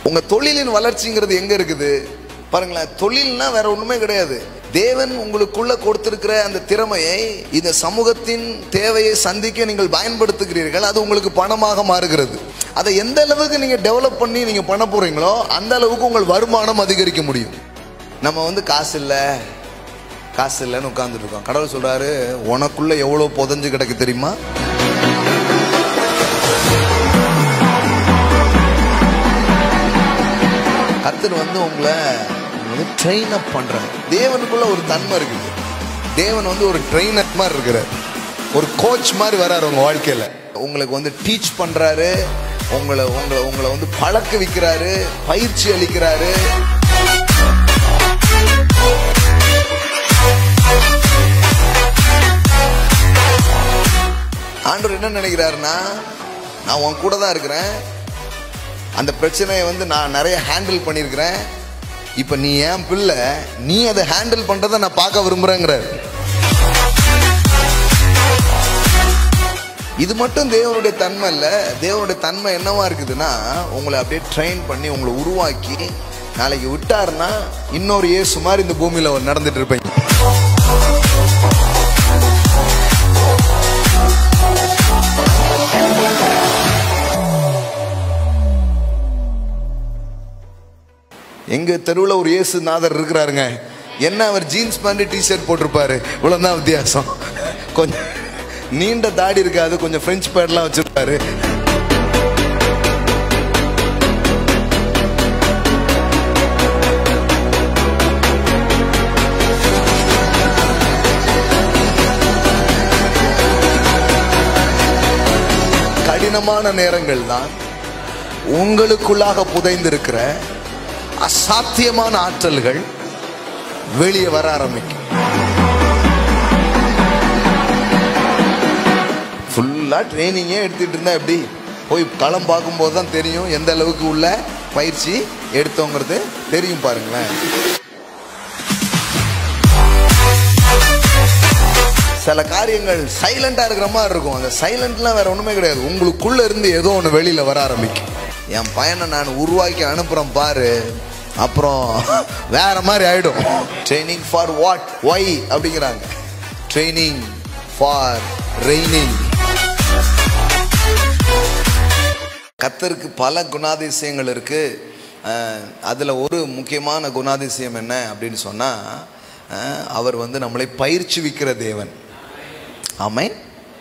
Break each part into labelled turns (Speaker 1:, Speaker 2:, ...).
Speaker 1: உங்க தொழிலின் வளர்ச்சிங்கிறது எங்க இருக்குது பாருங்களேன் தொழில்னா வேற ஒண்ணுமே கிடையாது தேவன் உங்களுக்குள்ள கொடுத்திருக்கிற அந்த திறமையை இந்த சமூகத்தின் தேவையை சந்திக்க நீங்கள் பயன்படுத்துகிறீர்கள் அது உங்களுக்கு பணமாக மாறுகிறது அதை எந்த அளவுக்கு நீங்க டெவலப் பண்ணி நீங்க பண்ண போறீங்களோ அந்த அளவுக்கு உங்கள் வருமானம் அதிகரிக்க முடியும் நம்ம வந்து காசு இல்லை காசு இல்லைன்னு உட்கார்ந்துட்டு இருக்கோம் கடவுள் சொல்றாரு உனக்குள்ள எவ்வளவு புதஞ்சு கிடக்கு தெரியுமா கர்த்தர் வந்து உங்களை வந்து ட்ரெயின் அப் பண்றாரு தேவனுக்குள்ள ஒரு தன்மை இருக்குது தேவன் வந்து ஒரு ட்ரெயினர் மாதிரி இருக்கிறார் ஒரு கோச் மாதிரி வராரு உங்க வாழ்க்கையில உங்களுக்கு வந்து டீச் பண்றாரு உங்களை உங்களை உங்களை வந்து பழக்க வைக்கிறாரு பயிற்சி அளிக்கிறாரு ஆண்டவர் என்ன நினைக்கிறாருன்னா நான் உன் கூட தான் இருக்கிறேன் அந்த பிரச்சனையை வந்து நான் நிறைய ஹேண்டில் பண்ணியிருக்கிறேன் இப்போ நீ ஏன் பிள்ளை நீ அதை ஹேண்டில் பண்ணுறதை நான் பார்க்க விரும்புகிறேங்கிறார் இது மட்டும் தேவனுடைய தன்மை இல்லை தேவனுடைய தன்மை என்னவா இருக்குதுன்னா உங்களை அப்படியே ட்ரெயின் பண்ணி உங்களை உருவாக்கி நாளைக்கு விட்டாருன்னா இன்னொரு இயேசு மாதிரி இந்த பூமியில் அவர் நடந்துட்டு இருப்பீங்க எங்க தெருவில் ஒரு இயேசு நாதர் இருக்கிறாருங்க என்ன அவர் ஜீன்ஸ் பேண்ட் டிஷர்ட் போட்டிருப்பாரு இவ்வளவுதான் வித்தியாசம் கொஞ்சம் நீண்ட தாடி இருக்காது கொஞ்சம் ஃப்ரெஞ்ச் பேட்லாம் வச்சிருப்பாரு கடினமான நேரங்கள் தான் உங்களுக்குள்ளாக புதைந்திருக்கிற அசாத்தியமான ஆற்றல்கள் வெளியே வர ஆரம்பிக்கும் ஃபுல்லாக ட்ரைனிங்கே எடுத்துட்டு இருந்தா எப்படி போய் களம் பார்க்கும்போது தான் தெரியும் எந்த அளவுக்கு உள்ள பயிற்சி எடுத்தோங்கிறது தெரியும் பாருங்களேன் சில காரியங்கள் சைலண்டா இருக்கிற மாதிரி இருக்கும் அந்த சைலண்ட்லாம் வேற ஒண்ணுமே கிடையாது உங்களுக்குள்ள இருந்து ஏதோ ஒன்று வெளியில வர ஆரம்பிக்கும் என் பையனை நான் உருவாக்கி அனுப்புறேன் பாரு அப்புறம் வேற மாதிரி ஆயிடும் ட்ரைனிங் ஃபார் வாட் ஒய் அப்படிங்கிறாங்க ட்ரைனிங் ஃபார் ரெய்னிங் கத்தருக்கு பல குணாதிசயங்கள் இருக்கு அஹ், அதுல ஒரு முக்கியமான குணாதிசயம் என்ன அப்படின்னு சொன்னா அஹ், அவர் வந்து நம்மளை பயிற்சிவிக்கிற தேவன் ஆமென்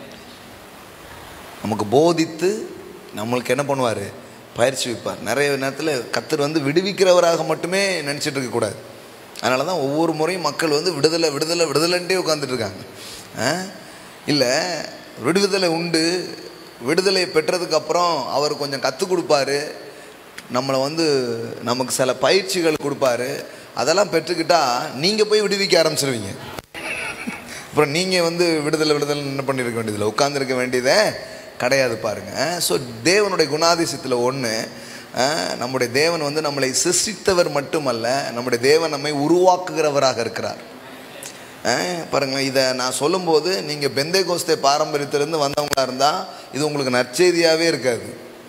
Speaker 1: நமக்கு போதித்து நம்மளுக்கு என்ன பண்ணுவார் பயிற்சி வைப்பார் நிறைய நேரத்தில் கத்தர் வந்து விடுவிக்கிறவராக மட்டுமே நினச்சிட்டு இருக்கக்கூடாது அதனால தான் ஒவ்வொரு முறையும் மக்கள் வந்து விடுதலை விடுதலை விடுதலைன்ட்டே உட்காந்துட்டு இருக்காங்க இல்லை விடுதலை உண்டு விடுதலை பெற்றதுக்கு அப்புறம் அவர் கொஞ்சம் கற்றுக் கொடுப்பாரு நம்மளை வந்து நமக்கு சில பயிற்சிகள் கொடுப்பாரு அதெல்லாம் பெற்றுக்கிட்டா நீங்கள் போய் விடுவிக்க ஆரம்பிச்சிருவீங்க அப்புறம் நீங்கள் வந்து விடுதலை விடுதலை என்ன பண்ணியிருக்க வேண்டியதில்லை உட்காந்துருக்க வேண்டியதே கிடையாது பாருங்க ஸோ தேவனுடைய குணாதிசயத்தில் ஒன்று நம்முடைய தேவன் வந்து நம்மளை சிருஷ்டித்தவர் மட்டுமல்ல நம்முடைய தேவன் நம்மை உருவாக்குகிறவராக இருக்கிறார் அஹ், பாருங்களேன் இதை நான் சொல்லும்போது நீங்கள் பெந்தை கோஸ்தே பாரம்பரியத்திலேருந்து வந்தவங்களா இருந்தால் இது உங்களுக்கு நற்செய்தியாகவே இருக்காது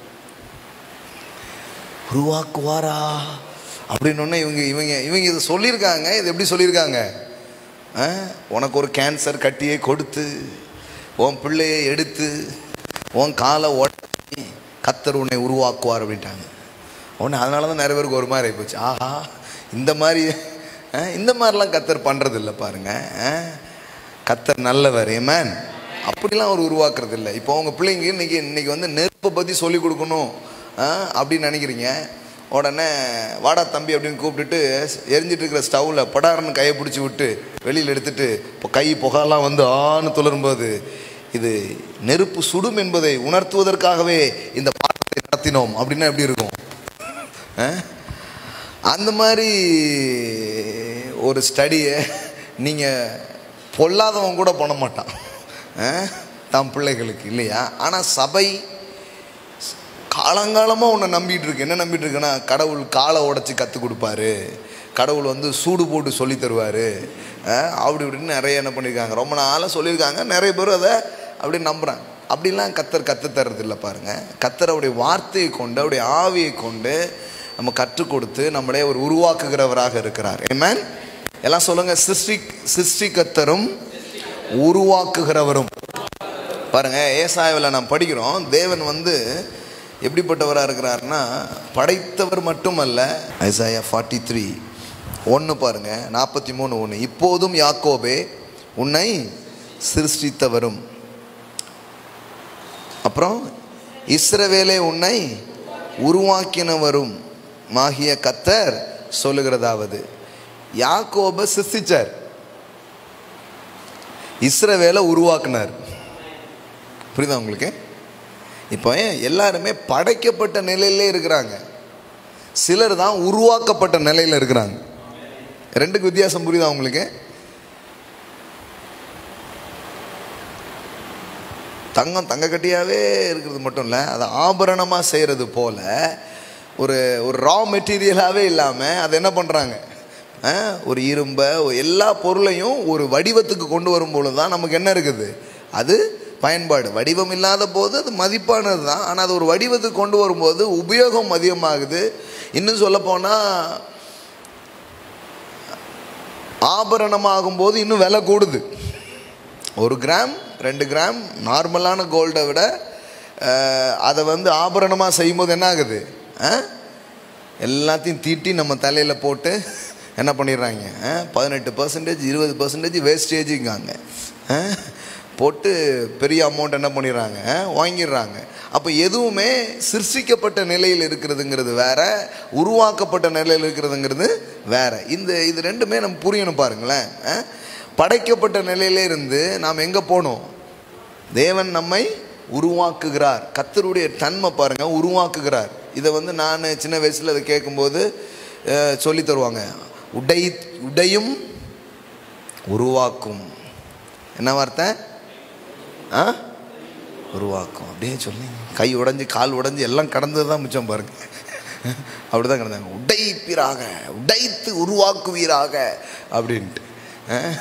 Speaker 1: உருவாக்குவாரா அப்படின்னு ஒன்று இவங்க இவங்க இவங்க இதை சொல்லியிருக்காங்க இது எப்படி சொல்லியிருக்காங்க ஆ? உனக்கு ஒரு கேன்சர் கட்டியை கொடுத்து உன் பிள்ளையை எடுத்து உன் காலை உடச்சி கத்தர் உன்னை உருவாக்குவார் அப்படின்ட்டாங்க உடனே அதனால தான் நிறைய பேருக்கு ஒரு மாதிரி ஆகிப்போச்சு ஆஹா இந்த மாதிரி ஆ, இந்த மாதிரிலாம் கத்தர் பண்ணுறது இல்லை பாருங்க ஆ? கத்தர் நல்லவர் ஏமேன் அப்படிலாம் அவர் உருவாக்குறது இல்லை இப்போ உங்கள் பிள்ளைங்க இன்னைக்கு இன்னைக்கு வந்து நெருப்பை பற்றி சொல்லி கொடுக்கணும் ஆ, அப்படின்னு நினைக்கிறீங்க உடனே வாடா தம்பி அப்படின்னு கூப்பிட்டுட்டு எரிஞ்சிட்டு இருக்கிற ஸ்டவ்வில் படார்னு கையை பிடிச்சி விட்டு வெளியில் எடுத்துட்டு இப்போ கை புகைலாம் வந்து ஆன்னு துளரும்போது இது நெருப்பு சுடும் என்பதை உணர்த்துவதற்காகவே இந்த பாடத்தை நடத்தினோம் அப்படின்னா எப்படி இருக்கும் ஆ? அந்த மாதிரி ஒரு ஸ்டடியை நீங்கள் பொல்லாதவன் கூட பண்ண மாட்டான் ஆ? தம் பிள்ளைகளுக்கு இல்லையா ஆனால் சபை காலங்காலமாக உன்னை நம்பிட்டு இருக்கு என்ன நம்பிட்டு இருக்குன்னா கடவுள் காலை உடைச்சி கற்றுக் கொடுப்பாரு கடவுள் வந்து சூடு போட்டு சொல்லி தருவார் அப்படி இப்படின்னு நிறைய என்ன பண்ணியிருக்காங்க ரொம்ப நாளாக சொல்லியிருக்காங்க நிறைய பேர் அதை அப்படி நம்புகிறாங்க அப்படிலாம் கத்தர் கற்று தர்றது இல்லை பாருங்கள் கத்தர் அவருடைய வார்த்தையை கொண்டு அவருடைய ஆவியை கொண்டு நம்ம கற்றுக் கொடுத்து நம்மளே ஒரு உருவாக்குகிறவராக இருக்கிறார் ஏமேன் எல்லாம் சொல்லுங்க சிருஷ்டி சிருஷ்டிகத்தரும் உருவாக்குகிறவரும் பாருங்க ஏசாயாவில் நாம் படிக்கிறோம் தேவன் வந்து எப்படிப்பட்டவராக இருக்கிறார்னா படைத்தவர் மட்டுமல்ல ஐசாயா ஃபார்ட்டி த்ரீ ஒன்று பாருங்க நாற்பத்தி மூணு ஒன்று இப்போதும் யாக்கோபே உன்னை சிருஷ்டித்தவரும் அப்புறம் இஸ்ரவேலே உன்னை உருவாக்கினவரும் மாகிய கத்தர் சொல்லுகிறதாவது யாக்கோப சிருஷ்டிச்சார் இஸ்ரவேலை உருவாக்குனார் புரியுதா உங்களுக்கு இப்போ எல்லாருமே படைக்கப்பட்ட நிலையிலே இருக்கிறாங்க சிலர் தான் உருவாக்கப்பட்ட நிலையில் இருக்கிறாங்க ரெண்டுக்கு வித்தியாசம் புரியுதா உங்களுக்கு தங்கம் தங்க கட்டியாவே இருக்கிறது மட்டும் இல்லை அதை ஆபரணமாக செய்கிறது போல ஒரு ஒரு ரா மெட்டீரியலாகவே இல்லாமல் அதை என்ன பண்ணுறாங்க ஒரு இரும்பை எல்லா பொருளையும் ஒரு வடிவத்துக்கு கொண்டு வரும்பொழுது தான் நமக்கு என்ன இருக்குது அது பயன்பாடு வடிவம் இல்லாத போது அது மதிப்பானது தான் ஆனால் அது ஒரு வடிவத்துக்கு கொண்டு வரும்போது உபயோகம் அதிகமாகுது இன்னும் சொல்லப்போனால் ஆபரணமாகும் போது இன்னும் விலை கூடுது ஒரு கிராம் ரெண்டு கிராம் நார்மலான கோல்டை விட அஹ், அதை வந்து ஆபரணமாக செய்யும்போது என்ன ஆகுது அஹ்? எல்லாத்தையும் தீட்டி நம்ம தலையில் போட்டு என்ன பண்ணிடுறாங்க அஹ், பதினெட்டு பர்சன்டேஜ் இருபது பர்சன்டேஜ் வேஸ்டேஜுங்காங்க அஹ், போட்டு பெரிய அமௌண்ட் என்ன பண்ணிடுறாங்க அஹ், வாங்கிடுறாங்க அப்போ எதுவுமே சிருஷ்டிக்கப்பட்ட நிலையில் இருக்கிறதுங்கிறது வேற உருவாக்கப்பட்ட நிலையில் இருக்கிறதுங்கிறது வேற இந்த இது ரெண்டுமே நம்ம புரியணும் பாருங்களேன் அஹ்? படைக்கப்பட்ட நிலையில இருந்து நாம் எங்கே போகணும் தேவன் நம்மை உருவாக்குகிறார் கத்தருடைய தன்மை பாருங்க உருவாக்குகிறார் இதை வந்து நான் சின்ன வயசில் அதை கேட்கும்போது அஹ், சொல்லி தருவாங்க உடை உடையும் உருவாக்கும் என்ன வார்த்தை ஆ உருவாக்கும் அப்படியே சொல்லி கை உடைஞ்சு கால் உடைஞ்சு எல்லாம் கடந்தது தான் மிச்சம் பாருங்க அப்படிதான் கிடந்தாங்க உடைப்பீராக உடைத்து உருவாக்குவீராக அப்படின்ட்டு அஹ்.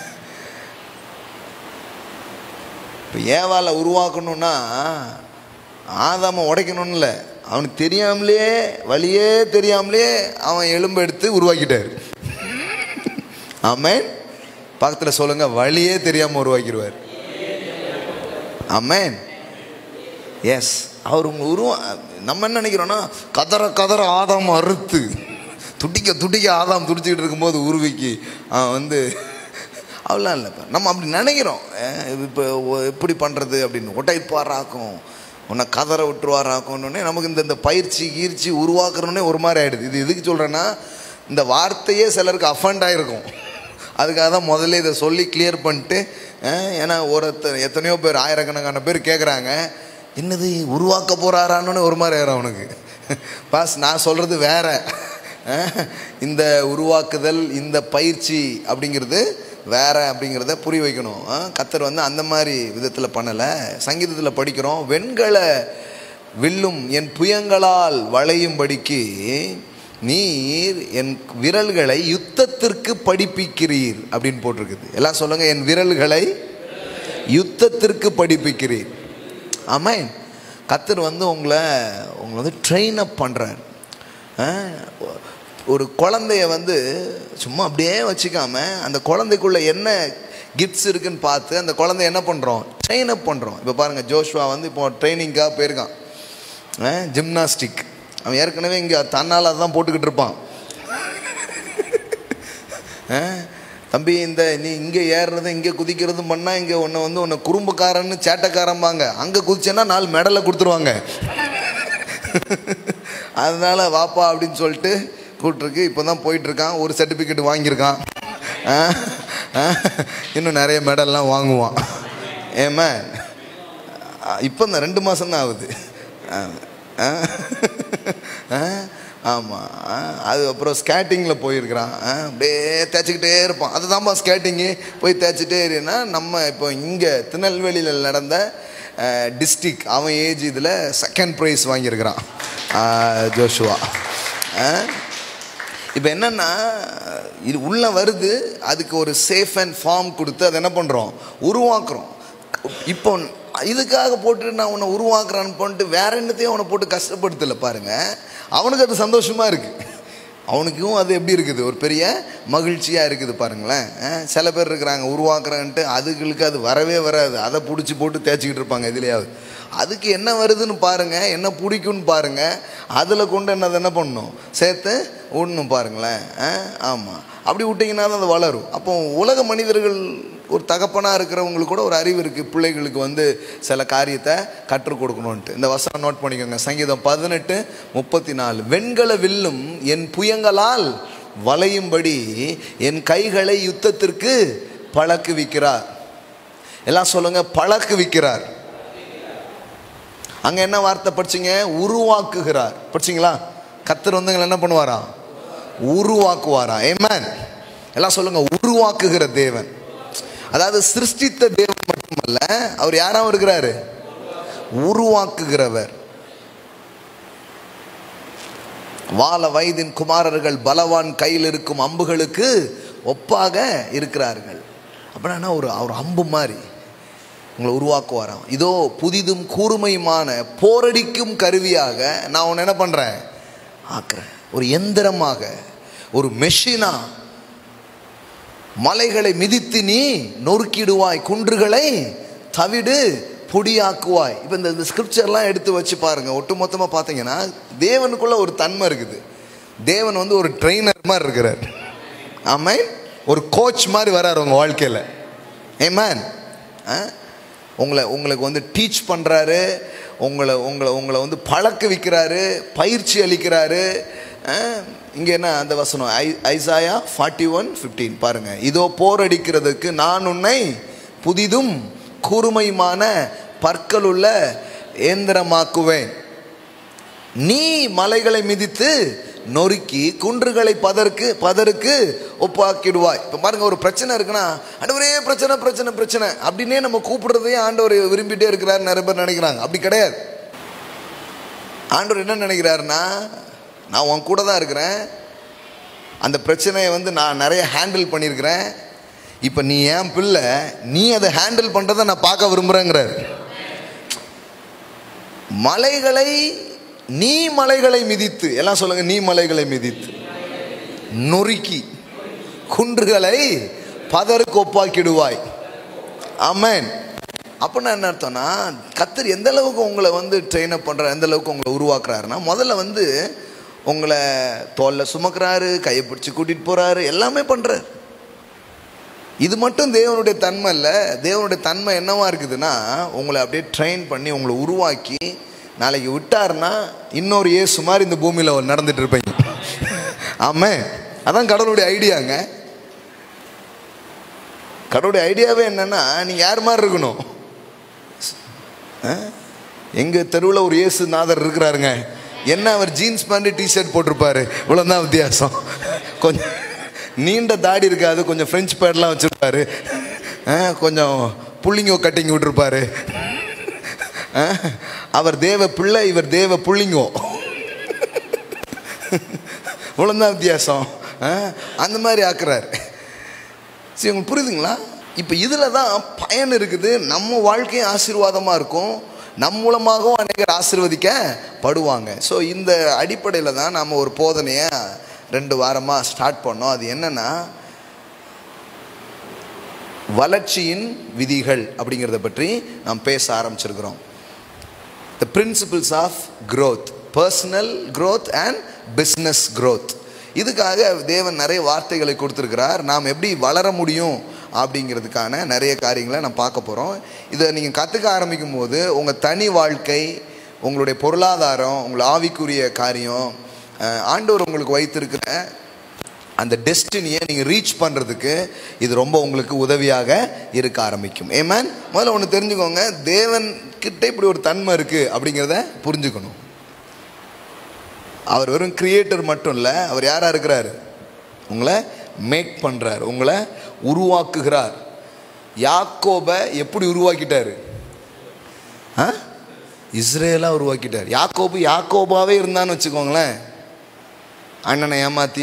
Speaker 1: இப்போ ஏவால உருவாக்கணும்னா ஆதாம உடைக்கணும்ல அவனுக்கு தெரியாமலே வழியே தெரியாமலே அவன் எலும்பு எடுத்து உருவாக்கிட்டார் ஆமென் பக்கத்தில் சொல்லுங்க வழியே தெரியாமல் உருவாக்கிடுவார் ஆமென் எஸ் அவர் உங்க உருவா நம்ம என்ன நினைக்கிறோன்னா கதற கதற ஆதாம் அறுத்து துடிக்க துடிக்க ஆதாம் துடிச்சிக்கிட்டு இருக்கும்போது உருவிக்கு அவன் வந்து அவ்வளோ இல்லைப்பா நம்ம அப்படி நினைக்கிறோம் இப்போ எப்படி பண்ணுறது அப்படின்னு உடைப்பாராக்கும் உன்னை கதற விட்டுருவாராக்கும்னே நமக்கு இந்த இந்த பயிற்சி கீர்ச்சி உருவாக்குறோன்னே ஒரு மாதிரி ஆகிடுது இது எதுக்கு சொல்கிறேன்னா இந்த வார்த்தையே சிலருக்கு அஃபண்ட் ஆகிருக்கும் அதுக்காக தான் முதல்ல இதை சொல்லி கிளியர் பண்ணிட்டு அஹ், ஏன்னா ஒருத்தர் எத்தனையோ பேர் ஆயிரக்கணக்கான பேர் கேட்குறாங்க என்னது உருவாக்க போகிறாரான்னு ஒரு மாதிரி ஆயிரும் அவனுக்கு பாஸ் நான் சொல்கிறது வேற அஹ், இந்த உருவாக்குதல் இந்த பயிற்சி அப்படிங்கிறது வேற அப்படிங்கிறத புரிய வைக்கணும் அஹ், கத்தர் வந்து அந்த மாதிரி விதத்தில் பண்ணலை சங்கீதத்தில் படிக்கிறோம் வெண்கல வில்லும் என் புயங்களால் வளையும்படிக்கு நீர் என் விரல்களை யுத்தத்திற்கு படிப்பிக்கிறீர் அப்படின்னு போட்டிருக்குது எல்லாம் சொல்லுங்க என் விரல்களை யுத்தத்திற்கு படிப்பிக்கிறீர் ஆமென் கத்தர் வந்து உங்களை உங்களை வந்து ட்ரெயின் அப் பண்ணுறார் ஒரு குழந்தைய வந்து சும்மா அப்படியே வச்சுக்காம அந்த குழந்தைக்குள்ள என்ன கிஃப்ட்ஸ் இருக்குன்னு பார்த்து அந்த குழந்தைய என்ன பண்ணுறோம் ட்ரெயின் அப் பண்ணுறோம் இப்போ பாருங்கள் ஜோஷ்வா வந்து இப்போ ட்ரைனிங்காக போயிருக்கான் ஜிம்னாஸ்டிக் அவன் ஏற்கனவே இங்கே தன்னால் அதான் போட்டுக்கிட்டு இருப்பான் ஆ? தம்பி இந்த நீ இங்கே ஏறுறதும் இங்கே குதிக்கிறதும் பண்ணால் இங்கே உன்னை வந்து உன்னை குறும்புக்காரன்னு சேட்டைக்காரம்பாங்க அங்கே குதிச்சேன்னா நாலு மெடலை கொடுத்துருவாங்க அதனால வாப்பா அப்படின்னு சொல்லிட்டு கூப்பிட்ருக்கு இப்போ தான் போயிட்டுருக்கான் ஒரு சர்டிஃபிகேட் வாங்கியிருக்கான் ஆ? ஆ? இன்னும் நிறைய மெடல்லாம் வாங்குவான் ஏமா இப்போ இந்த ரெண்டு மாதம் தான் ஆகுது ஆமாம் அது அப்புறம் ஸ்கேட்டிங்கில் போயிருக்கிறான் ஆ, அப்படியே தேய்ச்சிக்கிட்டே இருப்பான் அதுதான்ப்பா ஸ்கேட்டிங்கு போய் தேய்ச்சிட்டே இருன்னா நம்ம இப்போ இங்கே திருநெல்வேலியில் நடந்த டிஸ்ட்ரிக் அவன் ஏஜ் இதில் செகண்ட் ப்ரைஸ் வாங்கியிருக்கிறான் ஆ, ஜோஷுவா இப்போ என்னென்னா இது உள்ளே வருது அதுக்கு ஒரு சேஃப் அண்ட் ஃபார்ம் கொடுத்து அதை என்ன பண்ணுறோம் உருவாக்குறோம் இப்போ இதுக்காக போட்டு நான் உன்னை உருவாக்குறான்னு பண்ணிட்டு வேற என்னத்தையும் அவனை போட்டு கஷ்டப்படுத்தலை பாருங்க அவனுக்கு அது சந்தோஷமா இருக்கு அவனுக்கும் அது எப்படி இருக்குது ஒரு பெரிய மகிழ்ச்சியாக இருக்குது பாருங்களேன் அஹ், சில பேர் இருக்கிறாங்க உருவாக்குறேன்ட்டு அதுகளுக்கு அது வரவே வராது அதை பிடிச்சி போட்டு தேய்ச்சிக்கிட்டு இருப்பாங்க எதுலையாவது அதுக்கு என்ன வருதுன்னு பாருங்க என்ன பிடிக்கும்னு பாருங்க அதில் கொண்டு என்னது என்ன பண்ணணும் சேர்த்து விடணும் பாருங்களேன் ஆமாம் அப்படி விட்டிங்கன்னா தான் அது வளரும் அப்போ உலக மனிதர்கள் ஒரு தகப்பனாக இருக்கிறவங்களுக்கு கூட ஒரு அறிவு இருக்குது பிள்ளைகளுக்கு வந்து சில காரியத்தை கற்றுக் கொடுக்கணுன்ட்டு இந்த வசனம் நோட் பண்ணிக்கோங்க சங்கீதம் பதினெட்டு முப்பத்தி நாலு வெண்கல வில்லும் என் புயங்களால் வளையும்படி என் கைகளை யுத்தத்திற்கு பழக்குவிக்கிறார் எல்லாம் சொல்லுங்க பழக்குவிக்கிறார் அங்க என்ன வார்த்தை படிச்சீங்க உருவாக்குகிறார் படிச்சீங்களா கத்தர் வந்து எங்களை என்ன பண்ணுவாரா உருவாக்குவாரா ஏமேன் எல்லாம் சொல்லுங்க உருவாக்குகிற தேவன் அதாவது சிருஷ்டித்த தேவன் மட்டுமல்ல அவர் யாராவும் இருக்கிறாரு உருவாக்குகிறவர் வால வயதின் குமாரர்கள் பலவான் கையில் இருக்கும் அம்புகளுக்கு ஒப்பாக இருக்கிறார்கள் அப்படின்னா ஒரு ஒரு அம்பு மாதிரி உங்களை உருவாக்குவாராம் இதோ புதிதும் கூர்மையுமான போரடிக்கும் கருவியாக நான் உன்னை என்ன பண்ணுறேன் ஆக்குறேன் ஒரு எந்திரமாக ஒரு மெஷினா மலைகளை மிதித்து நீ நொறுக்கிடுவாய் குன்றுகளை தவிடு பொடியாக்குவாய் இப்போ இந்த இந்த ஸ்கிரிப்சர்லாம் எடுத்து வச்சு பாருங்க ஒட்டுமொத்தமாக பார்த்தீங்கன்னா தேவனுக்குள்ள ஒரு தன்மை இருக்குது தேவன் வந்து ஒரு ட்ரெயினர் மாதிரி இருக்கிறார் ஆமை ஒரு கோச் மாதிரி வரார் உங்கள் வாழ்க்கையில் ஏமேன் உங்களை உங்களுக்கு வந்து டீச் பண்ணுறாரு உங்களை உங்களை உங்களை வந்து பழக்க வைக்கிறாரு பயிற்சி அளிக்கிறாரு இங்கே என்ன அந்த வசனம் ஐ ஐசாயா ஃபார்ட்டி ஒன் ஃபிஃப்டீன் பாருங்கள் இதோ போர் அடிக்கிறதுக்கு நான் உன்னை புதிதும் கூர்மையுமான பற்களுள்ள ஏந்திரமாக்குவேன் நீ மலைகளை மிதித்து நொறுக்கி குன்றுகளை பதருக்கு பதருக்கு ஒப்பாக்கிடுவாய் இப்போ பாருங்க ஒரு பிரச்சனை இருக்குன்னா ஆண்டவரே பிரச்சனை பிரச்சனை பிரச்சனை அப்படின்னே நம்ம கூப்பிடுறதையே ஆண்டவர் விரும்பிட்டே இருக்கிறார் நிறைய பேர் நினைக்கிறாங்க அப்படி கிடையாது ஆண்டவர் என்ன நினைக்கிறாருன்னா நான் உன் கூட தான் இருக்கிறேன் அந்த பிரச்சனையை வந்து நான் நிறைய ஹேண்டில் பண்ணியிருக்கிறேன் இப்போ நீ ஏன் பிள்ளை நீ அதை ஹேண்டில் பண்ணுறதை நான் பார்க்க விரும்புகிறேங்கிறார் மலைகளை நீ மலைகளை மிதித்து எல்லாம் சொல்லுங்க நீ மலைகளை மிதித்து நொறுக்கி குன்றுகளை பதருக்கு ஒப்பாக்கிடுவாய் ஆமேன் அப்படின்னா என்ன அர்த்தம்னா கத்தர் எந்த அளவுக்கு உங்களை வந்து ட்ரெயின் அப் பண்ணுறாரு எந்த அளவுக்கு உங்களை உருவாக்குறாருன்னா முதல்ல வந்து உங்களை தோல்ல சுமக்கிறாரு கையை பிடிச்சி கூட்டிகிட்டு போகிறாரு எல்லாமே பண்ணுறாரு இது மட்டும் தேவனுடைய தன்மை இல்லை தேவனுடைய தன்மை என்னவா இருக்குதுன்னா உங்களை அப்படியே ட்ரெயின் பண்ணி உங்களை உருவாக்கி நாளைக்கு விட்டாருன்னா இன்னொரு இயேசு மாதிரி இந்த பூமியில் நடந்துட்டு இருப்பீங்க ஆமே அதான் கடவுளுடைய ஐடியாங்க கடவுளுடைய ஐடியாவே என்னன்னா நீங்கள் யார் மாதிரி இருக்கணும் எங்கள் தெருவில் ஒரு இயேசு நாதர் இருக்கிறாருங்க என்ன அவர் ஜீன்ஸ் பேண்ட் டிஷர்ட் போட்டிருப்பாரு இவ்வளோதான் வித்தியாசம் கொஞ்சம் நீண்ட தாடி இருக்காது கொஞ்சம் ஃப்ரெஞ்ச் பேட்லாம் வச்சுருப்பாரு கொஞ்சம் புள்ளிங்கோ கட்டிங் விட்டுருப்பாரு அவர் தேவ பிள்ளை இவர் தேவ புள்ளிங்கோ இவ்வளோதான் வித்தியாசம் அந்த மாதிரி ஆக்குறாரு சரி உங்களுக்கு புரியுதுங்களா இப்போ இதில் தான் பயன் இருக்குது நம்ம வாழ்க்கையும் ஆசீர்வாதமாக இருக்கும் நம் மூலமாகவும் அநேகர் ஆசீர்வதிக்கப்படுவாங்க ஸோ இந்த அடிப்படையில் தான் நம்ம ஒரு போதனையை ரெண்டு வாரமாக ஸ்டார்ட் பண்ணோம் அது என்னென்னா வளர்ச்சியின் விதிகள் அப்படிங்கிறத பற்றி நாம் பேச ஆரம்பிச்சிருக்கிறோம் the principles of growth personal growth and business growth இதுக்காக தேவன் நிறைய வார்த்தைகளை கொடுத்துருக்கிறார் நாம் எப்படி வளர முடியும் அப்படிங்கிறதுக்கான நிறைய காரியங்களை நான் பார்க்க போகிறோம் இதை நீங்கள் கற்றுக்க ஆரம்பிக்கும் போது உங்கள் தனி வாழ்க்கை உங்களுடைய பொருளாதாரம் உங்கள் ஆவிக்குரிய காரியம் ஆண்டவர் உங்களுக்கு வைத்திருக்கிற அந்த டெஸ்டினியை நீங்கள் ரீச் பண்ணுறதுக்கு இது ரொம்ப உங்களுக்கு உதவியாக இருக்க ஆரம்பிக்கும் ஏமேன் முதல்ல ஒன்று தெரிஞ்சுக்கோங்க தேவன் கிட்ட இப்படி ஒரு தன்மை இருக்குது அப்படிங்கிறத புரிஞ்சுக்கணும் அவர் வெறும் கிரியேட்டர் மட்டும் இல்லை அவர் யாராக இருக்கிறாரு உங்களை மேக் பண்ணுறார் உங்களை உருவாக்குகிறார் யாக்கோபை எப்படி உருவாக்கிட்டாரு ஆ இஸ்ரேலாக உருவாக்கிட்டார் யாக்கோபு யாக்கோபாவே இருந்தான்னு வச்சுக்கோங்களேன் அண்ணனை ஏமாற்றி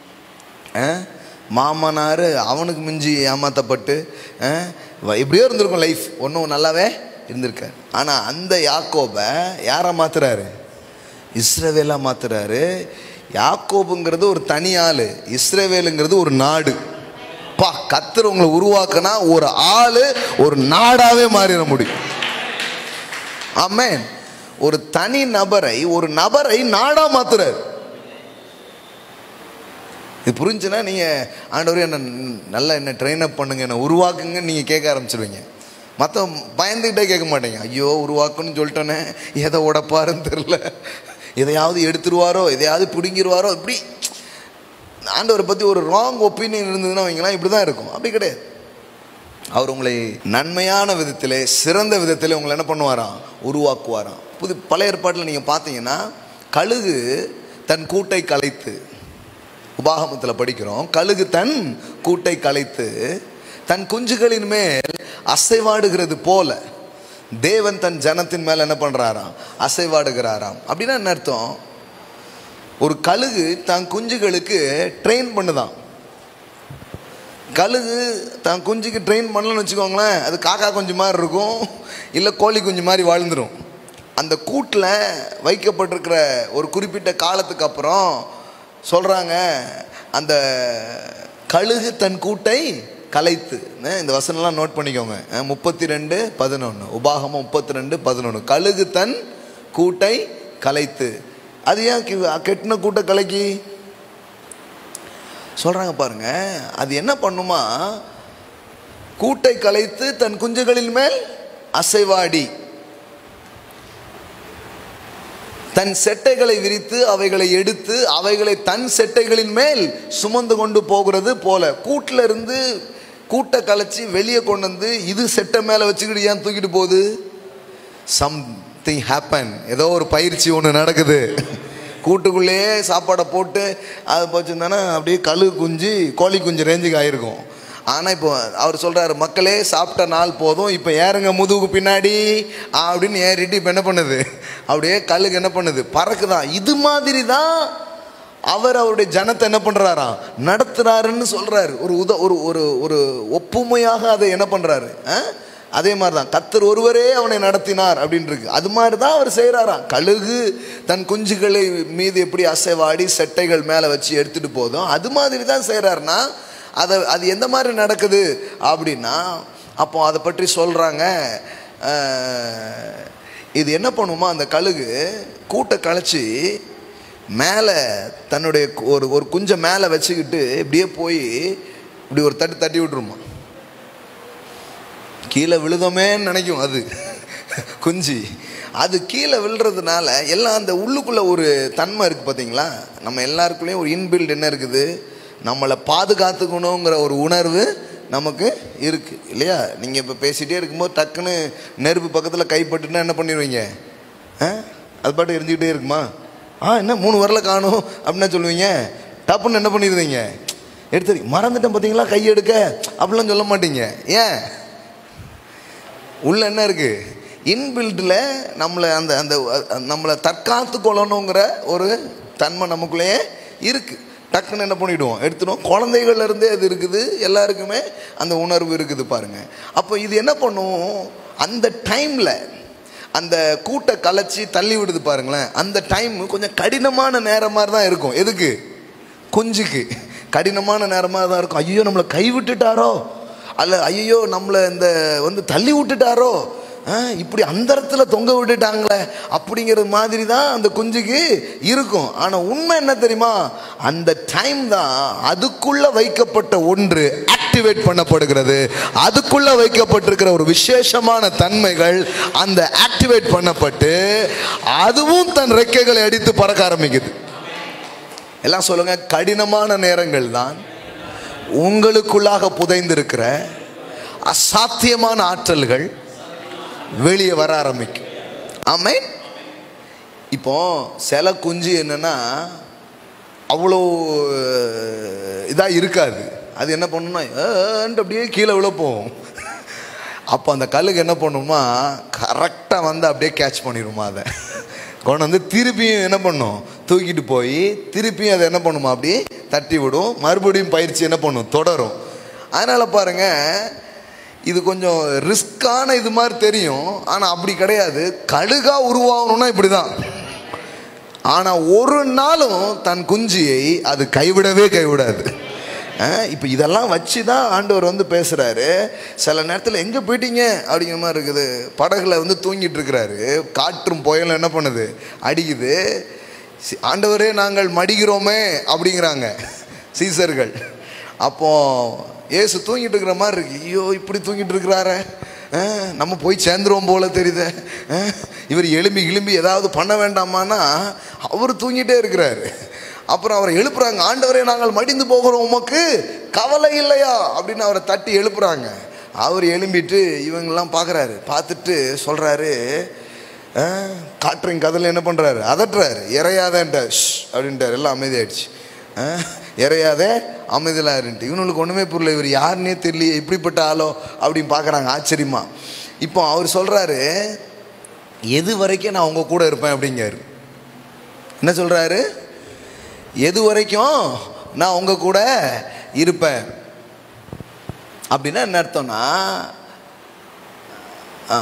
Speaker 1: மாமனார் அவனுக்கு மிஞ்சி ஏமாற்றப்பட்டு எப்படியோ இருந்திருக்கும் லைஃப் ஒன்றும் நல்லாவே இருந்திருக்கார் ஆனால் அந்த யாக்கோபை யாரை மாத்துறாரு இஸ்ரவேலாக மாத்துறாரு யாக்கோபுங்கிறது ஒரு தனி ஆளு இஸ்ரேவேலுங்கிறது ஒரு நாடு பா கத்தர் உங்களை உருவாக்குனா ஒரு ஆளு ஒரு நாடாவே மாறிட முடியும் ஆமென் ஒரு தனி நபரை ஒரு நபரை நாடா மாத்துறாரு இது புரிஞ்சுன்னா நீங்கள் ஆண்டவரே என்ன நல்லா என்ன ட்ரெயின் அப் பண்ணுங்க என்ன உருவாக்குங்கன்னு நீங்கள் கேட்க ஆரம்பிச்சிருவீங்க மற்ற பயந்துக்கிட்டே கேட்க மாட்டீங்க ஐயோ உருவாக்குன்னு சொல்லிட்டோன்னே எதை உடப்பாருன்னு தெரில எதையாவது எடுத்துருவாரோ எதையாவது பிடுங்கிருவாரோ இப்படி ஆண்டவரை பற்றி ஒரு ராங் ஒப்பீனியன் இருந்ததுன்னா வைங்களேன் இப்படி தான் இருக்கும் அப்படி கிடையாது அவர் உங்களை நன்மையான விதத்திலே சிறந்த விதத்திலே உங்களை என்ன பண்ணுவாராம் உருவாக்குவாராம் புது பழைய ஏற்பாட்டில் நீங்கள் பார்த்தீங்கன்னா கழுகு தன் கூட்டை கலைத்து உபாகமத்தில் படிக்கிறோம் கழுகு தன் கூட்டை கலைத்து தன் குஞ்சுகளின் மேல் அசைவாடுகிறது போல தேவன் தன் ஜனத்தின் மேல் என்ன பண்ணுறாராம் அசைவாடுகிறாராம் அப்படின்னா என்ன அர்த்தம் ஒரு கழுகு தன் குஞ்சுகளுக்கு ட்ரெயின் பண்ணுதான் கழுகு தன் குஞ்சுக்கு ட்ரெயின் பண்ணலன்னு வச்சுக்கோங்களேன் அது காக்கா குஞ்சு மாதிரி இருக்கும் இல்லை கோழி குஞ்சு மாதிரி வாழ்ந்துடும் அந்த கூட்டில் வைக்கப்பட்டிருக்கிற ஒரு குறிப்பிட்ட காலத்துக்கு அப்புறம் சொல்கிறாங்க அந்த கழுகு தன் கூட்டை கலைத்து அஹ் இந்த வசனம்லாம் நோட் பண்ணிக்கோங்க முப்பத்தி ரெண்டு பதினொன்று உபாகமம் முப்பத்தி ரெண்டு பதினொன்று கழுகு தன் கூட்டை கலைத்து அது ஏன் கி- கெட்டின கூட்டை கலைக்கி சொல்கிறாங்க பாருங்க அது என்ன பண்ணுமா கூட்டை கலைத்து தன் குஞ்சுகளின் மேல் அசைவாடி தன் செட்டைகளை விரித்து அவைகளை எடுத்து அவைகளை தன் செட்டைகளின் மேல் சுமந்து கொண்டு போகிறது போல கூட்டில் இருந்து கூட்டை கலைச்சி வெளியே கொண்டு வந்து இது செட்டை மேலே வச்சுக்கிட்டு ஏன் தூக்கிட்டு போகுது சம்திங் ஹேப்பன் ஏதோ ஒரு பயிற்சி ஒன்று நடக்குது கூட்டுக்குள்ளேயே சாப்பாடை போட்டு அதை போச்சுருந்தானே அப்படியே கழு குஞ்சு கோழி குஞ்சு ரேஞ்சுக்கு ஆயிருக்கும் ஆனால் இப்போ அவர் சொல்கிறாரு மக்களே சாப்பிட்ட நாள் போதும் இப்போ ஏறுங்க முதுகுக்கு பின்னாடி அப்படின்னு ஏறிட்டு இப்போ என்ன பண்ணுது அப்படியே கழுகு என்ன பண்ணுது பறக்குதான் இது மாதிரி தான் அவர் அவருடைய ஜனத்தை என்ன பண்ணுறாராம் நடத்துறாருன்னு சொல்கிறாரு ஒரு உத ஒரு ஒரு ஒரு ஒப்புமையாக அதை என்ன பண்ணுறாரு அதே மாதிரி தான் கத்தர் ஒருவரே அவனை நடத்தினார் அப்படின்னு இருக்கு அது மாதிரி தான் அவர் செய்கிறாராம் கழுகு தன் குஞ்சுகளை மீது எப்படி அசைவாடி செட்டைகள் மேலே வச்சு எடுத்துகிட்டு போதும் அது மாதிரி தான் செய்கிறாருன்னா அதை அது எந்த மாதிரி நடக்குது அப்படின்னா அப்போ அதை பற்றி சொல்கிறாங்க இது என்ன பண்ணுமா அந்த கழுகு கூட்டை கழிச்சு மேலே தன்னுடைய ஒரு ஒரு குஞ்சை மேலே வச்சுக்கிட்டு இப்படியே போய் இப்படி ஒரு தட்டி தட்டி விட்டுருமா கீழே விழுதோமேன்னு நினைக்கும் அது குஞ்சு அது கீழே விழுறதுனால எல்லாம் அந்த உள்ளுக்குள்ளே ஒரு தன்மை இருக்குது பார்த்தீங்களா நம்ம எல்லாருக்குள்ளேயும் ஒரு இன்பில்ட் என்ன இருக்குது நம்மளை பாதுகாத்துக்கணுங்கிற ஒரு உணர்வு நமக்கு இருக்குது இல்லையா நீங்கள் இப்போ பேசிகிட்டே இருக்கும்போது டக்குன்னு நெருப்பு பக்கத்தில் கைப்பட்டுனா என்ன பண்ணிடுவீங்க ஆ அது பாட்டு எரிஞ்சுக்கிட்டே இருக்குமா ஆ என்ன மூணு வரல காணும் அப்படின்னா சொல்லுவீங்க டப்புன்னு என்ன பண்ணிடுவீங்க எடுத்து மறந்துட்டேன் பார்த்தீங்களா கையெடுக்க அப்படிலாம் சொல்ல மாட்டீங்க ஏன் உள்ள என்ன இருக்கு இன்பில்டில் நம்மளை அந்த அந்த நம்மளை தற்காத்து கொள்ளணுங்கிற ஒரு தன்மை நமக்குள்ளேயே இருக்கு டக்குன்னு என்ன பண்ணிவிடுவோம் எடுத்துடுவோம் குழந்தைகள்ல இருந்தே அது இருக்குது எல்லாருக்குமே அந்த உணர்வு இருக்குது பாருங்க அப்போ இது என்ன பண்ணும் அந்த டைமில் அந்த கூட்டை கலைச்சி தள்ளி விடுது பாருங்களேன் அந்த டைம் கொஞ்சம் கடினமான நேரம் மாதிரி தான் இருக்கும் எதுக்கு குஞ்சுக்கு கடினமான நேரமாக தான் இருக்கும் ஐயோ நம்மளை கை விட்டுட்டாரோ அல்ல ஐயோ நம்மளை இந்த வந்து தள்ளி விட்டுட்டாரோ ஆ, இப்படி அந்தரத்தில் தொங்க விட்டுட்டாங்களே அப்படிங்கிறது மாதிரி தான் அந்த குஞ்சுக்கு இருக்கும் ஆனால் உண்மை என்ன தெரியுமா அந்த டைம் தான் அதுக்குள்ள வைக்கப்பட்ட ஒன்று ஆக்டிவேட் பண்ணப்படுகிறது அதுக்குள்ள வைக்கப்பட்டிருக்கிற ஒரு விசேஷமான தன்மைகள் அந்த ஆக்டிவேட் பண்ணப்பட்டு அதுவும் தன் ரெக்கைகளை அடித்து பறக்க ஆரம்பிக்குது எல்லாம் சொல்லுங்க கடினமான நேரங்கள் தான் உங்களுக்குள்ளாக புதைந்திருக்கிற அசாத்தியமான ஆற்றல்கள் வெளியே வர ஆரம்பிக்கும் ஆமென் இப்போ சில குஞ்சு என்னன்னா அவ்வளோ இதாக இருக்காது அது என்ன பண்ணுன்னா ஏன்ட்டு அப்படியே கீழே விழ போகும் அப்போ அந்த கல்லுக்கு என்ன பண்ணுமா கரெக்டாக வந்து அப்படியே கேட்ச் பண்ணிடுமா அதை கொண்டு வந்து திருப்பியும் என்ன பண்ணும் தூக்கிட்டு போய் திருப்பியும் அதை என்ன பண்ணுமா அப்படியே தட்டி விடும் மறுபடியும் பயிற்சி என்ன பண்ணும் தொடரும் அதனால் பாருங்க இது கொஞ்சம் ரிஸ்கான இது மாதிரி தெரியும் ஆனால் அப்படி கிடையாது கழுகா உருவாகணும்னா இப்படி தான் ஆனால் ஒரு நாளும் தன் குஞ்சியை அது கைவிடவே கைவிடாது இப்போ இதெல்லாம் வச்சு தான் ஆண்டவர் வந்து பேசுகிறாரு சில நேரத்தில் எங்கே போயிட்டீங்க அப்படிங்கிற மாதிரி இருக்குது படகுல வந்து தூங்கிட்டு இருக்கிறாரு காற்றும் புயலும் என்ன பண்ணுது அடிக்குது சி- ஆண்டவரே நாங்கள் மடிகிறோமே அப்படிங்கிறாங்க சீசர்கள் அப்போ ஏசு தூங்கிட்டு இருக்கிற மாதிரி இருக்கு ஐயோ இப்படி தூங்கிட்டு இருக்கிறாரே அஹ், நம்ம போய் சேர்ந்துருவோம் போல தெரியுதே அஹ், இவர் எலும்பி கிளம்பி ஏதாவது பண்ண வேண்டாமான்னா அவர் தூங்கிட்டே இருக்கிறாரு அப்புறம் அவரை எழுப்புறாங்க ஆண்டவரே நாங்கள் மடிந்து போகிறோம் உமக்கு கவலை இல்லையா அப்படின்னு அவரை தட்டி எழுப்புறாங்க அவர் எழும்பிட்டு இவங்கெல்லாம் பார்க்குறாரு பார்த்துட்டு சொல்கிறாரு காற்றின் கதல என்ன பண்ணுறாரு அதட்டுறாரு இறையாதன்ட்டார் ஷ் அப்படின்ட்டார் எல்லாம் அமைதியாயிடுச்சு அஹ், இறையாதே அமைதியாக இருந்துட்டு இவனுக்கு ஒன்றுமே புரியல இவர் யாருன்னே தெரியலையே இப்படிப்பட்ட ஆளோ அப்படின்னு பார்க்குறாங்க ஆச்சரியமா இப்போ அவர் சொல்கிறாரு எது வரைக்கும் நான் உங்கள் கூட இருப்பேன் அப்படிங்காரு என்ன சொல்கிறாரு எது வரைக்கும் நான் உங்கள் கூட இருப்பேன் அப்படின்னா என்ன அர்த்தம்னா ஆ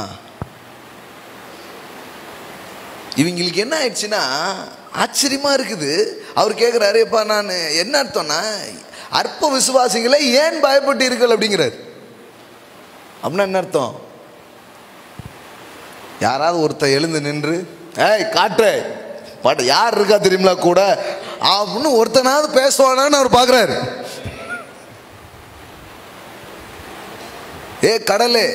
Speaker 1: இவங்களுக்கு என்ன ஆயிடுச்சுன்னா ஆச்சரியமா இருக்குது அவர் கேட்குறாரு எப்பா நான் என்ன அர்த்தம்னா அற்ப விசுவாசிகளை ஏன் பயப்பட்டீர்கள் அப்படிங்கிறார் அப்படின்னா என்ன அர்த்தம் யாராவது ஒருத்தர் எழுந்து நின்று ஏய் காட்டு பாட்டு யார் இருக்கா தெரியுங்களா கூட அப்படின்னு ஒருத்தனாவது பேசுவானான்னு அவர் பார்க்குறாரு ஏ கடலே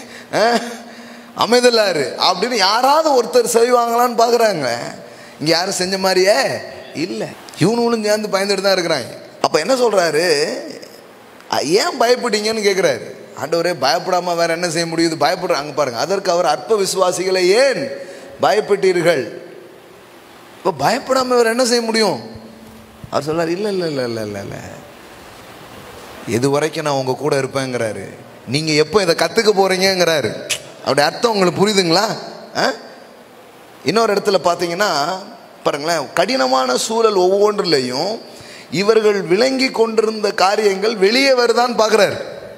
Speaker 1: அமைதலாரு அப்படின்னு யாராவது ஒருத்தர் செய்வாங்களான்னு பார்க்குறாங்க இங்கே யாரும் செஞ்ச மாதிரியே இல்லை இவனுங்களும் சேர்ந்து பயந்துட்டு தான் இருக்கிறாங்க அப்போ என்ன சொல்கிறாரு ஏன் பயப்பட்டீங்கன்னு கேட்குறாரு ஆண்டவரே பயப்படாமல் வேற என்ன செய்ய முடியுது பயப்படுற அங்கே பாருங்க அதற்கு அவர் அற்ப விசுவாசிகளை ஏன் பயப்பட்டீர்கள் இப்போ பயப்படாமல் வேற என்ன செய்ய முடியும் அவர் சொல்றாரு இல்லை இல்லை இல்லை இல்லை இல்லை இல்லை எது வரைக்கும் நான் உங்கள் கூட இருப்பேங்கிறாரு நீங்கள் எப்போ இதை கற்றுக்க போகிறீங்கங்கிறாரு அப்படி அர்த்தம் உங்களுக்கு புரியுதுங்களா ஆ? இன்னொரு இடத்துல பார்த்தீங்கன்னா பாருங்களேன் கடினமான சூழல் ஒவ்வொன்றுலையும் இவர்கள் விளங்கி கொண்டிருந்த காரியங்கள் வெளியே வருதான்னு பார்க்குறாரு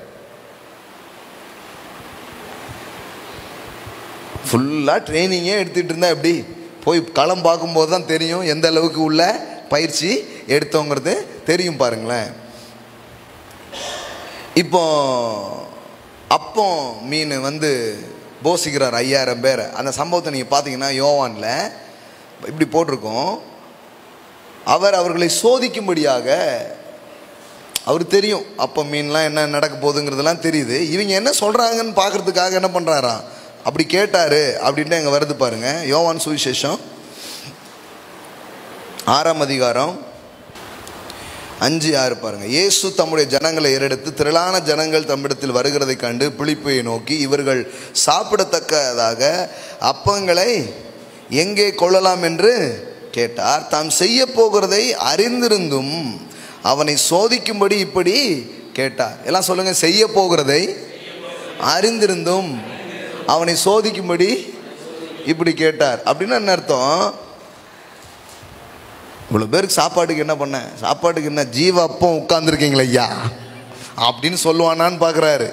Speaker 1: ஃபுல்லாக ட்ரைனிங்கே எடுத்துகிட்டு இருந்தா எப்படி போய் களம் பார்க்கும்போது தான் தெரியும் எந்த அளவுக்கு உள்ள பயிற்சி எடுத்தோங்கிறது தெரியும் பாருங்களேன் இப்போ அப்போ மீன் வந்து போசிக்கிறார் ஐயாயிரம் பேர் அந்த சம்பவத்தை நீங்கள் பார்த்தீங்கன்னா யோவானில் இப்படி போட்டிருக்கோம் அவர் அவர்களை சோதிக்கும்படியாக அவர் தெரியும் அப்போ மீன்லாம் என்ன நடக்க போகுதுங்கிறதெல்லாம் தெரியுது இவங்க என்ன சொல்கிறாங்கன்னு பார்க்கறதுக்காக என்ன பண்ணுறாராம் அப்படி கேட்டார் அப்படின்ட்டு அங்கே வருது பாருங்க யோவான் சுவிசேஷம் ஆறாம் அதிகாரம் அஞ்சு ஆறு பாருங்க இயேசு தம்முடைய ஜனங்களை ஏறெடுத்து திரளான ஜனங்கள் தம்மிடத்தில் வருகிறதைக் கண்டு பிழிப்பையை நோக்கி இவர்கள் சாப்பிடத்தக்கதாக அப்பங்களை எங்கே கொள்ளலாம் என்று கேட்டார் தாம் செய்ய போகிறதை அறிந்திருந்தும் அவனை சோதிக்கும்படி இப்படி கேட்டார் எல்லாம் சொல்லுங்க செய்ய போகிறதை அறிந்திருந்தும் அவனை சோதிக்கும்படி இப்படி கேட்டார் அப்படின்னு என்ன அர்த்தம் இவ்வளோ பேருக்கு சாப்பாட்டுக்கு என்ன பண்ணேன் சாப்பாட்டுக்கு என்ன ஜீவ அப்பம் உட்காந்துருக்கீங்களா ஐயா அப்படின்னு சொல்லுவானான்னு பார்க்குறாரு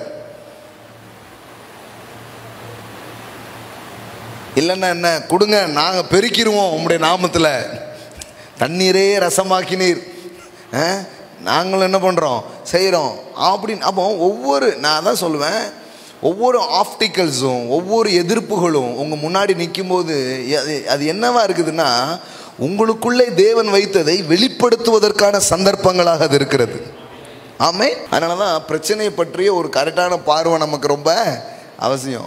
Speaker 1: இல்லைன்னா என்ன கொடுங்க நாங்கள் பெருக்கிடுவோம் உங்களுடைய நாமத்தில் தண்ணீரே ரசமாக்கினீர் ஆ? நாங்களும் என்ன பண்ணுறோம் செய்கிறோம் அப்படின்னு அப்போ ஒவ்வொரு நான் தான் சொல்லுவேன் ஒவ்வொரு ஆப்டிக்கல்ஸும் ஒவ்வொரு எதிர்ப்புகளும் உங்கள் முன்னாடி நிற்கும்போது அது அது என்னவா இருக்குதுன்னா உங்களுக்குள்ளே தேவன் வைத்ததை வெளிப்படுத்துவதற்கான சந்தர்ப்பங்களாக அது இருக்கிறது ஆமே அதனால தான் பிரச்சனையை பற்றிய ஒரு கரெக்டான பார்வை நமக்கு ரொம்ப அவசியம்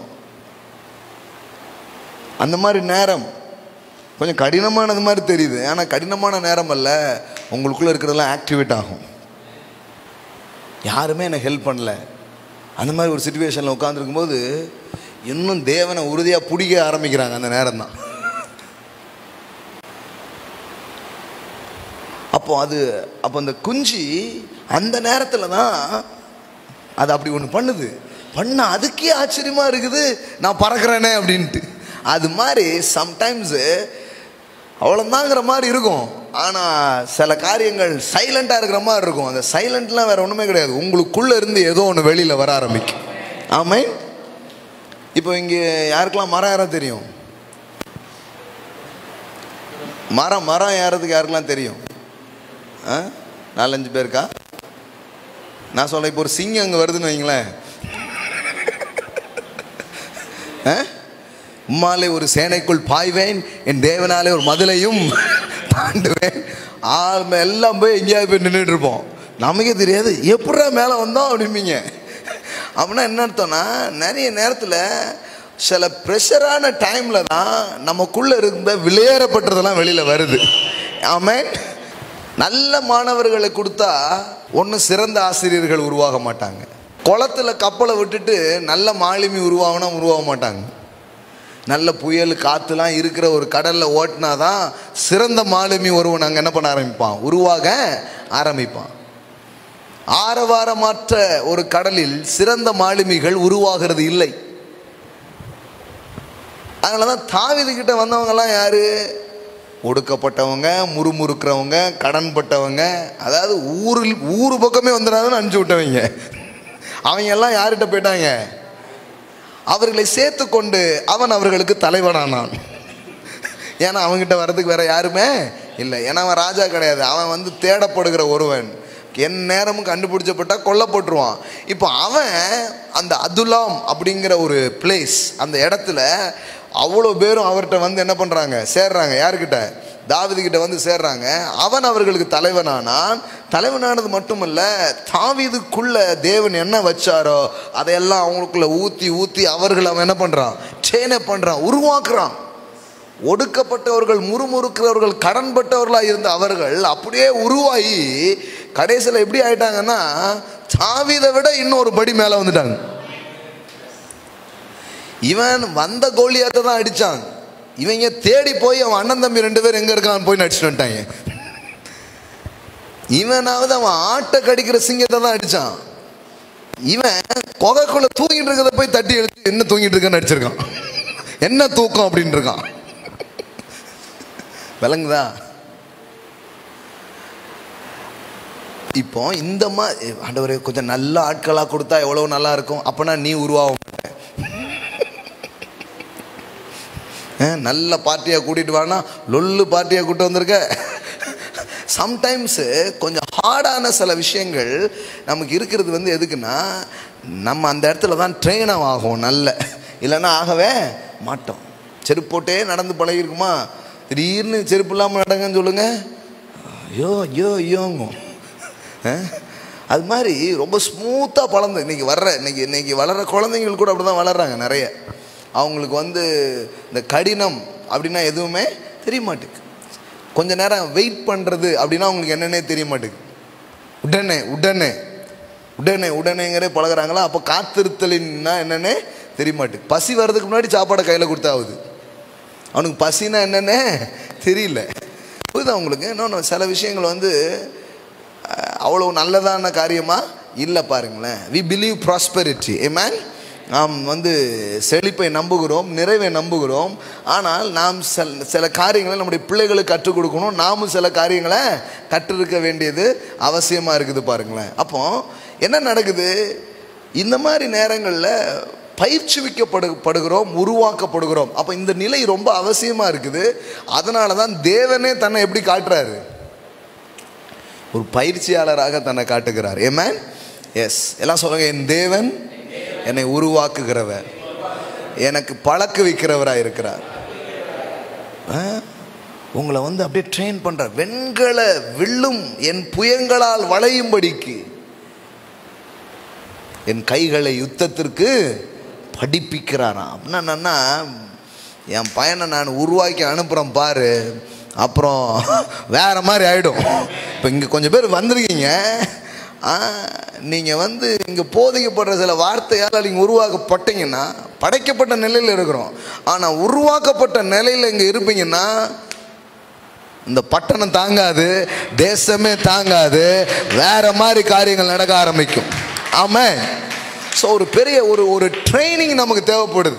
Speaker 1: அந்த மாதிரி நேரம் கொஞ்சம் கடினமானது மாதிரி தெரியுது ஆனால் கடினமான நேரம் அல்ல உங்களுக்குள்ளே இருக்கிறதெல்லாம் ஆக்டிவேட் ஆகும் யாருமே எனக்கு ஹெல்ப் பண்ணல அந்த மாதிரி ஒரு சுச்சுவேஷனில் உட்காந்துருக்கும்போது இன்னும் தேவனை உறுதியாக பிடிக்க ஆரம்பிக்கிறாங்க அந்த நேரம் தான் அப்போ அது அப்போ அந்த குஞ்சு அந்த நேரத்தில் தான் அது அப்படி ஒன்று பண்ணுது பண்ண அதுக்கே ஆச்சரியமாக இருக்குது நான் பறக்கிறேனே அப்படின்ட்டு அது மாதிரி சம்டைம்ஸு அவ்வளோதாங்கிற மாதிரி இருக்கும் ஆனால் சில காரியங்கள் சைலண்ட்டாக இருக்கிற மாதிரி இருக்கும் அந்த சைலண்ட்லாம் வேறு ஒன்றுமே கிடையாது உங்களுக்குள்ளே இருந்து ஏதோ ஒன்று வெளியில் வர ஆரம்பிக்கும் ஆமே இப்போ இங்கே யாருக்கெல்லாம் மரம் ஏற தெரியும் மரம் மரம் ஏறதுக்கு யாருக்கெல்லாம் தெரியும் ஆ நாலஞ்சு பேருக்கா நான் சொல்ல இப்போ ஒரு சிங்கம் அங்கே வருதுன்னு வைங்களேன் ஆ? உம்மாலே ஒரு சேனைக்குள் பாய்வேன் என் தேவனாலே ஒரு மதுளையும் தாண்டுவேன் ஆள் எல்லாம் போய் எங்கேயாவது போய் நின்றுட்டு இருப்போம் நமக்கே தெரியாது எப்படா மேலே வந்தோம் அப்படிம்பீங்க அப்படின்னா என்ன அர்த்தம்னா நிறைய நேரத்தில் சில ப்ரெஷரான டைமில் தான் நமக்குள்ளே இருந்த விளையாடப்பட்டதெல்லாம் வெளியில் வருது ஆமென் நல்ல மாணவர்களை கொடுத்தா ஒன்றும் சிறந்த ஆசிரியர்கள் உருவாக மாட்டாங்க குளத்துல கப்பலை விட்டுட்டு நல்ல மாலுமி உருவாகனா உருவாக மாட்டாங்க நல்ல புயல் காற்றுலாம் இருக்கிற ஒரு கடலில் ஓட்டினா தான் சிறந்த மாலுமி ஒருவன் அங்கே என்ன பண்ண ஆரம்பிப்பான் உருவாக ஆரம்பிப்பான் ஆரவாரமற்ற ஒரு கடலில் சிறந்த மாலுமிகள் உருவாகிறது இல்லை அதனால தான் தாவிது கிட்ட வந்தவங்கலாம் யாரு ஒடுக்கப்பட்டவங்க முறுமுறுக்கிறவங்க கடன்பட்டவங்க அதாவது ஊரில் ஊர் பக்கமே வந்துடாதுன்னு அனுப்பிச்சு விட்டவங்க அவங்க எல்லாம் யார்கிட்ட போயிட்டாங்க அவர்களை சேர்த்து கொண்டு அவன் அவர்களுக்கு தலைவனானான் ஏன்னா அவன்கிட்ட வர்றதுக்கு வேற யாருமே இல்லை ஏன்னா அவன் ராஜா கிடையாது அவன் வந்து தேடப்படுகிற ஒருவன் என் நேரமும் கண்டுபிடிச்சப்பட்டா கொல்லப்பட்டுருவான் இப்போ அவன் அந்த அதுலாம் அப்படிங்கிற ஒரு பிளேஸ் அந்த இடத்துல அவ்வளோ பேரும் அவர்கிட்ட வந்து என்ன பண்ணுறாங்க சேர்றாங்க யாருக்கிட்ட தாவீது கிட்ட வந்து சேர்றாங்க அவன் அவர்களுக்கு தலைவனானான் தலைவனானது மட்டுமல்ல தாவீதுக்குள்ள தேவன் என்ன வச்சாரோ அதையெல்லாம் அவங்களுக்குள்ள ஊற்றி ஊற்றி அவர்கள் அவன் என்ன பண்ணுறான் ட்ரெயினை பண்ணுறான் உருவாக்குறான் ஒடுக்கப்பட்டவர்கள் முறுமுறுக்கிறவர்கள் கடன்பட்டவர்களாக இருந்த அவர்கள் அப்படியே உருவாகி கடைசியில் எப்படி ஆயிட்டாங்கன்னா தாவீதை விட இன்னொரு படி மேலே வந்துட்டாங்க இவன் வந்த கோலியாத்தை தான் அடிச்சான் இவங்க தேடி போய் அவன் அண்ணன் தம்பி ரெண்டு பேரும் எங்க இருக்கான்னு போய் நடிச்சுட்டு வந்துட்டாங்க இவனாவது அவன் ஆட்டை கடிக்கிற சிங்கத்தை தான் அடிச்சான் இவன் கொகைக்குள்ள தூங்கிட்டு இருக்கிறத போய் தட்டி எடுத்து என்ன தூங்கிட்டு இருக்கன்னு நடிச்சிருக்கான் என்ன தூக்கம் அப்படின்னு இருக்கான் விளங்குதா இப்போ இந்த மாதிரி ஆண்டவரே கொஞ்சம் நல்ல ஆட்களாக கொடுத்தா எவ்வளவு நல்லா இருக்கும் அப்பனா நீ உருவாக மாட்ட. அஹ், நல்ல பார்ட்டியாக கூட்டிட்டு வானா லொல்லு பார்ட்டியாக கூட்டு வந்திருக்க சம்டைம்ஸு கொஞ்சம் ஹார்டான சில விஷயங்கள் நமக்கு இருக்கிறது வந்து எதுக்குன்னா நம்ம அந்த இடத்துல தான் ட்ரெயின் ஆகும் நல்ல இல்லைன்னா ஆகவே மாட்டோம் செருப்பு போட்டே நடந்து பழகிருக்குமா திடீர்னு செருப்பு இல்லாமல் நடங்கன்னு சொல்லுங்க ஐயோ ஐயோ ஐயோங்கும் அஹ்? அது மாதிரி ரொம்ப ஸ்மூத்தாக பழந்து இன்னைக்கு வர்ற இன்னைக்கு இன்னைக்கு வளர்ற குழந்தைங்கள் கூட அப்படி தான் வளர்றாங்க நிறைய அவங்களுக்கு வந்து இந்த கடினம் அப்படின்னா எதுவுமே தெரிய மாட்டேங்குது கொஞ்ச நேரம் வெயிட் பண்ணுறது அப்படின்னா அவங்களுக்கு என்னன்னே தெரிய மாட்டேங்குது உடனே உடனே உடனே உடனேங்கிற பழகுறாங்களா அப்போ காத்திருத்தலின்னா என்னன்னே தெரிய மாட்டேங்குது பசி வர்றதுக்கு முன்னாடி சாப்பாடை கையில் கொடுத்தாவது அவனுக்கு பசினா என்னன்னே தெரியல புரியுதா உங்களுக்கு இன்னொன்று சில விஷயங்கள் வந்து அஹ், அவ்வளோ நல்லதான காரியமா இல்லை பாருங்களேன் வி பிலீவ் ப்ராஸ்பெரிட்டி ஏமேன் நாம் வந்து செழிப்பை நம்புகிறோம் நிறைவை நம்புகிறோம் ஆனால் நாம் சில சில காரியங்களை நம்முடைய பிள்ளைகளுக்கு கற்றுக் கொடுக்கணும் நாமும் சில காரியங்களை கற்றிருக்க வேண்டியது அவசியமாக இருக்குது பாருங்களேன் அப்போ என்ன நடக்குது இந்த மாதிரி நேரங்களில் பயிற்சிவிக்கப்படு படுகிறோம் உருவாக்கப்படுகிறோம் அப்போ இந்த நிலை ரொம்ப அவசியமாக இருக்குது அதனால தான் தேவனே தன்னை எப்படி காட்டுறாரு ஒரு பயிற்சியாளராக தன்னை காட்டுகிறார் ஏமேன் எஸ் எல்லாம் சொல்லுங்க என் தேவன் என்னை உருவாக்குகிறவர் எனக்கு பழக்க வைக்கிறவராக இருக்கிறார் ஆ? உங்களை வந்து அப்படியே ட்ரெயின் பண்ற வெண்கல வில்லும் என் புயங்களால் வளையும்படிக்கு என் கைகளை யுத்தத்திற்கு படிப்பிக்கிறாராம் அப்படின்னா என்னன்னா என் பையனை நான் உருவாக்கி அனுப்புகிறேன் பாரு அப்புறம் வேற மாதிரி ஆயிடும் இப்போ இங்கே கொஞ்சம் பேர் வந்திருக்கீங்க நீங்கள் வந்து இங்கே போதிக்கப்படுற சில வார்த்தையால் நீங்கள் உருவாக்கப்பட்டீங்கன்னா படைக்கப்பட்ட நிலையில் இருக்கிறோம் ஆனால் உருவாக்கப்பட்ட நிலையில் இங்கே இருப்பீங்கன்னா இந்த பட்டணம் தாங்காது தேசமே தாங்காது வேற மாதிரி காரியங்கள் நடக்க ஆரம்பிக்கும் ஆமா ஸோ ஒரு பெரிய ஒரு ஒரு ட்ரைனிங் நமக்கு தேவைப்படுது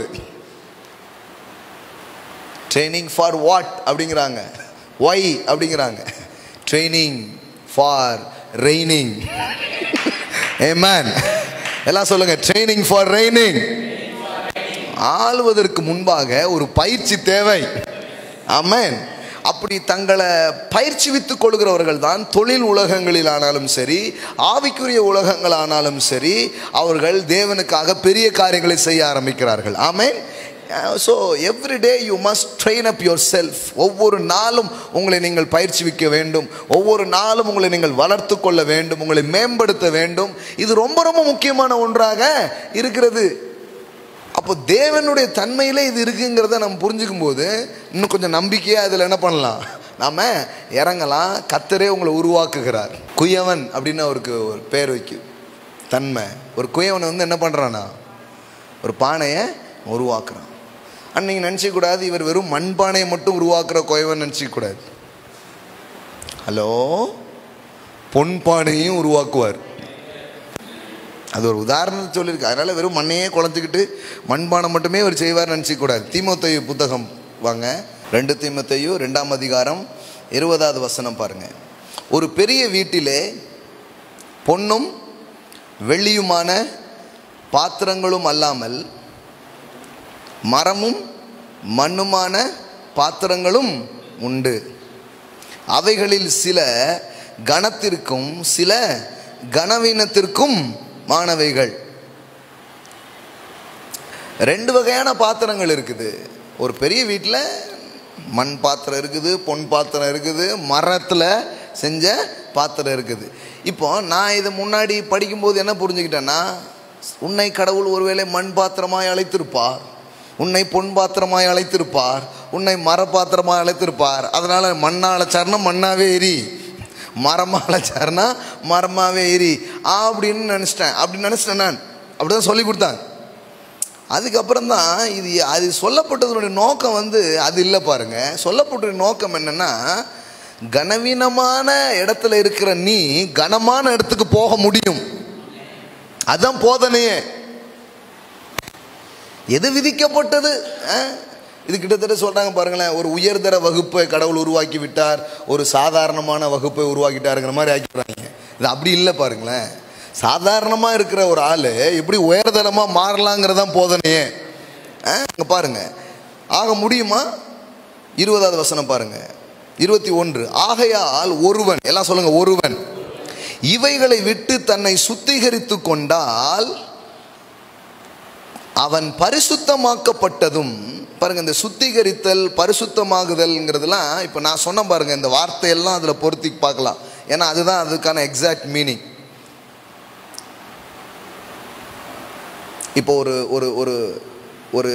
Speaker 1: ட்ரைனிங் ஃபார் வாட் அப்படிங்கிறாங்க ஒய் அப்படிங்கிறாங்க ட்ரைனிங் ஃபார் ரெய்னிங் ஏமேன் எல்லாம் சொல்லுங்க ட்ரைனிங் ஃபார் ரெய்னிங் ஆளுவதற்கு முன்பாக ஒரு பயிற்சி தேவை ஆமென் அப்படி தங்களை பயிற்சிவித்துக் கொள்கிறவர்கள் தான் தொழில் உலகங்களில் ஆனாலும் சரி ஆவிக்குரிய உலகங்கள் ஆனாலும் சரி அவர்கள் தேவனுக்காக பெரிய காரியங்களை செய்ய ஆரம்பிக்கிறார்கள் ஆமென் so everyday you must train up yourself ஒவ்வொரு நாளும் உங்களை நீங்கள் பயிற்சிவிக்க வேண்டும் ஒவ்வொரு நாளும் உங்களை நீங்கள் வளர்த்து கொள்ள வேண்டும் உங்களை மேம்படுத்த வேண்டும் இது ரொம்ப ரொம்ப முக்கியமான ஒன்றாக இருக்கிறது அப்போ தேவனுடைய தன்மையிலே இது இருக்குங்கிறத நம்ம புரிஞ்சுக்கும் போது இன்னும் கொஞ்சம் நம்பிக்கையாக அதில் என்ன பண்ணலாம் நாம இறங்கலாம் கத்தரே உங்களை உருவாக்குகிறார் குயவன் அப்படின்னு அவருக்கு ஒரு பேர் வைக்கும் தன்மை ஒரு குயவன் வந்து என்ன பண்ணுறானா ஒரு பானையை உருவாக்குறான் அன்னைக்கு நினச்சிக்கூடாது இவர் வெறும் மண்பானையை மட்டும் உருவாக்குற குயவன் நினச்சிக்கூடாது ஹலோ பொன் பானையும் உருவாக்குவார் அது ஒரு உதாரணத்தை சொல்லியிருக்கு அதனால் வெறும் மண்ணையே குழஞ்சிக்கிட்டு மண்பானம் மட்டுமே அவர் செய்வார் நினச்சிக்கூடாது தீமோத்தையு புத்தகம் வாங்க ரெண்டு தீமத்தையு ரெண்டாம் அதிகாரம் இருபதாவது வசனம் பாருங்க ஒரு பெரிய வீட்டிலே பொன்னும் வெள்ளியுமான பாத்திரங்களும் அல்லாமல் மரமும் மண்ணுமான பாத்திரங்களும் உண்டு அவைகளில் சில கணத்திற்கும் சில கனவீனத்திற்கும் மாணவைகள் ரெண்டு வகையான பாத்திரங்கள் இருக்குது ஒரு பெரிய வீட்டில் மண் பாத்திரம் இருக்குது பொன் பாத்திரம் இருக்குது மரத்தில் செஞ்ச பாத்திரம் இருக்குது இப்போ நான் இதை முன்னாடி படிக்கும்போது என்ன புரிஞ்சுக்கிட்டேன்னா உன்னை கடவுள் ஒருவேளை மண் பாத்திரமாய் அழைத்திருப்பார் உன்னை பொன் பாத்திரமாய் அழைத்திருப்பார் உன்னை மர பாத்திரமாய் அழைத்திருப்பார் அதனால் மண்ணால் சரணம் மண்ணாவே எரி மரமால சரணா மரமாவே எரி அப்படின்னு நினச்சிட்டேன் அப்படி நினச்சிட்டேன் நான் அப்படி தான் சொல்லி கொடுத்தாங்க அதுக்கப்புறம் தான் இது அது சொல்லப்பட்டதனுடைய நோக்கம் வந்து அது இல்லை பாருங்க சொல்லப்பட்ட நோக்கம் என்னன்னா கனவீனமான இடத்துல இருக்கிற நீ கனமான இடத்துக்கு போக முடியும் அதான் போதனையே எது விதிக்கப்பட்டது அஹ்? இது கிட்டத்தட்ட சொல்றாங்க பாருங்களேன் ஒரு உயர்தர வகுப்பை கடவுள் உருவாக்கி விட்டார் ஒரு சாதாரணமான வகுப்பை உருவாக்கிட்டாருங்கிற மாதிரி ஆக்கிடுறாங்க இது அப்படி இல்லை பாருங்களேன் சாதாரணமாக இருக்கிற ஒரு ஆள் எப்படி உயர்தரமாக மாறலாங்கிறதான் போதனையே இங்கே பாருங்க ஆக முடியுமா இருபதாவது வசனம் பாருங்க இருபத்தி ஒன்று ஆகையால் ஒருவன் எல்லாம் சொல்லுங்க ஒருவன் இவைகளை விட்டு தன்னை சுத்திகரித்து கொண்டால் அவன் பரிசுத்தமாக்கப்பட்டதும் பாருங்க இந்த சுத்திகரித்தல் பரிசுத்தமாகுதல்ங்கிறதுலாம் இப்போ நான் சொன்ன பாருங்க இந்த வார்த்தையெல்லாம் அதில் பொருத்தி பார்க்கலாம் ஏன்னா அதுதான் அதுக்கான எக்ஸாக்ட் மீனிங் இப்போ ஒரு ஒரு ஒரு ஒரு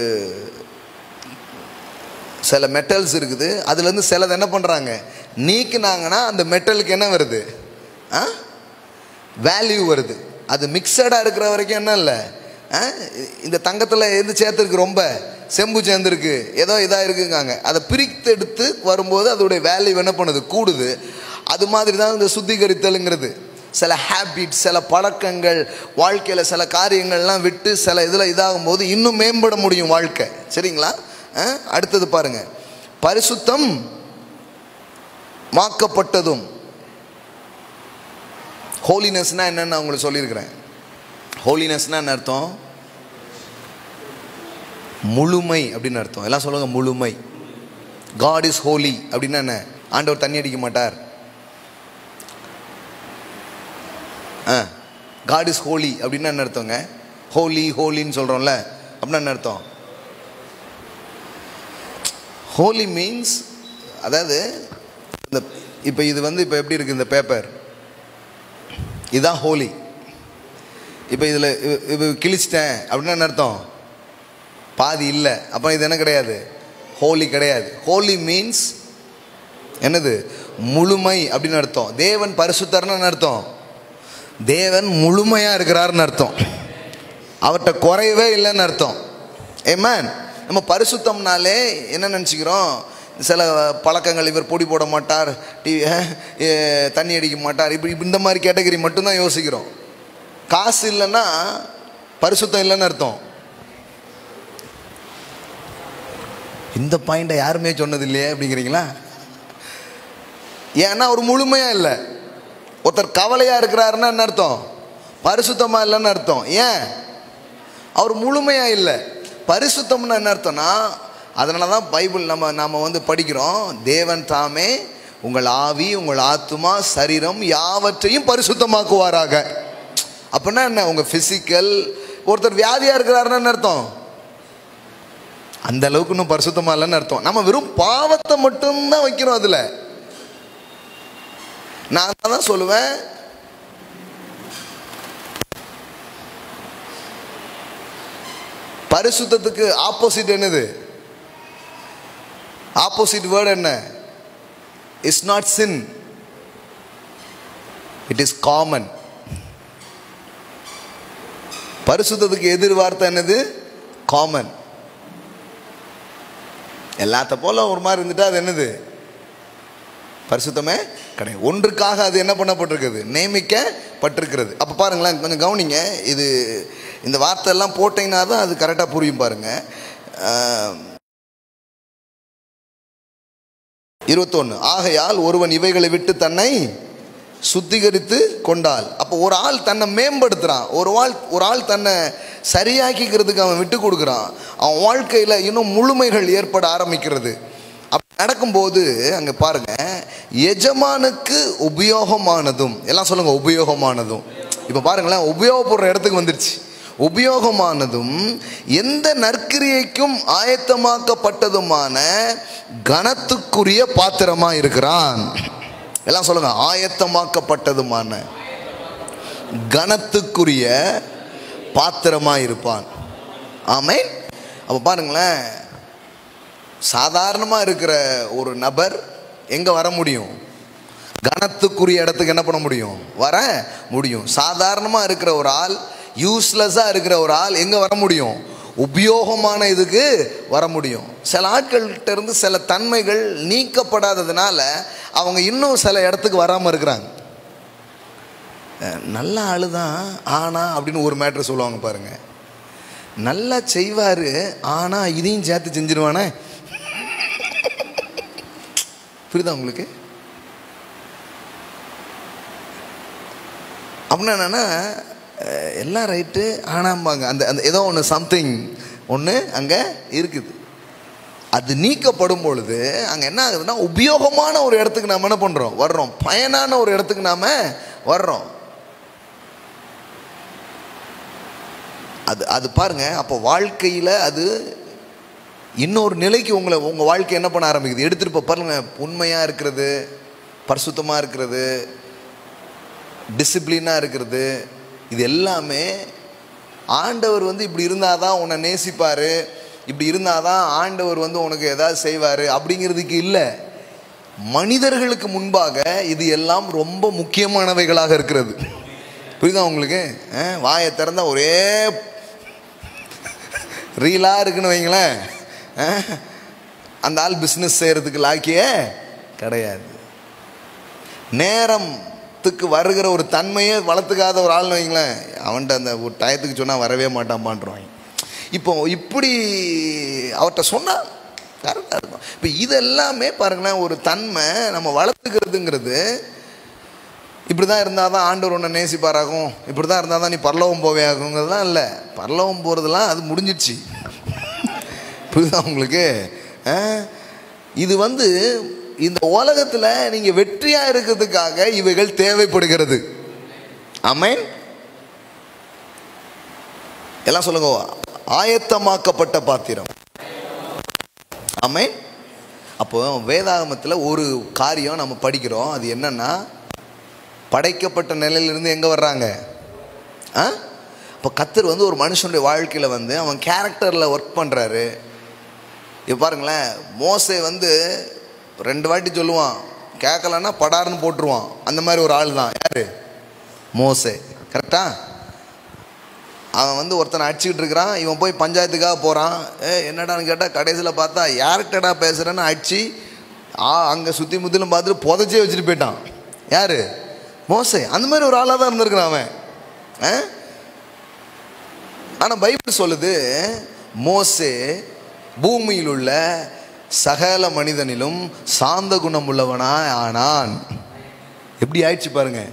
Speaker 1: சில மெட்டல்ஸ் இருக்குது அதுலேருந்து சிலது என்ன பண்ணுறாங்க நீக்கினாங்கன்னா அந்த மெட்டலுக்கு என்ன வருது ஆ வேல்யூ வருது அது மிக்சடாக இருக்கிற வரைக்கும் என்ன இல்லை ஆ? இந்த தங்கத்தில் எது சேர்த்துருக்கு ரொம்ப செம்பு சேர்ந்துருக்கு ஏதோ இதாக இருக்குங்காங்க அதை பிரித்து எடுத்து வரும்போது அதோடைய வேல்யூ என்ன பண்ணுது கூடுது அது மாதிரி தான் இந்த சுத்திகரித்தலுங்கிறது சில ஹேபிட் சில பழக்கங்கள் வாழ்க்கையில் சில காரியங்கள்லாம் விட்டு சில இதில் இதாகும் போது இன்னும் மேம்பட முடியும் வாழ்க்கை சரிங்களா ஆ? அடுத்தது பாருங்க பரிசுத்தம் மாக்கப்பட்டதும் ஹோலினஸ்னால் என்னன்னு நான் உங்களுக்கு சொல்லியிருக்கிறேன் ஹோலினஸ்னால் என்ன அர்த்தம் முழுமை அப்படின்னு அர்த்தம் எல்லாம் சொல்லுங்க முழுமை காட் இஸ் ஹோலி அப்படின்னா என்ன ஆண்டவர் தண்ணி அடிக்க மாட்டார் ஆ காட் இஸ் ஹோலி அப்படின்னா என்ன அர்த்தங்க ஹோலி ஹோலின்னு சொல்கிறோம்ல அப்படின்னா என்ன அர்த்தம் ஹோலி மீன்ஸ் அதாவது இந்த இப்போ இது வந்து இப்போ எப்படி இருக்குது இந்த பேப்பர் இதுதான் ஹோலி இப்போ இதில் இப்போ கிழிச்சிட்டேன் அப்படின்னா என்ன அர்த்தம் பாதி இல்லை அப்போ இது என்ன கிடையாது ஹோலி கிடையாது ஹோலி மீன்ஸ் என்னது முழுமை அப்படின்னு அர்த்தம் தேவன் பரிசுத்தர்னு என்ன அர்த்தம் தேவன் முழுமையாக இருக்கிறாருன்னு அர்த்தம் அவர்கிட்ட குறையவே இல்லைன்னு அர்த்தம் ஏமேன் நம்ம பரிசுத்தம்னாலே என்ன நினச்சிக்கிறோம் சில பழக்கங்கள் இவர் பொடி போட மாட்டார் டி தண்ணி அடிக்க மாட்டார் இப்படி இந்த மாதிரி கேட்டகரி மட்டும்தான் யோசிக்கிறோம் காசு இல்லைன்னா பரிசுத்தம் இல்லைன்னு அர்த்தம் இந்த பாயிண்டை யாருமே சொன்னது இல்லையே அப்படிங்கிறீங்களா ஏன்னா அவர் முழுமையா இல்லை ஒருத்தர் கவலையா இருக்கிறாருன்னா என்ன அர்த்தம் பரிசுத்தமா இல்லைன்னு அர்த்தம் ஏன் அவர் முழுமையா இல்லை பரிசுத்தம்னா என்ன அர்த்தம்னா அதனால தான் பைபிள் நம்ம நம்ம வந்து படிக்கிறோம் தேவன் தாமே உங்கள் ஆவி உங்கள் ஆத்துமா சரீரம் யாவற்றையும் பரிசுத்தமாக்குவாராக அப்படின்னா என்ன உங்கள் ஃபிசிக்கல் ஒருத்தர் வியாதியாக இருக்கிறாருன்னு என்ன அர்த்தம் அந்த அளவுக்கு இன்னும் பரிசுத்தமா இல்லைன்னு அர்த்தம் நம்ம வெறும் பாவத்தை மட்டும்தான் வைக்கிறோம் அதில் நான் தான் சொல்லுவேன் பரிசுத்தத்துக்கு ஆப்போசிட் என்னது ஆப்போசிட் வேர்டு என்ன is not sin it is common பரிசுத்தத்துக்கு எதிர் வார்த்தை என்னது காமன் எல்லாத்த போல ஒரு மாதிரி இருந்துட்டா அது என்னது பரிசுத்தமே கிடையாது ஒன்றுக்காக அது என்ன பண்ணப்பட்டிருக்குது நியமிக்கப்பட்டிருக்கிறது அப்போ பாருங்களேன் கொஞ்சம் கவனிங்க இது இந்த வார்த்தை எல்லாம் போட்டீங்கன்னா தான் அது கரெக்டாக புரியும் பாருங்க இருபத்தொன்று ஆகையால் ஒருவன் இவைகளை விட்டு தன்னை சுத்திகரித்து கொண்டால் அப்போ ஒரு ஆள் தன்னை மேம்படுத்துகிறான் ஒரு ஆள் ஒரு ஆள் தன்னை சரியாக்கிக்கிறதுக்கு அவன் விட்டு கொடுக்குறான் அவன் வாழ்க்கையில் இன்னும் முழுமைகள் ஏற்பட ஆரம்பிக்கிறது அப்படி நடக்கும்போது அங்கே பாருங்க எஜமானுக்கு உபயோகமானதும் எல்லாம் சொல்லுங்க உபயோகமானதும் இப்போ பாருங்களேன் உபயோகப்படுற இடத்துக்கு வந்துருச்சு உபயோகமானதும் எந்த நற்கிரியைக்கும் ஆயத்தமாக்கப்பட்டதுமான கனத்துக்குரிய பாத்திரமா இருக்கிறான் எல்லாம் சொல்லுங்க ஆயத்தமாக்கப்பட்டதுமான கனத்துக்குரிய பாத்திரமா இருப்பான் ஆமே அப்போ பாருங்களேன் சாதாரணமாக இருக்கிற ஒரு நபர் எங்கே வர முடியும் கனத்துக்குரிய இடத்துக்கு என்ன பண்ண முடியும் வர முடியும் சாதாரணமாக இருக்கிற ஒரு ஆள் யூஸ்லெஸ்ஸாக இருக்கிற ஒரு ஆள் எங்கே வர முடியும் உபயோகமான இதுக்கு வர முடியும் சில ஆட்கள்கிட்ட இருந்து சில தன்மைகள் நீக்கப்படாததுனால அவங்க இன்னும் சில இடத்துக்கு வராமல் இருக்கிறாங்க நல்ல ஆளு தான் ஆனா அப்படின்னு ஒரு மேட்ரு சொல்லுவாங்க பாருங்க நல்லா செய்வார் ஆனால் இதையும் சேர்த்து செஞ்சிருவானே புரியுதா உங்களுக்கு அப்படின்னா என்னன்னா எல்லாம் ரைட்டு ஆனாம்பாங்க அந்த அந்த ஏதோ ஒன்று சம்திங் ஒன்று அங்கே இருக்குது அது நீக்கப்படும் பொழுது அங்கே என்ன ஆகுதுன்னா உபயோகமான ஒரு இடத்துக்கு நாம் என்ன பண்ணுறோம் வர்றோம் பயனான ஒரு இடத்துக்கு நாம் வர்றோம் அது அது பாருங்க அப்போ வாழ்க்கையில் அது இன்னொரு நிலைக்கு உங்களை உங்கள் வாழ்க்கை என்ன பண்ண ஆரம்பிக்குது எடுத்துகிட்டு இப்போ பாருங்க உண்மையாக இருக்கிறது பரிசுத்தமாக இருக்கிறது டிசிப்ளினாக இருக்கிறது இது எல்லாமே ஆண்டவர் வந்து இப்படி இருந்தால் தான் உன்னை நேசிப்பார் இப்படி இருந்தால் தான் ஆண்டவர் வந்து உனக்கு ஏதாவது செய்வார் அப்படிங்கிறதுக்கு இல்லை மனிதர்களுக்கு முன்பாக இது எல்லாம் ரொம்ப முக்கியமானவைகளாக இருக்கிறது புரியுதா உங்களுக்கு வாயை திறந்தா ஒரே ரீலாக இருக்குன்னு வைங்களேன் அந்த ஆள் பிஸ்னஸ் செய்கிறதுக்கு லாக்கியே கிடையாது நேரத்துக்கு வருகிற ஒரு தன்மையே வளர்த்துக்காத ஒரு ஆள்னு வைங்களேன் அவன்கிட்ட அந்த ஒரு டயத்துக்கு சொன்னால் வரவே மாட்டான்பான்றாங்க இப்போ இப்படி அவர்கிட்ட சொன்னால் கரெக்டாக இருக்கும் இப்போ இதெல்லாமே பாருங்களேன் ஒரு தன்மை நம்ம வளர்த்துக்கிறதுங்கிறது இப்படி தான் இருந்தால் தான் ஆண்டவர் உன்னை நேசிப்பாராகும் இப்படி தான் இருந்தால் தான் நீ பரலவம் போவே ஆகுங்கிறதுலாம் இல்லை பரலவம் போகிறதுலாம் அது முடிஞ்சிடுச்சு புரியுதா உங்களுக்கு இது வந்து இந்த உலகத்தில் நீங்கள் வெற்றியாக இருக்கிறதுக்காக இவைகள் தேவைப்படுகிறது அமேன் எல்லாம் சொல்லுங்க ஆயத்தமாக்கப்பட்ட பாத்திரம் அமேன் அப்போ வேதாகமத்தில் ஒரு காரியம் நம்ம படிக்கிறோம் அது என்னன்னா படைக்கப்பட்ட நிலையிலிருந்து எங்கே வர்றாங்க ஆ இப்போ கத்தர் வந்து ஒரு மனுஷனுடைய வாழ்க்கையில் வந்து அவன் கேரக்டரில் ஒர்க் பண்ணுறாரு இப்போ பாருங்களேன் மோசை வந்து ரெண்டு வாட்டி சொல்லுவான் கேட்கலன்னா படாருன்னு போட்டுருவான் அந்த மாதிரி ஒரு ஆள் தான் யார் மோசே கரெக்டா அவன் வந்து ஒருத்தனை அடிச்சுக்கிட்டு இருக்கிறான் இவன் போய் பஞ்சாயத்துக்காக போகிறான் ஏ என்னடான்னு கேட்டால் கடைசியில் பார்த்தா யார்கிட்டடா பேசுகிறேன்னு அடிச்சு ஆ அங்கே சுற்றி முத்திலும் பார்த்துட்டு புதைச்சே வச்சுட்டு போயிட்டான் யார் மோசே அந்த மாதிரி ஒரு ஆளாக தான் இருந்திருக்கிறான் அவன் ஆனால் பைபிள் சொல்லுது மோசே பூமியில் உள்ள சகல மனிதனிலும் சாந்த குணம் உள்ளவனா ஆனான் எப்படி ஆயிடுச்சு பாருங்க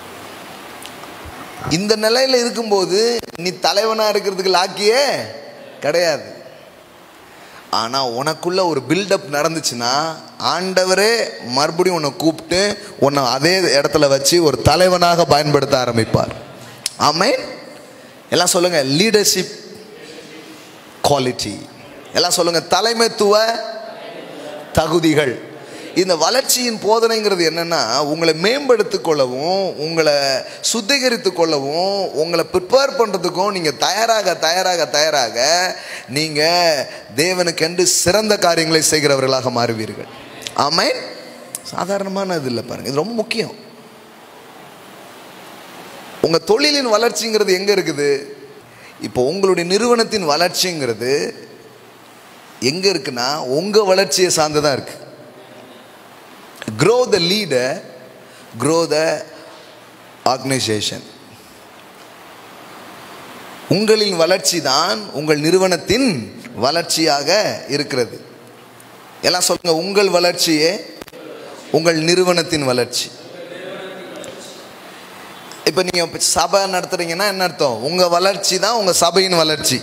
Speaker 1: இந்த நிலையில இருக்கும்போது நீ தலைவனா இருக்கிறதுக்கு லாக்கியே கிடையாது ஆனா உனக்குள்ள ஒரு பில்டப் நடந்துச்சுன்னா ஆண்டவரே மறுபடியும் உன்னை கூப்பிட்டு உன்னை அதே இடத்துல வச்சு ஒரு தலைவனாக பயன்படுத்த ஆரம்பிப்பார் ஆமென் எல்லாம் சொல்லுங்க லீடர்ஷிப் குவாலிட்டி எல்லாம் சொல்லுங்க தலைமைத்துவ தகுதிகள் இந்த வளர்ச்சியின் போதனைங்கிறது என்னன்னா உங்களை மேம்படுத்திக் கொள்ளவும் உங்களை சுத்திகரித்துக் கொள்ளவும் உங்களை ப்ரிப்பேர் பண்ணுறதுக்கும் நீங்கள் தயாராக தயாராக தயாராக நீங்கள் தேவனுக்கென்று சிறந்த காரியங்களை செய்கிறவர்களாக மாறுவீர்கள் ஆமென் சாதாரணமானது இல்லை பாருங்க இது ரொம்ப முக்கியம் உங்கள் தொழிலின் வளர்ச்சிங்கிறது எங்கே இருக்குது இப்போ உங்களுடைய நிறுவனத்தின் வளர்ச்சிங்கிறது எங்கே இருக்குன்னா உங்கள் வளர்ச்சியை சார்ந்து தான் இருக்குது grow the leader grow the organization உங்களின் வளர்ச்சி தான் உங்கள் நிறுவனத்தின் வளர்ச்சியாக இருக்கிறது எல்லாம் சொல்லுங்க உங்கள் வளர்ச்சியே உங்கள் நிறுவனத்தின் வளர்ச்சி இப்போ நீங்கள் சபை நடத்துறீங்கன்னா என்ன அர்த்தம் உங்கள் வளர்ச்சி தான் உங்கள் சபையின் வளர்ச்சி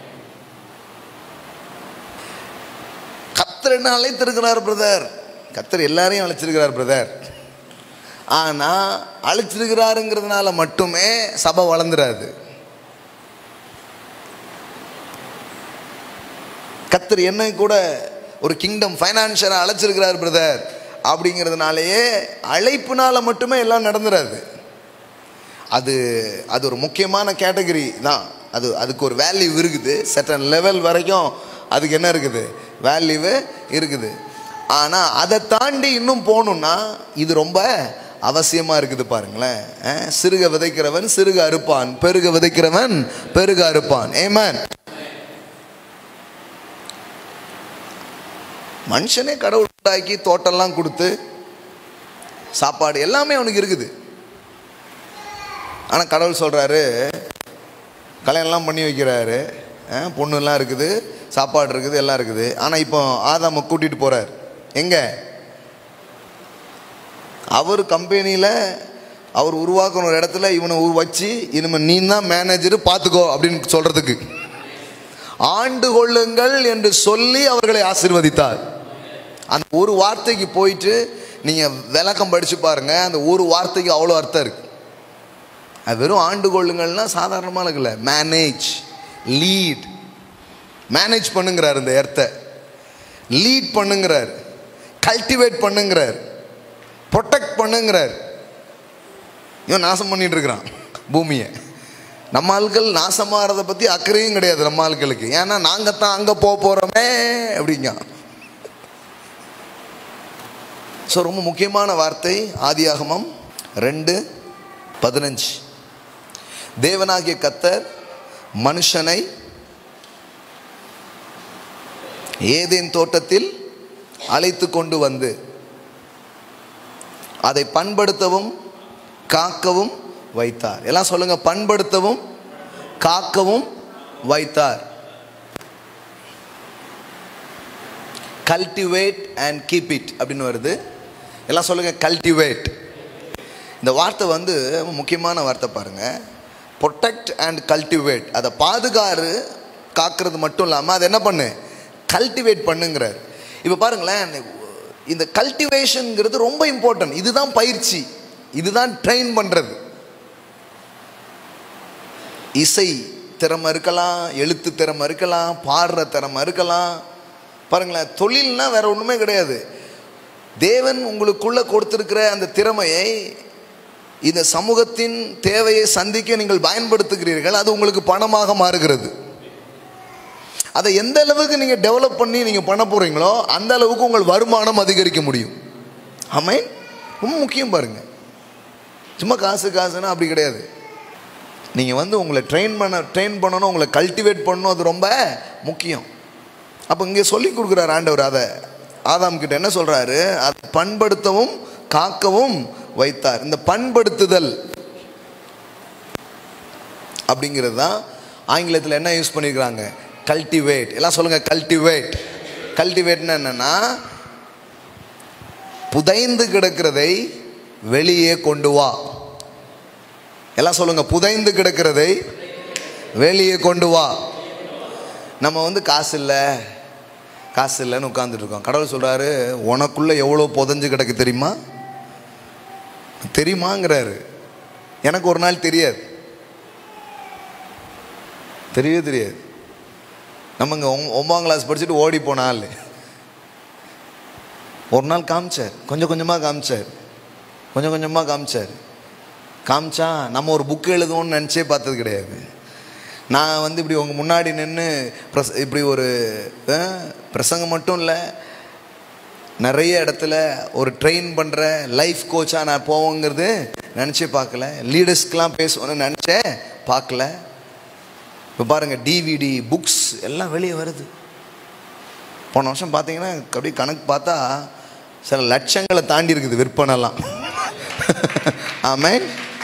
Speaker 1: கத்தர் என்ன அழைத்திருக்கிறார் பிரதர் கத்தர் எல்லாரையும் அழைச்சிருக்கிறார் பிரதர் ஆனால் அழைச்சிருக்கிறாருங்கிறதுனால மட்டுமே சபை வளர்ந்துராது கத்தர் என்னை கூட ஒரு கிங்டம் ஃபைனான்ஷியலாக அழைச்சிருக்கிறார் பிரதர் அப்படிங்கிறதுனாலேயே அழைப்புனால மட்டுமே எல்லாம் நடந்துராது அது அது ஒரு முக்கியமான கேட்டகரி தான் அது அதுக்கு ஒரு வேல்யூ இருக்குது செட்டன் லெவல் வரைக்கும் அதுக்கு என்ன இருக்குது வேல்யூவு இருக்குது ஆனால் அதை தாண்டி இன்னும் போகணுன்னா இது ரொம்ப அவசியமாக இருக்குது பாருங்களேன் அஹ், சிறுக விதைக்கிறவன் சிறுக அறுப்பான் பெருக விதைக்கிறவன் பெருக அறுப்பான் ஏமன் மனுஷனே கடவுள் உண்டாக்கி தோட்டம்லாம் கொடுத்து சாப்பாடு எல்லாமே அவனுக்கு இருக்குது ஆனால் கடவுள் சொல்கிறாரு கல்யாணம்லாம் பண்ணி வைக்கிறாரு அஹ், பொண்ணுலாம் இருக்குது சாப்பாடு இருக்குது எல்லாம் இருக்குது ஆனால் இப்போ ஆதாம கூட்டிகிட்டு போகிறார் எங்கே அவர் கம்பெனியில் அவர் உருவாக்குன ஒரு இடத்துல இவனை உரு- வச்சு இனிமேல் நீ தான் மேனேஜர் பார்த்துக்கோ அப்படின்னு சொல்கிறதுக்கு ஆண்டு கொள்ளுங்கள் என்று சொல்லி அவர்களை ஆசீர்வதித்தார் அந்த ஒரு வார்த்தைக்கு போயிட்டு நீங்கள் விளக்கம் படித்து பாருங்க அந்த ஒரு வார்த்தைக்கு அவ்வளோ அர்த்தம் இருக்கு அது வெறும் ஆண்டு கொள்ளுங்கள்னா சாதாரணமான இல்லை மேனேஜ் லீட் மேனேஜ் பண்ணுங்கிறார் இந்த இடத்த லீட் பண்ணுங்கிறார் கல்டிவேட் பண்ணுங்கிறார் ப்ரொடெக்ட் பண்ணுங்கிறார் இவன் நாசம் பண்ணிட்டு இருக்கிறான் பூமியை நம்ம ஆட்கள் நாசமாகிறத பற்றி அக்கறையும் கிடையாது நம்ம ஆட்களுக்கு ஏன்னா நாங்கள் தான் அங்கே போக போகிறோமே அப்படிங்க ஸோ ரொம்ப முக்கியமான வார்த்தை ஆதியாகமம் ரெண்டு பதினஞ்சு தேவனாகிய கத்தர் மனுஷனை ஏதேன் தோட்டத்தில் அழைத்து கொண்டு வந்து அதை பண்படுத்தவும் காக்கவும் வைத்தார் எல்லாம் சொல்லுங்க பண்படுத்தவும் காக்கவும் வைத்தார் கல்டிவேட் அண்ட் கீப் இட் அப்படின்னு வருது எல்லாம் சொல்லுங்க கல்டிவேட் இந்த வார்த்தை வந்து ரொம்ப முக்கியமான வார்த்தை பாருங்க ப்ரொடெக்ட் அண்ட் கல்டிவேட் அதை பாதுகாரு காக்கிறது மட்டும் இல்லாமல் அதை என்ன பண்ணு கல்டிவேட் பண்ணுங்கிறார் இப்போ பாருங்களேன் இந்த கல்டிவேஷனுங்கிறது ரொம்ப இம்பார்ட்டன்ட் இதுதான் பயிற்சி இதுதான் ட்ரெயின் பண்ணுறது இசை திறமை இருக்கலாம் எழுத்து திறமை இருக்கலாம் பாடுற திறமை இருக்கலாம் பாருங்களேன் தொழில்னா வேற ஒன்றுமே கிடையாது தேவன் உங்களுக்குள்ள கொடுத்திருக்கிற அந்த திறமையை இந்த சமூகத்தின் தேவையை சந்திக்க நீங்கள் பயன்படுத்துகிறீர்கள் அது உங்களுக்கு பணமாக மாறுகிறது அதை எந்த அளவுக்கு நீங்கள் டெவலப் பண்ணி நீங்கள் பண்ண போகிறீங்களோ அந்த அளவுக்கு உங்கள் வருமானம் அதிகரிக்க முடியும் ஆமை ரொம்ப முக்கியம் பாருங்க சும்மா காசு காசுன்னா அப்படி கிடையாது நீங்கள் வந்து உங்களை ட்ரெயின் பண்ண ட்ரெயின் பண்ணணும் உங்களை கல்டிவேட் பண்ணணும் அது ரொம்ப முக்கியம் அப்போ இங்கே சொல்லி கொடுக்குறாரு ஆண்டவர் அதை ஆதாம் கிட்ட என்ன சொல்கிறாரு அதை பண்படுத்தவும் காக்கவும் வைத்தார் இந்த பண்படுத்துதல் அப்படிங்கிறது தான் ஆங்கிலத்தில் என்ன யூஸ் பண்ணியிருக்கிறாங்க கல்டிவேட் எல்லாம் சொல்லுங்கள் கல்டிவேட் கல்டிவேட்னா என்னென்னா புதைந்து கிடக்கிறதை வெளியே கொண்டு வா எல்லாம் சொல்லுங்க புதைந்து கிடக்கிறதை வெளியே கொண்டு வா நம்ம வந்து காசு இல்லை காசு இல்லைன்னு உட்காந்துட்டு இருக்கோம் கடவுள் சொல்கிறாரு உனக்குள்ளே எவ்வளோ புதஞ்சு கிடக்கு தெரியுமா தெரியுமாங்கிறாரு எனக்கு ஒரு நாள் தெரியாது தெரியவே தெரியாது நம்ம இங்கே ஒன்பதாம் கிளாஸ் படிச்சுட்டு ஓடி போன ஆள் ஒரு நாள் காமிச்சார் கொஞ்சம் கொஞ்சமாக காமிச்சார் கொஞ்சம் கொஞ்சமாக காமிச்சார் காமிச்சா நம்ம ஒரு புக்கு எழுதுவோம்னு நினச்சே பார்த்தது கிடையாது நான் வந்து இப்படி உங்கள் முன்னாடி நின்று பிரஸ் இப்படி ஒரு அஹ், பிரசங்கம் மட்டும் இல்லை நிறைய இடத்துல ஒரு ட்ரெயின் பண்ணுற லைஃப் கோச்சாக நான் போவோங்கிறது நினச்சே பார்க்கல லீடர்ஸ்க்கெலாம் பேசுவேன்னு நினச்சேன் பார்க்கல இப்போ பாருங்கள் டிவிடி புக்ஸ் எல்லாம் வெளியே வருது போன வருஷம் பார்த்தீங்கன்னா அப்படியே கணக்கு பார்த்தா சில லட்சங்களை தாண்டி இருக்குது விற்பனைலாம் ஆமேன்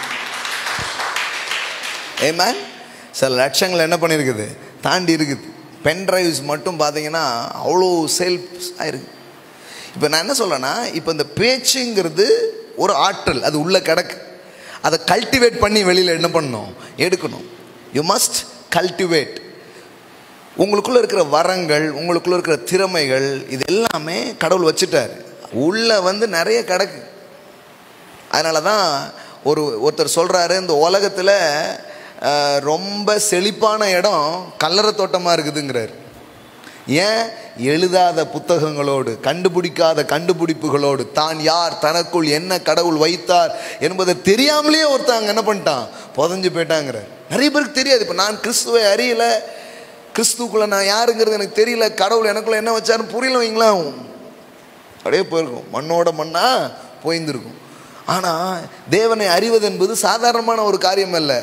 Speaker 1: ஏமேன் சில லட்சங்கள் என்ன பண்ணியிருக்குது தாண்டி இருக்குது பென் டிரைவ்ஸ் மட்டும் பார்த்தீங்கன்னா அவ்வளோ சேல்ஸ் ஆயிருக்கு இப்போ நான் என்ன சொல்கிறேன்னா இப்போ இந்த பேச்சுங்கிறது ஒரு ஆற்றல் அது உள்ளே கிடக்கு அதை கல்டிவேட் பண்ணி வெளியில் என்ன பண்ணணும் எடுக்கணும் யூ மஸ்ட் கல்டிவேட் உங்களுக்குள்ள இருக்கிற வரங்கள் உங்களுக்குள்ள இருக்கிற திறமைகள் இது எல்லாமே கடவுள் வச்சுட்டார் உள்ள வந்து நிறைய கிடக்கு அதனால தான் ஒரு ஒருத்தர் சொல்கிறாரு இந்த உலகத்தில் அஹ், ரொம்ப செழிப்பான இடம் கல்லறை தோட்டமாக இருக்குதுங்கிறார் ஏன் எழுதாத புத்தகங்களோடு கண்டுபிடிக்காத கண்டுபிடிப்புகளோடு தான் யார் தனக்குள் என்ன கடவுள் வைத்தார் என்பதை தெரியாமலேயே ஒருத்தங்க என்ன பண்ணிட்டான் புதஞ்சு போயிட்டாங்கிறார் நிறைய பேருக்கு தெரியாது இப்போ நான் கிறிஸ்துவை அறியல கிறிஸ்துக்குள்ள நான் யாருங்கிறது எனக்கு தெரியல கடவுள் எனக்குள்ள என்ன வச்சாருன்னு புரியல வைங்களேன் அப்படியே போயிருக்கும் மண்ணோட மண்ணா போய்ந்திருக்கும் ஆனால் தேவனை அறிவது என்பது சாதாரணமான ஒரு காரியம் அல்ல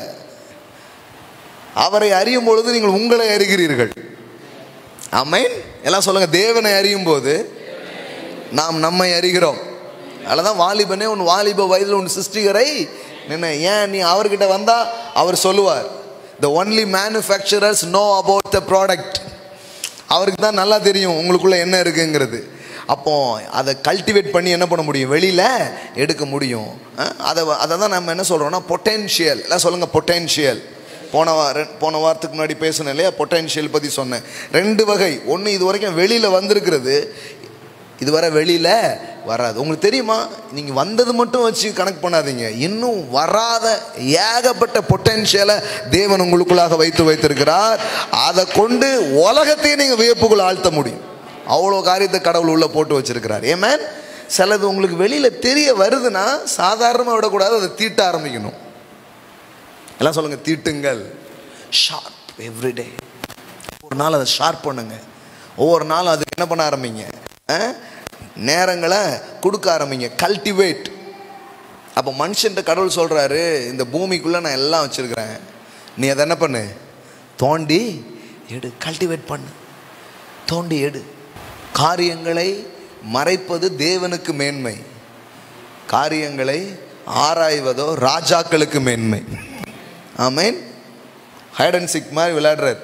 Speaker 1: அவரை அறியும் பொழுது நீங்கள் உங்களை அறிகிறீர்கள் ஆமென் எல்லாம் சொல்லுங்க தேவனை அறியும் போது நாம் நம்மை அறிகிறோம் தான் வாலிபனே உன் வாலிப வயதில் உன் சிருஷ்டிகரை நின்ன ஏன் நீ அவர்கிட்ட வந்தா அவர் சொல்லுவார் the only manufacturers know about the product அவருக்கு தான் நல்லா தெரியும் உங்களுக்குள்ள என்ன இருக்குங்கிறது அப்போ அதை கல்டிவேட் பண்ணி என்ன பண்ண முடியும் வெளியில் எடுக்க முடியும் அஹ், அதை அதை தான் நம்ம என்ன சொல்கிறோம்னா பொட்டென்ஷியல் எல்லாம் சொல்லுங்கள் பொட்டென்ஷியல் போன வா ரெ- போன வாரத்துக்கு முன்னாடி பேசினேன் இல்லையா பொட்டென்ஷியல் பற்றி சொன்னேன் ரெண்டு வகை ஒன்று இது வரைக்கும் வெளியில் வந்திருக்கிறது இதுவரை வெளியில் வராது உங்களுக்கு தெரியுமா நீங்கள் வந்தது மட்டும் வச்சு கணக்கு பண்ணாதீங்க இன்னும் வராத ஏகப்பட்ட பொட்டென்ஷியலை தேவன் உங்களுக்குள்ளாக வைத்து வைத்திருக்கிறார் அதை கொண்டு உலகத்தையே நீங்கள் வியப்புக்குள் ஆழ்த்த முடியும் அவ்வளோ காரியத்தை கடவுள் உள்ளே போட்டு வச்சிருக்கிறார் ஏமேன் சிலது உங்களுக்கு வெளியில் தெரிய வருதுன்னா சாதாரணமாக விடக்கூடாது அதை தீட்ட ஆரம்பிக்கணும் எல்லாம் சொல்லுங்க தீட்டுங்கள் ஷார்ப் எவ்ரிடே ஒரு நாள் அதை ஷார்ப் பண்ணுங்க ஒவ்வொரு நாளும் அதுக்கு என்ன பண்ண ஆரம்பிங்க அஹ்? நேரங்களை கொடுக்க ஆரம்பிங்க கல்டிவேட் அப்போ மனுஷன்ட்ட கடவுள் சொல்கிறாரு இந்த பூமிக்குள்ளே நான் எல்லாம் வச்சுருக்கிறேன் நீ அதை என்ன பண்ணு தோண்டி எடு கல்டிவேட் பண்ணு தோண்டி எடு காரியங்களை மறைப்பது தேவனுக்கு மேன்மை காரியங்களை ஆராய்வதோ ராஜாக்களுக்கு மேன்மை ஆமேன் ஹைட் அண்ட் சிக் மாதிரி விளையாடுறார்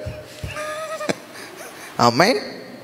Speaker 1: ஆமேன்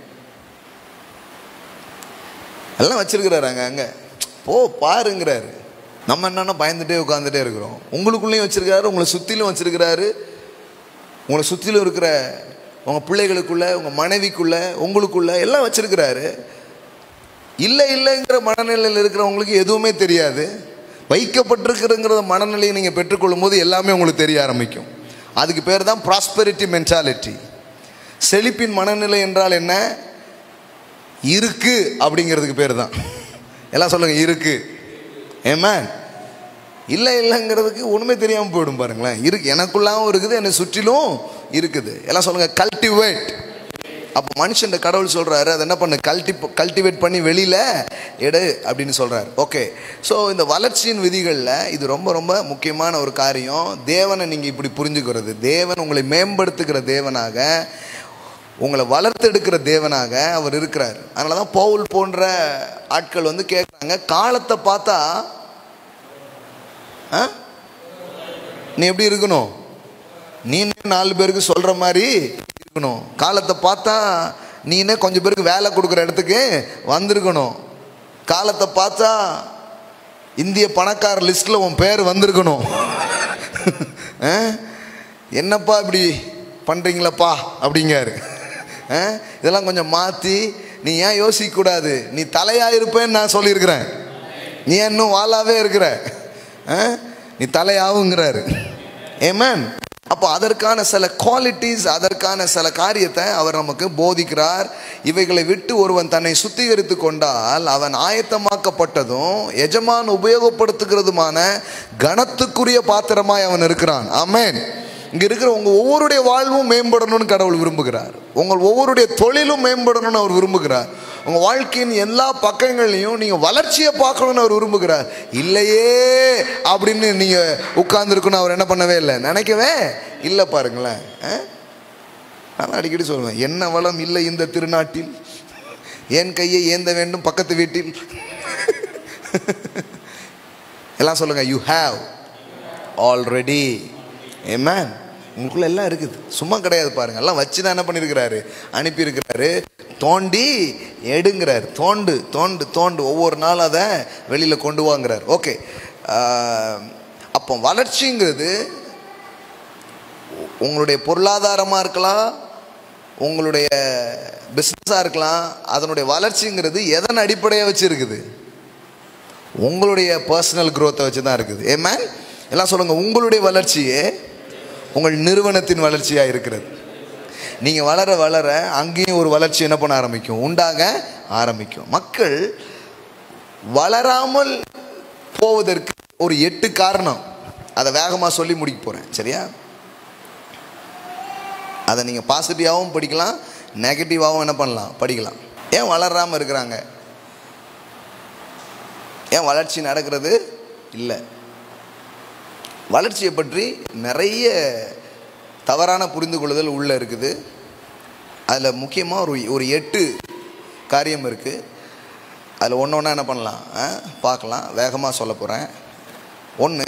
Speaker 1: எல்லாம் வச்சிருக்கிறாரு அங்க அங்க போ பாருங்கிறாரு நம்ம என்னன்னா பயந்துட்டே உட்காந்துட்டே இருக்கிறோம் உங்களுக்குள்ளேயும் வச்சிருக்கிறாரு உங்களை சுற்றிலும் வச்சிருக்கிறாரு உங்களை சுற்றிலும் இருக்கிற உங்கள் பிள்ளைகளுக்குள்ள உங்கள் மனைவிக்குள்ள உங்களுக்குள்ள எல்லாம் வச்சிருக்கிறாரு இல்லை இல்லைங்கிற மனநிலையில் இருக்கிறவங்களுக்கு எதுவுமே தெரியாது வைக்கப்பட்டிருக்கிறங்கிற மனநிலையை நீங்கள் பெற்றுக்கொள்ளும் போது எல்லாமே உங்களுக்கு தெரிய ஆரம்பிக்கும் அதுக்கு பேர் தான் ப்ராஸ்பெரிட்டி மென்டாலிட்டி செழிப்பின் மனநிலை என்றால் என்ன இருக்கு அப்படிங்கிறதுக்கு பேர் தான் எல்லாம் சொல்லுங்க இருக்கு ஏமா இல்லை இல்லைங்கிறதுக்கு ஒன்றுமே தெரியாமல் போயிடும் பாருங்களேன் இருக்கு எனக்குள்ளாவும் இருக்குது என்னை சுற்றிலும் இருக்குது எல்லாம் சொல்லுங்க கல்டிவேட் அப்போ மனுஷன் கடவுள் சொல்றாரு அதை என்ன பண்ணு கல்டி கல்டிவேட் பண்ணி வெளியில எடு அப்படின்னு சொல்றாரு ஓகே ஸோ இந்த வளர்ச்சியின் விதிகளில் இது ரொம்ப ரொம்ப முக்கியமான ஒரு காரியம் தேவனை நீங்கள் இப்படி புரிஞ்சுக்கிறது தேவன் உங்களை மேம்படுத்துகிற தேவனாக உங்களை வளர்த்தெடுக்கிற தேவனாக அவர் இருக்கிறார் அதனால தான் பவுல் போன்ற ஆட்கள் வந்து கேட்குறாங்க காலத்தை பார்த்தா ஆ? நீ எப்படி இருக்கணும் நீனே நாலு பேருக்கு சொல்ற மாதிரி இருக்கணும் காலத்தை பார்த்தா நீனே கொஞ்சம் பேருக்கு வேலை கொடுக்குற இடத்துக்கு வந்திருக்கணும் காலத்தை பார்த்தா இந்திய பணக்கார லிஸ்ட்ல உன் பேர் வந்திருக்கணும் ஆ? என்னப்பா இப்படி பண்றீங்களப்பா அப்படிங்காரு அஹ், இதெல்லாம் கொஞ்சம் மாற்றி நீ ஏன் யோசிக்க கூடாது நீ தலையா இருப்பேன்னு நான் சொல்லியிருக்கிறேன் நீ இன்னும் வாளாவே இருக்கிற அஹ், நீ தலையாவுங்கிறாரு ஏமேன் அப்போ அதற்கான சில குவாலிட்டிஸ் அதற்கான சில காரியத்தை அவர் நமக்கு போதிக்கிறார் இவைகளை விட்டு ஒருவன் தன்னை சுத்திகரித்து கொண்டால் அவன் ஆயத்தமாக்கப்பட்டதும் எஜமான் உபயோகப்படுத்துகிறதுமான கனத்துக்குரிய பாத்திரமாய் அவன் இருக்கிறான் ஆமென் இங்க இருக்கிற உங்க ஒவ்வொருடைய வாழ்வும் மேம்படணும்னு கடவுள் விரும்புகிறார் உங்கள் ஒவ்வொருடைய தொழிலும் மேம்படணும்னு அவர் விரும்புகிறார் உங்க வாழ்க்கையின் எல்லா பக்கங்களையும் நீங்க வளர்ச்சியை பார்க்கணும்னு அவர் விரும்புகிறார் இல்லையே அப்படின்னு நீங்க உட்கார்ந்துருக்கணும் அவர் என்ன பண்ணவே இல்லை நினைக்கவே இல்லை பாருங்களேன் ஆ? நான் அடிக்கடி சொல்லுவேன் என்ன வளம் இல்லை இந்த திருநாட்டில் என் கையை ஏந்த வேண்டும் பக்கத்து வீட்டில் எல்லாம் சொல்லுங்க யூ ஹாவ் ஆல்ரெடி ஏமேன் உங்களுக்குள்ள எல்லாம் இருக்குது சும்மா கிடையாது பாருங்க எல்லாம் வச்சு தான் என்ன பண்ணியிருக்கிறாரு அனுப்பியிருக்கிறாரு தோண்டி எடுங்கிறார் தோண்டு தோண்டு தோண்டு ஒவ்வொரு நாள் அதை வெளியில் கொண்டு வாங்குறார் ஓகே அப்போ வளர்ச்சிங்கிறது உங்களுடைய பொருளாதாரமாக இருக்கலாம் உங்களுடைய பிஸ்னஸாக இருக்கலாம் அதனுடைய வளர்ச்சிங்கிறது எதன் அடிப்படையாக வச்சு இருக்குது உங்களுடைய பர்சனல் growth-அ வச்சு தான் இருக்குது ஏ மேன் எல்லாம் சொல்லுங்கள் உங்களுடைய வளர்ச்சியே உங்கள் நிறுவனத்தின் வளர்ச்சியாக இருக்கிறது நீங்கள் வளர வளர அங்கேயும் ஒரு வளர்ச்சி என்ன பண்ண ஆரம்பிக்கும் உண்டாக ஆரம்பிக்கும் மக்கள் வளராமல் போவதற்கு ஒரு எட்டு காரணம் அதை வேகமாக சொல்லி முடிக்க போகிறேன் சரியா அதை நீங்கள் பாசிட்டிவாகவும் படிக்கலாம் நெகட்டிவாகவும் என்ன பண்ணலாம் படிக்கலாம் ஏன் வளராமல் இருக்கிறாங்க ஏன் வளர்ச்சி நடக்கிறது இல்லை வளர்ச்சியை பற்றி நிறைய தவறான புரிந்து கொள்ளுதல் உள்ளே இருக்குது அதில் முக்கியமாக ஒரு ஒரு எட்டு காரியம் இருக்குது அதில் ஒன்று ஒன்றா என்ன பண்ணலாம் ஆ? பார்க்கலாம் வேகமாக சொல்ல போகிறேன் ஒன்று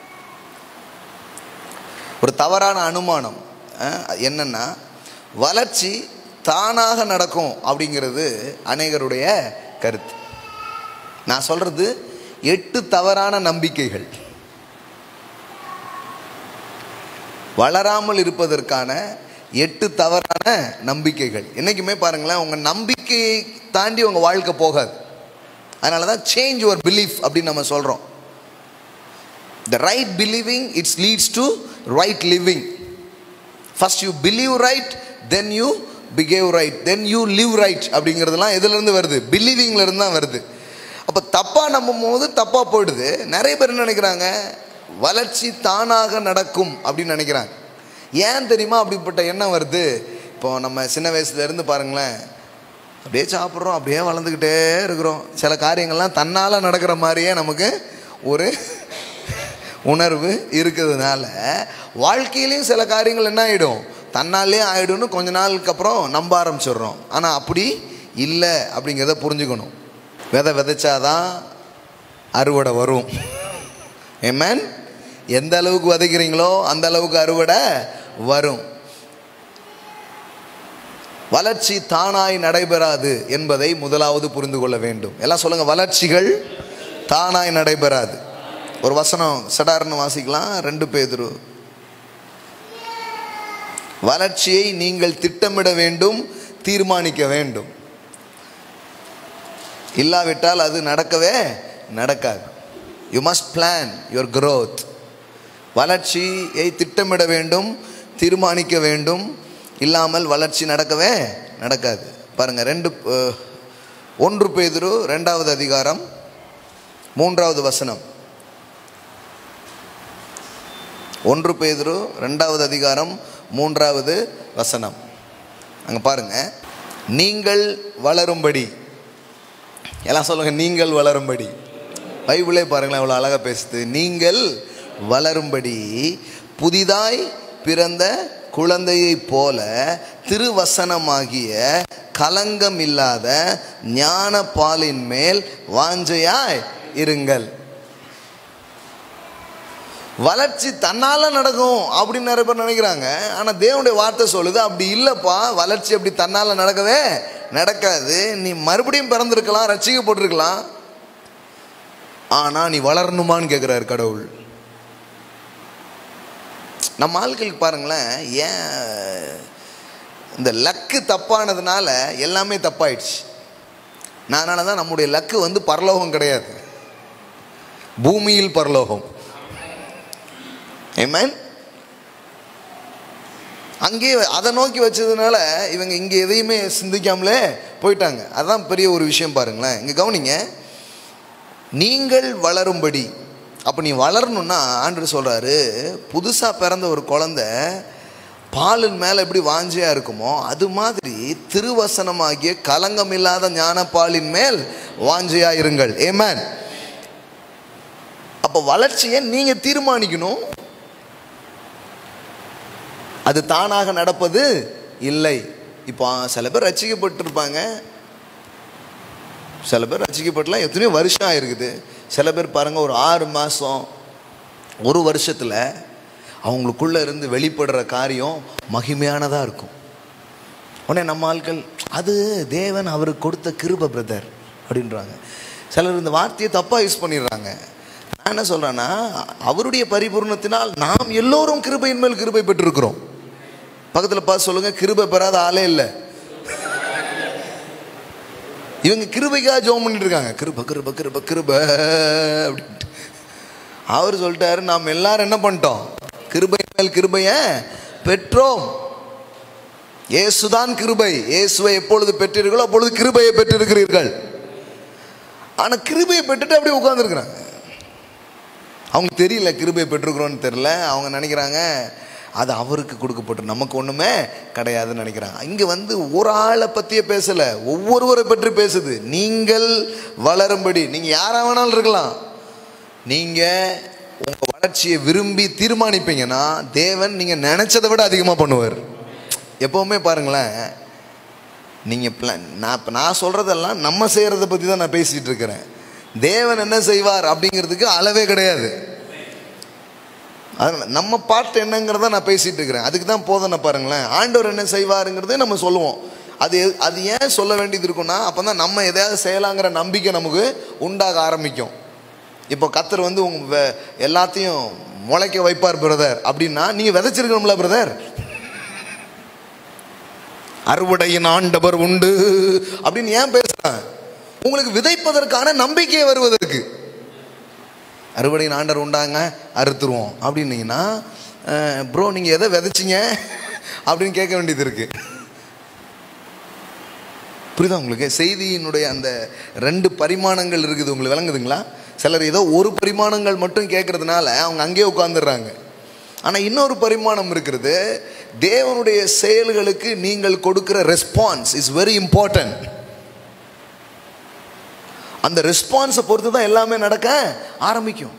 Speaker 1: ஒரு தவறான அனுமானம் ஆ, என்னன்னா வளர்ச்சி தானாக நடக்கும் அப்படிங்கிறது அநேகருடைய கருத்து நான் சொல்றது எட்டு தவறான நம்பிக்கைகள் வளராமல் இருப்பதற்கான எட்டு தவறான நம்பிக்கைகள் என்னைக்குமே பாருங்களேன் உங்கள் நம்பிக்கையை தாண்டி உங்கள் வாழ்க்கை போகாது அதனால தான் சேஞ்ச் யுவர் பிலீஃப் அப்படின்னு நம்ம சொல்கிறோம் the right believing it's leads to right living first you believe right then you behave right then you live right அப்படிங்கிறதுலாம் எதுலேருந்து வருது பிலீவிங்ல இருந்து தான் வருது அப்போ தப்பாக நம்பும் போது தப்பாக போயிடுது நிறைய பேர் என்ன நினைக்கிறாங்க வளர்ச்சி தானாக நடக்கும் அப்படின்னு நினைக்கிறாங்க ஏன் தெரியுமா அப்படிப்பட்ட எண்ணம் வருது இப்போ நம்ம சின்ன வயசுல இருந்து பாருங்களேன் அப்படியே சாப்பிட்றோம் அப்படியே வளர்ந்துக்கிட்டே இருக்கிறோம் சில காரியங்கள்லாம் தன்னால் நடக்கிற மாதிரியே நமக்கு ஒரு உணர்வு இருக்கிறதுனால வாழ்க்கையிலையும் சில காரியங்கள் என்ன ஆகிடும் தன்னாலே ஆகிடும்னு கொஞ்ச நாளுக்கு அப்புறம் நம்ப ஆரம்பிச்சிடுறோம் ஆனால் அப்படி இல்லை அப்படிங்கிறத புரிஞ்சுக்கணும் விதை விதைச்சாதான் அறுவடை வரும் ஏமேன் எந்த அளவுக்கு விதைக்கிறீங்களோ அந்த அளவுக்கு அறுவடை வரும் வளர்ச்சி தானாய் நடைபெறாது என்பதை முதலாவது புரிந்து கொள்ள வேண்டும் எல்லாம் சொல்லுங்க வளர்ச்சிகள் தானாய் நடைபெறாது ஒரு வசனம் சடார்னு வாசிக்கலாம் ரெண்டு பேதுரு வளர்ச்சியை நீங்கள் திட்டமிட வேண்டும் தீர்மானிக்க வேண்டும் இல்லாவிட்டால் அது நடக்கவே நடக்காது you must plan your growth வளர்ச்சியை திட்டமிட வேண்டும் தீர்மானிக்க வேண்டும் இல்லாமல் வளர்ச்சி நடக்கவே நடக்காது பாருங்க ரெண்டு அஹ், ஒன்று பேதுரு ரெண்டாவது அதிகாரம் மூன்றாவது வசனம் ஒன்று பேதுரு ரெண்டாவது அதிகாரம் மூன்றாவது வசனம் அங்கே பாருங்க நீங்கள் வளரும்படி எல்லாம் சொல்லுங்க நீங்கள் வளரும்படி பைபிளே பாருங்களேன் எவ்வளோ அழகாக பேசுது நீங்கள் வளரும்படி புதிதாய் பிறந்த குழந்தையைப் போல திருவசனமாகிய கலங்கம் இல்லாத ஞான பாலின் மேல் வாஞ்சையாய் இருங்கள் வளர்ச்சி தன்னால நடக்கும் அப்படின்னு நிறைய பேர் நினைக்கிறாங்க ஆனா தேவனுடைய வார்த்தை சொல்லுது அப்படி இல்லப்பா வளர்ச்சி அப்படி தன்னால நடக்கவே நடக்காது நீ மறுபடியும் பிறந்திருக்கலாம் ரட்சிக்கப்பட்டிருக்கலாம் ஆனா நீ வளரணுமான்னு கேட்குறாரு கடவுள் நம்ம ஆட்களுக்கு பாருங்களேன் ஏன் இந்த லக்கு தப்பானதுனால எல்லாமே தப்பாயிடுச்சு அதனால தான் நம்முடைய லக்கு வந்து பரலோகம் கிடையாது பூமியில் பரலோகம் ஏமேன் அங்கேயே அதை நோக்கி வச்சதுனால இவங்க இங்கே எதையுமே சிந்திக்காமலே போயிட்டாங்க அதான் பெரிய ஒரு விஷயம் பாருங்களேன் இங்கே கவனிங்க நீங்கள் வளரும்படி அப்போ நீ வளரணும்னா ஆண்டு சொல்கிறாரு புதுசாக பிறந்த ஒரு குழந்தை பாலின் மேலே எப்படி வாஞ்சியாக இருக்குமோ அது மாதிரி திருவசனமாகிய கலங்கம் இல்லாத ஞானப்பாலின் மேல் வாஞ்சியாக இருங்கள் ஏமேன் அப்போ வளர்ச்சியை நீங்கள் தீர்மானிக்கணும் அது தானாக நடப்பது இல்லை இப்போ சில பேர் ரசிக்கப்பட்டிருப்பாங்க சில பேர் ரசிக்கப்பட்டலாம் எத்தனையோ வருஷம் ஆயிருக்குது சில பேர் பாருங்கள் ஒரு ஆறு மாதம் ஒரு வருஷத்தில் அவங்களுக்குள்ளே இருந்து வெளிப்படுற காரியம் மகிமையானதாக இருக்கும் உடனே நம்ம ஆட்கள் அது தேவன் அவருக்கு கொடுத்த கிருப பிரதர் அப்படின்றாங்க சிலர் இந்த வார்த்தையை தப்பாக யூஸ் பண்ணிடுறாங்க நான் என்ன சொல்கிறேன்னா அவருடைய பரிபூர்ணத்தினால் நாம் எல்லோரும் கிருபையின் மேல் கிருபை பெற்றிருக்கிறோம் பக்கத்தில் பார்த்து சொல்லுங்கள் கிருபை பெறாத ஆளே இல்லை இவங்க கிருபைக்காக ஜோம் பண்ணிட்டு இருக்காங்க கிருப கிருப கிருப கிருப அப்படின்ட்டு அவர் சொல்லிட்டாரு நாம் எல்லாரும் என்ன பண்ணிட்டோம் கிருபை மேல் கிருபைய பெற்றோம் இயேசுதான் கிருபை இயேசுவை எப்பொழுது பெற்றீர்களோ அப்பொழுது கிருபையை பெற்றிருக்கிறீர்கள் ஆனால் கிருபையை பெற்றுட்டு அப்படியே உட்காந்துருக்குறாங்க அவங்களுக்கு தெரியல கிருபையை பெற்றிருக்கிறோன்னு தெரியல அவங்க நினைக்கிறாங்க அது அவருக்கு கொடுக்கப்பட்டு நமக்கு ஒன்றுமே கிடையாதுன்னு நினைக்கிறாங்க இங்கே வந்து ஒரு ஆளை பற்றியே பேசலை ஒவ்வொருவரை பற்றி பேசுது நீங்கள் வளரும்படி நீங்கள் யாராக வேணாலும் இருக்கலாம் நீங்கள் உங்கள் வளர்ச்சியை விரும்பி தீர்மானிப்பீங்கன்னா தேவன் நீங்கள் நினச்சதை விட அதிகமாக பண்ணுவார் எப்போவுமே பாருங்களேன் நீங்கள் பிளான் நான் இப்போ நான் சொல்கிறதெல்லாம் நம்ம செய்கிறத பற்றி தான் நான் பேசிகிட்டு இருக்கிறேன் தேவன் என்ன செய்வார் அப்படிங்கிறதுக்கு அளவே கிடையாது அதனால் நம்ம பாட்டு என்னங்கிறத நான் பேசிகிட்டு இருக்கிறேன் அதுக்கு தான் போதனை பாருங்களேன் ஆண்டவர் என்ன செய்வாருங்கிறதே நம்ம சொல்லுவோம் அது அது ஏன் சொல்ல வேண்டியது இருக்குன்னா அப்போ தான் நம்ம எதையாவது செய்யலாங்கிற நம்பிக்கை நமக்கு உண்டாக ஆரம்பிக்கும் இப்போ கத்தர் வந்து உங்க எல்லாத்தையும் முளைக்க வைப்பார் பிரதர் அப்படின்னா நீங்கள் விதைச்சிருக்கணும்ல பிரதர் அறுவடையின் ஆண்டவர் உண்டு அப்படின்னு ஏன் பேசுறேன் உங்களுக்கு விதைப்பதற்கான நம்பிக்கை வருவதற்கு அறுவடையின் ஆண்டவர் உண்டாங்க அறுத்துருவோம் அப்படின்னீங்கன்னா ப்ரோ நீங்கள் எதை விதைச்சிங்க அப்படின்னு கேட்க வேண்டியது இருக்கு புரியுதா உங்களுக்கு செய்தியினுடைய அந்த ரெண்டு பரிமாணங்கள் இருக்குது உங்களுக்கு விளங்குதுங்களா சிலர் ஏதோ ஒரு பரிமாணங்கள் மட்டும் கேட்கறதுனால அவங்க அங்கேயே உட்காந்துடுறாங்க ஆனால் இன்னொரு பரிமாணம் இருக்கிறது தேவனுடைய செயல்களுக்கு நீங்கள் கொடுக்கிற ரெஸ்பான்ஸ் இஸ் வெரி இம்பார்ட்டன்ட் அந்த ரெஸ்பான்ஸை பொறுத்து தான் எல்லாமே நடக்க ஆரம்பிக்கும்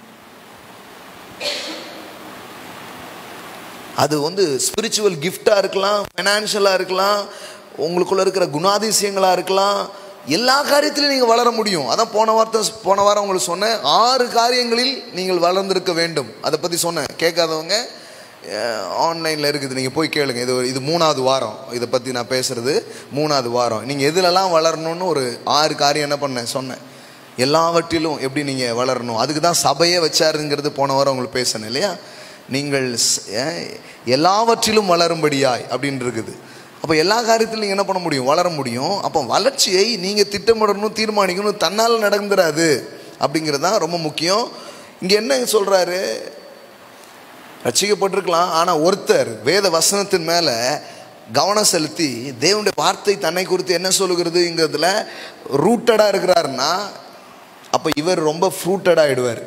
Speaker 1: அது வந்து ஸ்பிரிச்சுவல் கிஃப்டாக இருக்கலாம் ஃபைனான்ஷியலாக இருக்கலாம் உங்களுக்குள்ள இருக்கிற குணாதிசயங்களாக இருக்கலாம் எல்லா காரியத்திலையும் நீங்கள் வளர முடியும் அதான் போன வாரத்தை போன வாரம் உங்களுக்கு சொன்னேன் ஆறு காரியங்களில் நீங்கள் வளர்ந்திருக்க வேண்டும் அதை பற்றி சொன்னேன் கேட்காதவங்க ஆன்லைனில் இருக்குது நீங்கள் போய் கேளுங்க இது இது மூணாவது வாரம் இதை பற்றி நான் பேசுகிறது மூணாவது வாரம் நீங்கள் எதுலலாம் வளரணும்னு ஒரு ஆறு காரியம் என்ன பண்ணேன் சொன்னேன் எல்லாவற்றிலும் எப்படி நீங்கள் வளரணும் அதுக்கு தான் சபையே வச்சாருங்கிறது போன வாரம் உங்களுக்கு பேசினேன் இல்லையா நீங்கள் எல்லாவற்றிலும் வளரும்படியாய் அப்படின்னு இருக்குது அப்போ எல்லா காரியத்திலும் நீங்கள் என்ன பண்ண முடியும் வளர முடியும் அப்போ வளர்ச்சியை நீங்கள் திட்டமிடணும் தீர்மானிக்கணும் தன்னால் நடந்துடாது அப்படிங்கிறது தான் ரொம்ப முக்கியம் இங்கே என்ன சொல்கிறாரு ரசிக்கப்பட்டிருக்கலாம் ஆனால் ஒருத்தர் வேத வசனத்தின் மேலே கவனம் செலுத்தி தேவனுடைய வார்த்தை தன்னை குறித்து என்ன சொல்லுகிறதுங்கிறதுல ரூட்டடாக இருக்கிறாருன்னா அப்போ இவர் ரொம்ப ஃப்ரூட்டட் ஆகிடுவார்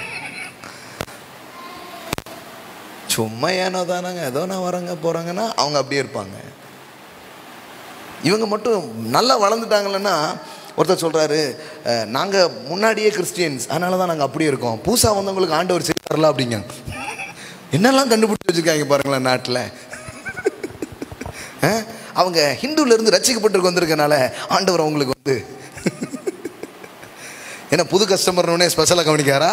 Speaker 1: சும்மா ஏனோ தானாங்க ஏதோ நான் வரேங்க போகிறாங்கன்னா அவங்க அப்படியே இருப்பாங்க இவங்க மட்டும் நல்லா வளர்ந்துட்டாங்களன்னா ஒருத்தர் சொல்கிறாரு நாங்கள் முன்னாடியே கிறிஸ்டியன்ஸ் அதனால தான் நாங்கள் அப்படியே இருக்கோம் பூசா வந்தவங்களுக்கு ஆண்டவர் செய்யறல அப்படிங்க என்னெல்லாம் கண்டுபிடிச்சி வச்சுருக்காங்க பாருங்களேன் நாட்டில் அவங்க ஹிந்துலேருந்து ரசிக்கப்பட்டு வந்திருக்கனால ஆண்டவர் அவங்களுக்கு வந்து என்ன புது கஸ்டமர்னே ஸ்பெஷலாக கவனிக்காரா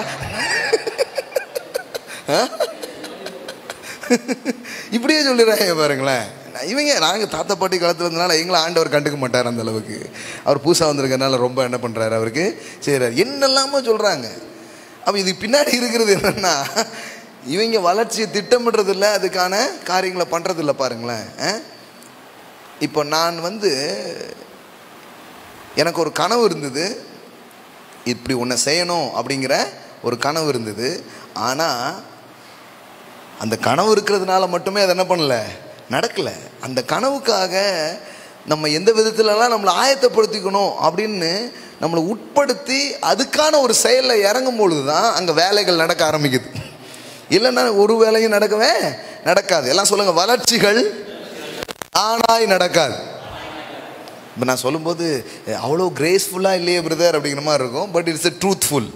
Speaker 1: இப்படியே சொல்லிடுறாங்க பாருங்களேன் இவங்க நாங்கள் தாத்தா பாட்டி காலத்தில் இருந்தனால எங்களை ஆண்டவர் கண்டுக்க மாட்டார் அந்த அளவுக்கு அவர் பூசா வந்திருக்கனால ரொம்ப என்ன பண்ணுறாரு அவருக்கு செய்கிறார் என்னெல்லாமோ சொல்கிறாங்க அப்போ இது பின்னாடி இருக்கிறது என்னென்னா இவங்க வளர்ச்சியை திட்டமிடுறதில்ல அதுக்கான காரியங்களை பண்ணுறதில்ல பாருங்களேன் இப்போ நான் வந்து எனக்கு ஒரு கனவு இருந்தது இப்படி ஒன்று செய்யணும் அப்படிங்கிற ஒரு கனவு இருந்தது ஆனால் அந்த கனவு இருக்கிறதுனால மட்டுமே அதை என்ன பண்ணல நடக்கலை அந்த கனவுக்காக நம்ம எந்த விதத்துலலாம் நம்மளை ஆயத்தப்படுத்திக்கணும் அப்படின்னு நம்மளை உட்படுத்தி அதுக்கான ஒரு செயலில் இறங்கும் பொழுது தான் அங்கே வேலைகள் நடக்க ஆரம்பிக்குது இல்லைன்னா ஒரு வேலையும் நடக்கவே நடக்காது எல்லாம் சொல்லுங்கள் வளர்ச்சிகள் ஆனாய் நடக்காது இப்போ நான் சொல்லும்போது அவ்வளோ கிரேஸ்ஃபுல்லாக இல்லையே பிரதர் அப்படிங்கிற மாதிரி இருக்கும் but it's a truthful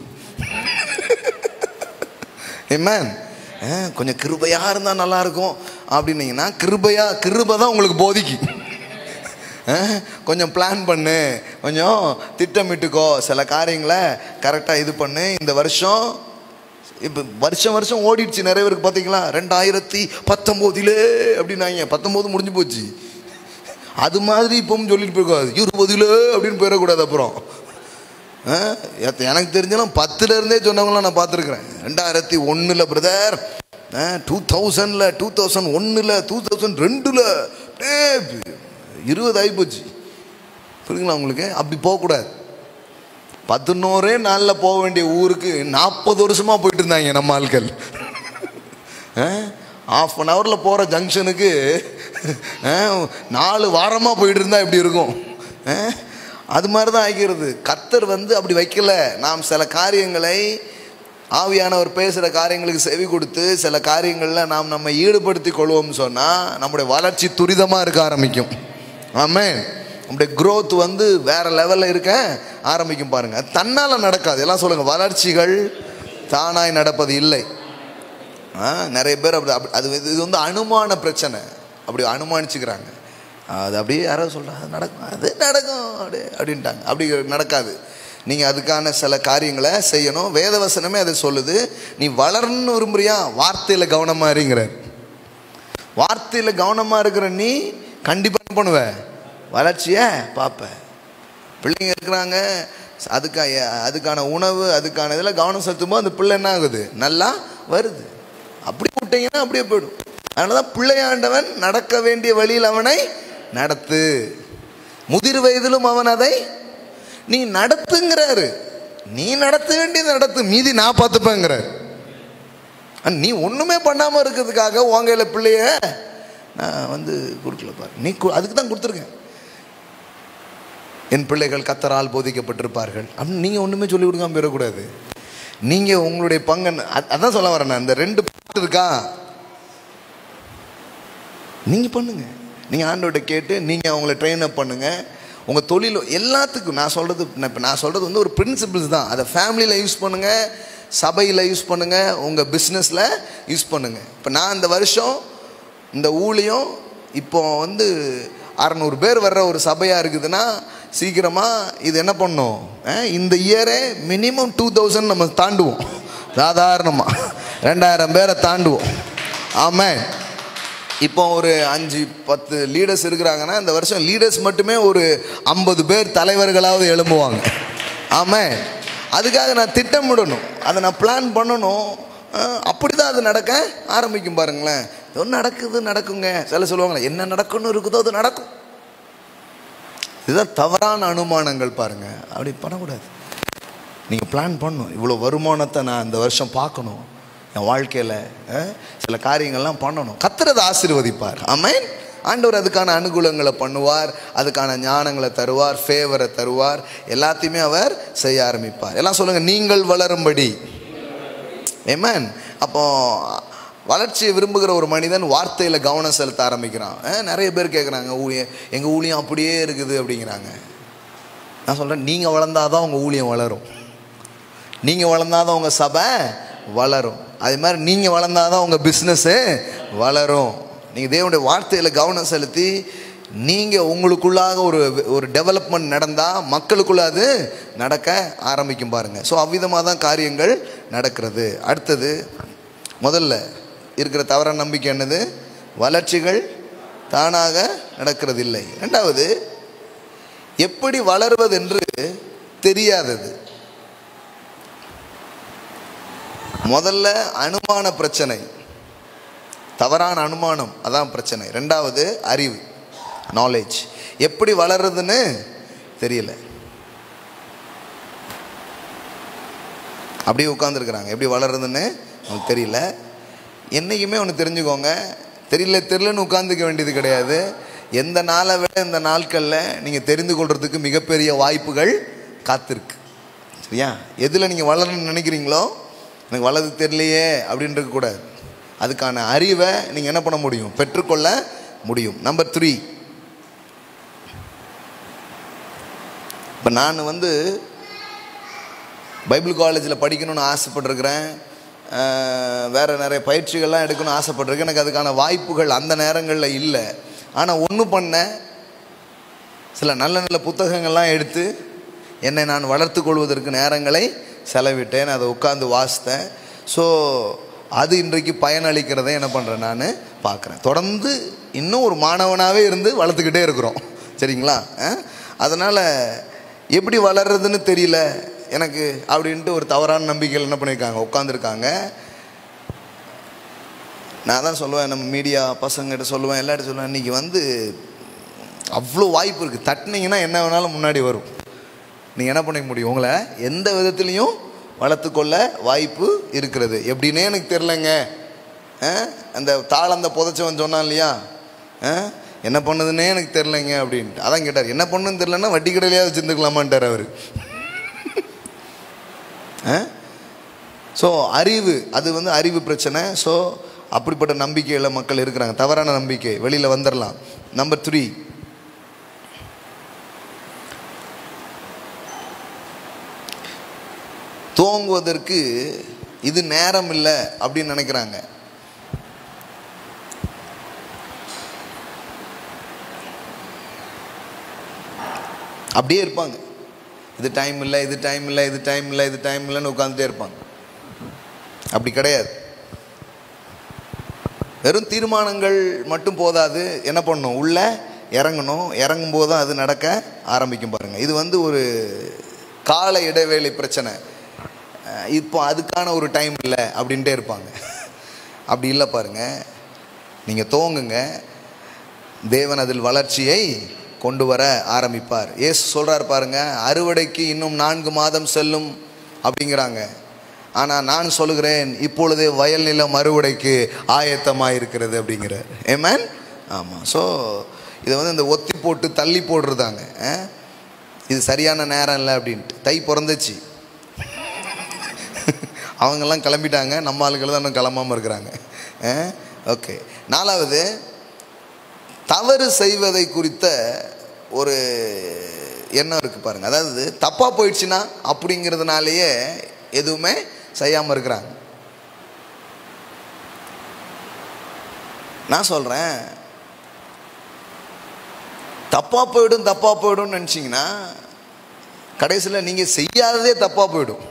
Speaker 1: man கொஞ்சம் கிருபையாக இருந்தால் நல்லாயிருக்கும் அப்படின்னீங்கன்னா கிருபையா கிருபை தான் உங்களுக்கு போதிக்கும் அஹ், கொஞ்சம் பிளான் பண்ணு கொஞ்சம் திட்டமிட்டுக்கோ சில காரியங்களை கரெக்டாக இது பண்ணு இந்த வருஷம் இப்போ வருஷம் வருஷம் ஓடிடுச்சு நிறைய பேருக்கு பார்த்தீங்களா ரெண்டாயிரத்தி பத்தொம்போதிலே அப்படின்னாங்க பத்தொம்போது முடிஞ்சு போச்சு அது மாதிரி இப்பவும் சொல்லிட்டு போயிருக்காது இருபதுல அப்படின்னு போயிடக்கூடாது அப்புறம் ஆ, எத்த- எனக்கு தெரிஞ்சலாம் பத்துல இருந்தே சொன்னவங்களாம் நான் பார்த்துருக்குறேன் ரெண்டாயிரத்தி ஒன்றில் பிரதர் டூ தௌசண்டில் டூ தௌசண்ட் ஒன்றில் டூ தௌசண்ட் ரெண்டில் இருபது ஆகிப்போச்சு புரியுங்களா உங்களுக்கு அப்படி போகக்கூடாது பதினோரே நாளில் போக வேண்டிய ஊருக்கு நாற்பது வருஷமாக போயிட்டு இருந்தாங்க நம்ம ஆட்கள் ஆஃப் அன் ஹவரில் போகிற ஜங்ஷனுக்கு நாலு வாரமாக போயிட்டு இருந்தால் எப்படி இருக்கும் அஹ், அது மாதிரி தான் ஆகிறது கத்தர் வந்து அப்படி வைக்கல நாம் சில காரியங்களை ஆவியானவர் பேசுகிற காரியங்களுக்கு செவி கொடுத்து சில காரியங்களில் நாம் நம்ம ஈடுபடுத்தி கொள்வோம்னு சொன்னால் நம்முடைய வளர்ச்சி துரிதமாக இருக்க ஆரம்பிக்கும் ஆமென் நம்முடைய growth வந்து வேற லெவலில் இருக்க ஆரம்பிக்கும் பாருங்க அது தன்னால் நடக்காது எல்லாம் சொல்லுங்க வளர்ச்சிகள் தானாய் நடப்பது இல்லை ஆ, நிறைய பேர் அப்படி அப்படி- அது இது இது வந்து அனுமான பிரச்சனை அப்படி அனுமானிச்சுக்கிறாங்க அது அப்படியே யாராவது சொல்கிறாங்க அது நடக்கும் அது நடக்கும் அப்படி அப்படின்ட்டாங்க அப்படி நடக்காது நீங்கள் அதுக்கான சில காரியங்களை செய்யணும் வேதவசனமே அதை சொல்லுது நீ வளரணும்னு விரும்புறியா வார்த்தையில் கவனமாக இருங்கிறார் வார்த்தையில் கவனமாக இருக்கிற நீ கண்டிப்பாக என்ன பண்ணுவ வளர்ச்சியை பார்ப்ப பிள்ளைங்க இருக்கிறாங்க அதுக்கா அதுக்கான உணவு அதுக்கான இதில் கவனம் செலுத்தும்போது அந்த பிள்ளை என்ன ஆகுது நல்லா வருது அப்படி விட்டீங்கன்னா அப்படியே போயிடும் அதனால தான் பிள்ளையாண்டவன் நடக்க வேண்டிய வழியில் அவனை நடத்து முதிர் வயதிலும் அவன் அதை நீ நடத்துங்கிறாரு நீ நடத்த வேண்டியது நடத்து மீதி நான் பார்த்துப்பேங்கிறார் ஆனா, நீ ஒன்றுமே பண்ணாமல் இருக்கிறதுக்காக உன் கையில் பிள்ளைய நான் வந்து கொடுக்கல பாரு நீ கு- அதுக்கு தான் கொடுத்துருக்கேன் என் பிள்ளைகள் கத்தரால் போதிக்கப்பட்டிருப்பார்கள் அப்படின்னு நீங்கள் ஒன்றுமே சொல்லி கொடுக்காம போயிடக்கூடாது நீங்கள் உங்களுடைய பங்கன் அ- அதான் சொல்ல வரேன் நான் இந்த ரெண்டு பாட்டு இருக்கா நீங்கள் பண்ணுங்க நீங்கள் ஆண்டோட கேட்டு நீங்கள் அவங்கள ட்ரெயின் அப் பண்ணுங்க உங்கள் தொழில் எல்லாத்துக்கும் நான் சொல்கிறது இப்போ நான் சொல்கிறது வந்து ஒரு பிரின்சிபிள்ஸ் தான் அதை ஃபேமிலியில் யூஸ் பண்ணுங்கள் சபையில் யூஸ் பண்ணுங்கள் உங்கள் பிஸ்னஸில் யூஸ் பண்ணுங்கள் இப்போ நான் இந்த வருஷம் இந்த ஊழியம் இப்போ வந்து அறநூறு பேர் வர்ற ஒரு சபையாக இருக்குதுன்னா சீக்கிரமாக இது என்ன பண்ணும் அஹ், இந்த இயரே மினிமம் டூ தௌசண்ட் நம்ம தாண்டுவோம் சாதாரணமாக ரெண்டாயிரம் பேரை தாண்டுவோம் ஆமாம் இப்போ ஒரு அஞ்சு பத்து லீடர்ஸ் இருக்கிறாங்கன்னா இந்த வருஷம் லீடர்ஸ் மட்டுமே ஒரு ஐம்பது பேர் தலைவர்களாவது எழும்புவாங்க ஆமாம் அதுக்காக நான் திட்டமிடணும் அதை நான் பிளான் பண்ணணும் அப்படி தான் அது நடக்க ஆரம்பிக்கும் பாருங்களேன் ஏதோ நடக்குது நடக்குங்க சில சொல்லுவாங்களே என்ன நடக்கும்னு இருக்குதோ அது நடக்கும் இதுதான் தவறான அனுமானங்கள் பாருங்க அப்படி பண்ணக்கூடாது நீங்கள் பிளான் பண்ணணும் இவ்வளோ வருமானத்தை நான் இந்த வருஷம் பார்க்கணும் என் வாழ்க்கையில் சில காரியங்கள்லாம் பண்ணணும் கத்துறதை ஆசீர்வதிப்பார் ஆமென் ஆண்டவர் அதுக்கான அனுகூலங்களை பண்ணுவார் அதுக்கான ஞானங்களை தருவார் ஃபேவரை தருவார் எல்லாத்தையுமே அவர் செய்ய ஆரம்பிப்பார் எல்லாம் சொல்லுங்கள் நீங்கள் வளரும்படி ஏமேன் அப்போ வளர்ச்சியை விரும்புகிற ஒரு மனிதன் வார்த்தையில் கவனம் செலுத்த ஆரம்பிக்கிறான் அஹ், நிறைய பேர் கேட்குறாங்க ஊழியம் எங்கள் ஊழியம் அப்படியே இருக்குது அப்படிங்கிறாங்க நான் சொல்கிறேன் நீங்கள் வளர்ந்தாதான் உங்கள் ஊழியம் வளரும் நீங்கள் வளர்ந்தாதான் உங்கள் சபை வளரும் அதே மாதிரி நீங்கள் வளர்ந்தாதான் உங்கள் பிஸ்னஸ்ஸு வளரும் நீங்கள் தேவனுடைய வார்த்தையில் கவனம் செலுத்தி நீங்கள் உங்களுக்குள்ளாக ஒரு ஒரு டெவலப்மெண்ட் நடந்தால் மக்களுக்குள்ள அது நடக்க ஆரம்பிக்கும் பாருங்கள் ஸோ அவ்விதமாக தான் காரியங்கள் நடக்கிறது அடுத்தது முதல்ல இருக்கிற தவறான நம்பிக்கை என்னது வளர்ச்சிகள் தானாக நடக்கிறதில்லை ரெண்டாவது எப்படி வளர்வதென்று தெரியாதது முதல்ல அனுமான பிரச்சனை தவறான அனுமானம் அதான் பிரச்சனை ரெண்டாவது அறிவு நாலேஜ் எப்படி வளருதுன்னு தெரியல அப்படியே உட்காந்துருக்குறாங்க எப்படி வளருதுன்னு உங்களுக்கு தெரியல என்றைக்குமே ஒன்று தெரிஞ்சுக்கோங்க தெரியல தெரியலன்னு உட்காந்துக்க வேண்டியது கிடையாது எந்த நாளை விட இந்த நாட்களில் நீங்கள் தெரிந்து கொள்றதுக்கு மிகப்பெரிய வாய்ப்புகள் காத்திருக்கு சரியா எதில் நீங்கள் வளரணும்னு நினைக்கிறீங்களோ எனக்கு வளர்ந்து தெரியலையே அப்படின்னு இருக்கக்கூடாது அதுக்கான அறிவை நீங்கள் என்ன பண்ண முடியும் பெற்றுக்கொள்ள முடியும் நம்பர் த்ரீ இப்போ நான் வந்து பைபிள் காலேஜில் படிக்கணும்னு ஆசைப்பட்டிருக்கிறேன் அஹ், வேற நிறைய பயிற்சிகள்லாம் எடுக்கணும்னு ஆசைப்பட்டிருக்கேன் எனக்கு அதுக்கான வாய்ப்புகள் அந்த நேரங்களில் இல்லை ஆனால் ஒன்று பண்ணேன் சில நல்ல நல்ல புத்தகங்கள்லாம் எடுத்து என்னை நான் வளர்த்து கொள்வதற்கு நேரங்களை செலவிட்டேன் அதை உட்காந்து வாசித்தேன் ஸோ அது இன்றைக்கு பயனளிக்கிறதை என்ன பண்ணுறேன் நான் பார்க்குறேன் தொடர்ந்து இன்னும் ஒரு மாணவனாகவே இருந்து வளர்த்துக்கிட்டே இருக்கிறோம் சரிங்களா அதனால் எப்படி வளர்றதுன்னு தெரியல எனக்கு அப்படின்ட்டு ஒரு தவறான நம்பிக்கையில் என்ன பண்ணியிருக்காங்க உட்காந்துருக்காங்க நான் தான் சொல்லுவேன் நம்ம மீடியா பசங்கிட்ட சொல்லுவேன் எல்லார்ட்டும் சொல்லுவேன் இன்றைக்கி வந்து அவ்வளோ வாய்ப்பு இருக்குது தட்டினீங்கன்னா என்ன வேணாலும் முன்னாடி வரும் நீங்கள் என்ன பண்ணிக்க முடியும் உங்களை எந்த விதத்துலேயும் வளர்த்துக்கொள்ள வாய்ப்பு இருக்கிறது எப்படின்னே எனக்கு தெரிலங்க ஆ? அந்த தாளந்த புதைச்சவன் சொன்னான் இல்லையா ஆ? என்ன பண்ணுதுன்னே எனக்கு தெரிலங்க அப்படின்ட்டு அதான் கேட்டார் என்ன பண்ணுன்னு தெரிலன்னா வட்டி கடையிலையாவது வச்சுருந்துக்கலாமான்ட்டார் அவர் ஸோ அறிவு அது வந்து அறிவு பிரச்சனை ஸோ அப்படிப்பட்ட நம்பிக்கையில் மக்கள் இருக்கிறாங்க தவறான நம்பிக்கை வெளியில் வந்துடலாம் நம்பர் த்ரீ தூங்குவதற்கு இது நேரம் இல்லை அப்படின்னு நினைக்கிறாங்க அப்படியே இருப்பாங்க இது டைம் இல்லை இது டைம் இல்லை இது டைம் இல்லை இது டைம் இல்லைன்னு உட்காந்துட்டே இருப்பாங்க அப்படி கிடையாது வெறும் தீர்மானங்கள் மட்டும் போதாது என்ன பண்ணணும் உள்ள இறங்கணும் இறங்கும் போது தான் அது நடக்க ஆரம்பிக்கும் பாருங்க இது வந்து ஒரு கால இடைவேளை பிரச்சனை அஹ் இப்போ அதுக்கான ஒரு டைம் இல்லை அப்படின்ட்டே இருப்பாங்க அப்படி இல்லை பாருங்க நீங்கள் தோங்குங்க தேவன் அதில் வளர்ச்சியை கொண்டு வர ஆரம்பிப்பார் ஏசு சொல்றார் பாருங்க அறுவடைக்கு இன்னும் நான்கு மாதம் செல்லும் அப்படிங்கிறாங்க ஆனால் நான் சொல்லுகிறேன் இப்பொழுதே வயல் நிலம் அறுவடைக்கு ஆயத்தமாக இருக்கிறது அப்படிங்கிறார் ஏமேன் ஆமாம் ஸோ இதை வந்து இந்த ஒத்தி போட்டு தள்ளி போடுறதாங்க அஹ்? இது சரியான நேரம் இல்லை அப்படின்ட்டு தை பிறந்துச்சு அவங்கெல்லாம் கிளம்பிட்டாங்க நம்ம ஆளுகள் தான் இன்னும் கிளம்பாமல் இருக்கிறாங்க ஓகே நாலாவது தவறு செய்வதை குறித்த ஒரு எண்ணம் இருக்குது பாருங்க அதாவது தப்பாக போயிடுச்சுன்னா அப்படிங்கிறதுனாலேயே எதுவுமே செய்யாமல் இருக்கிறாங்க நான் சொல்கிறேன் தப்பாக போயிடும் தப்பாக போயிடும்னு நினச்சிங்கன்னா கடைசியில் நீங்கள் செய்யாததே தப்பாக போயிடும்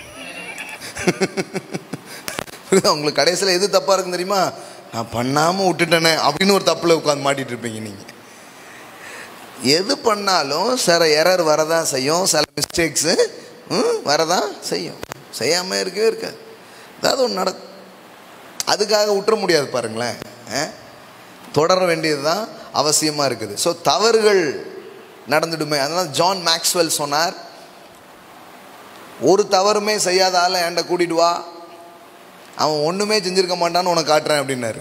Speaker 1: புரியுதா? உங்களுக்கு கடைசியில் எது தப்பாக இருக்குன்னு தெரியுமா நான் பண்ணாமல் விட்டுட்டேனே அப்படின்னு ஒரு தப்பில் உட்காந்து மாட்டிட்டு இருப்பீங்க நீங்கள் எது பண்ணாலும் சில எரர் வரதான் செய்யும் சில மிஸ்டேக்ஸு வரதான் செய்யும் செய்யாமல் இருக்கவே இருக்காது ஏதாவது ஒன்று நடக்கும் அதுக்காக விட்டுற முடியாது பாருங்களேன் அஹ்? தொடர வேண்டியது தான் அவசியமாக இருக்குது ஸோ தவறுகள் நடந்துடுமே அதனால் ஜான் மேக்ஸ்வெல் சொன்னார் ஒரு தவறுமே செய்யாத ஆளை என்கிட்ட கூட்டிட்டு வா அவன் ஒன்றுமே செஞ்சிருக்க மாட்டான்னு உனக்கு காட்டுறேன் அப்படின்னாரு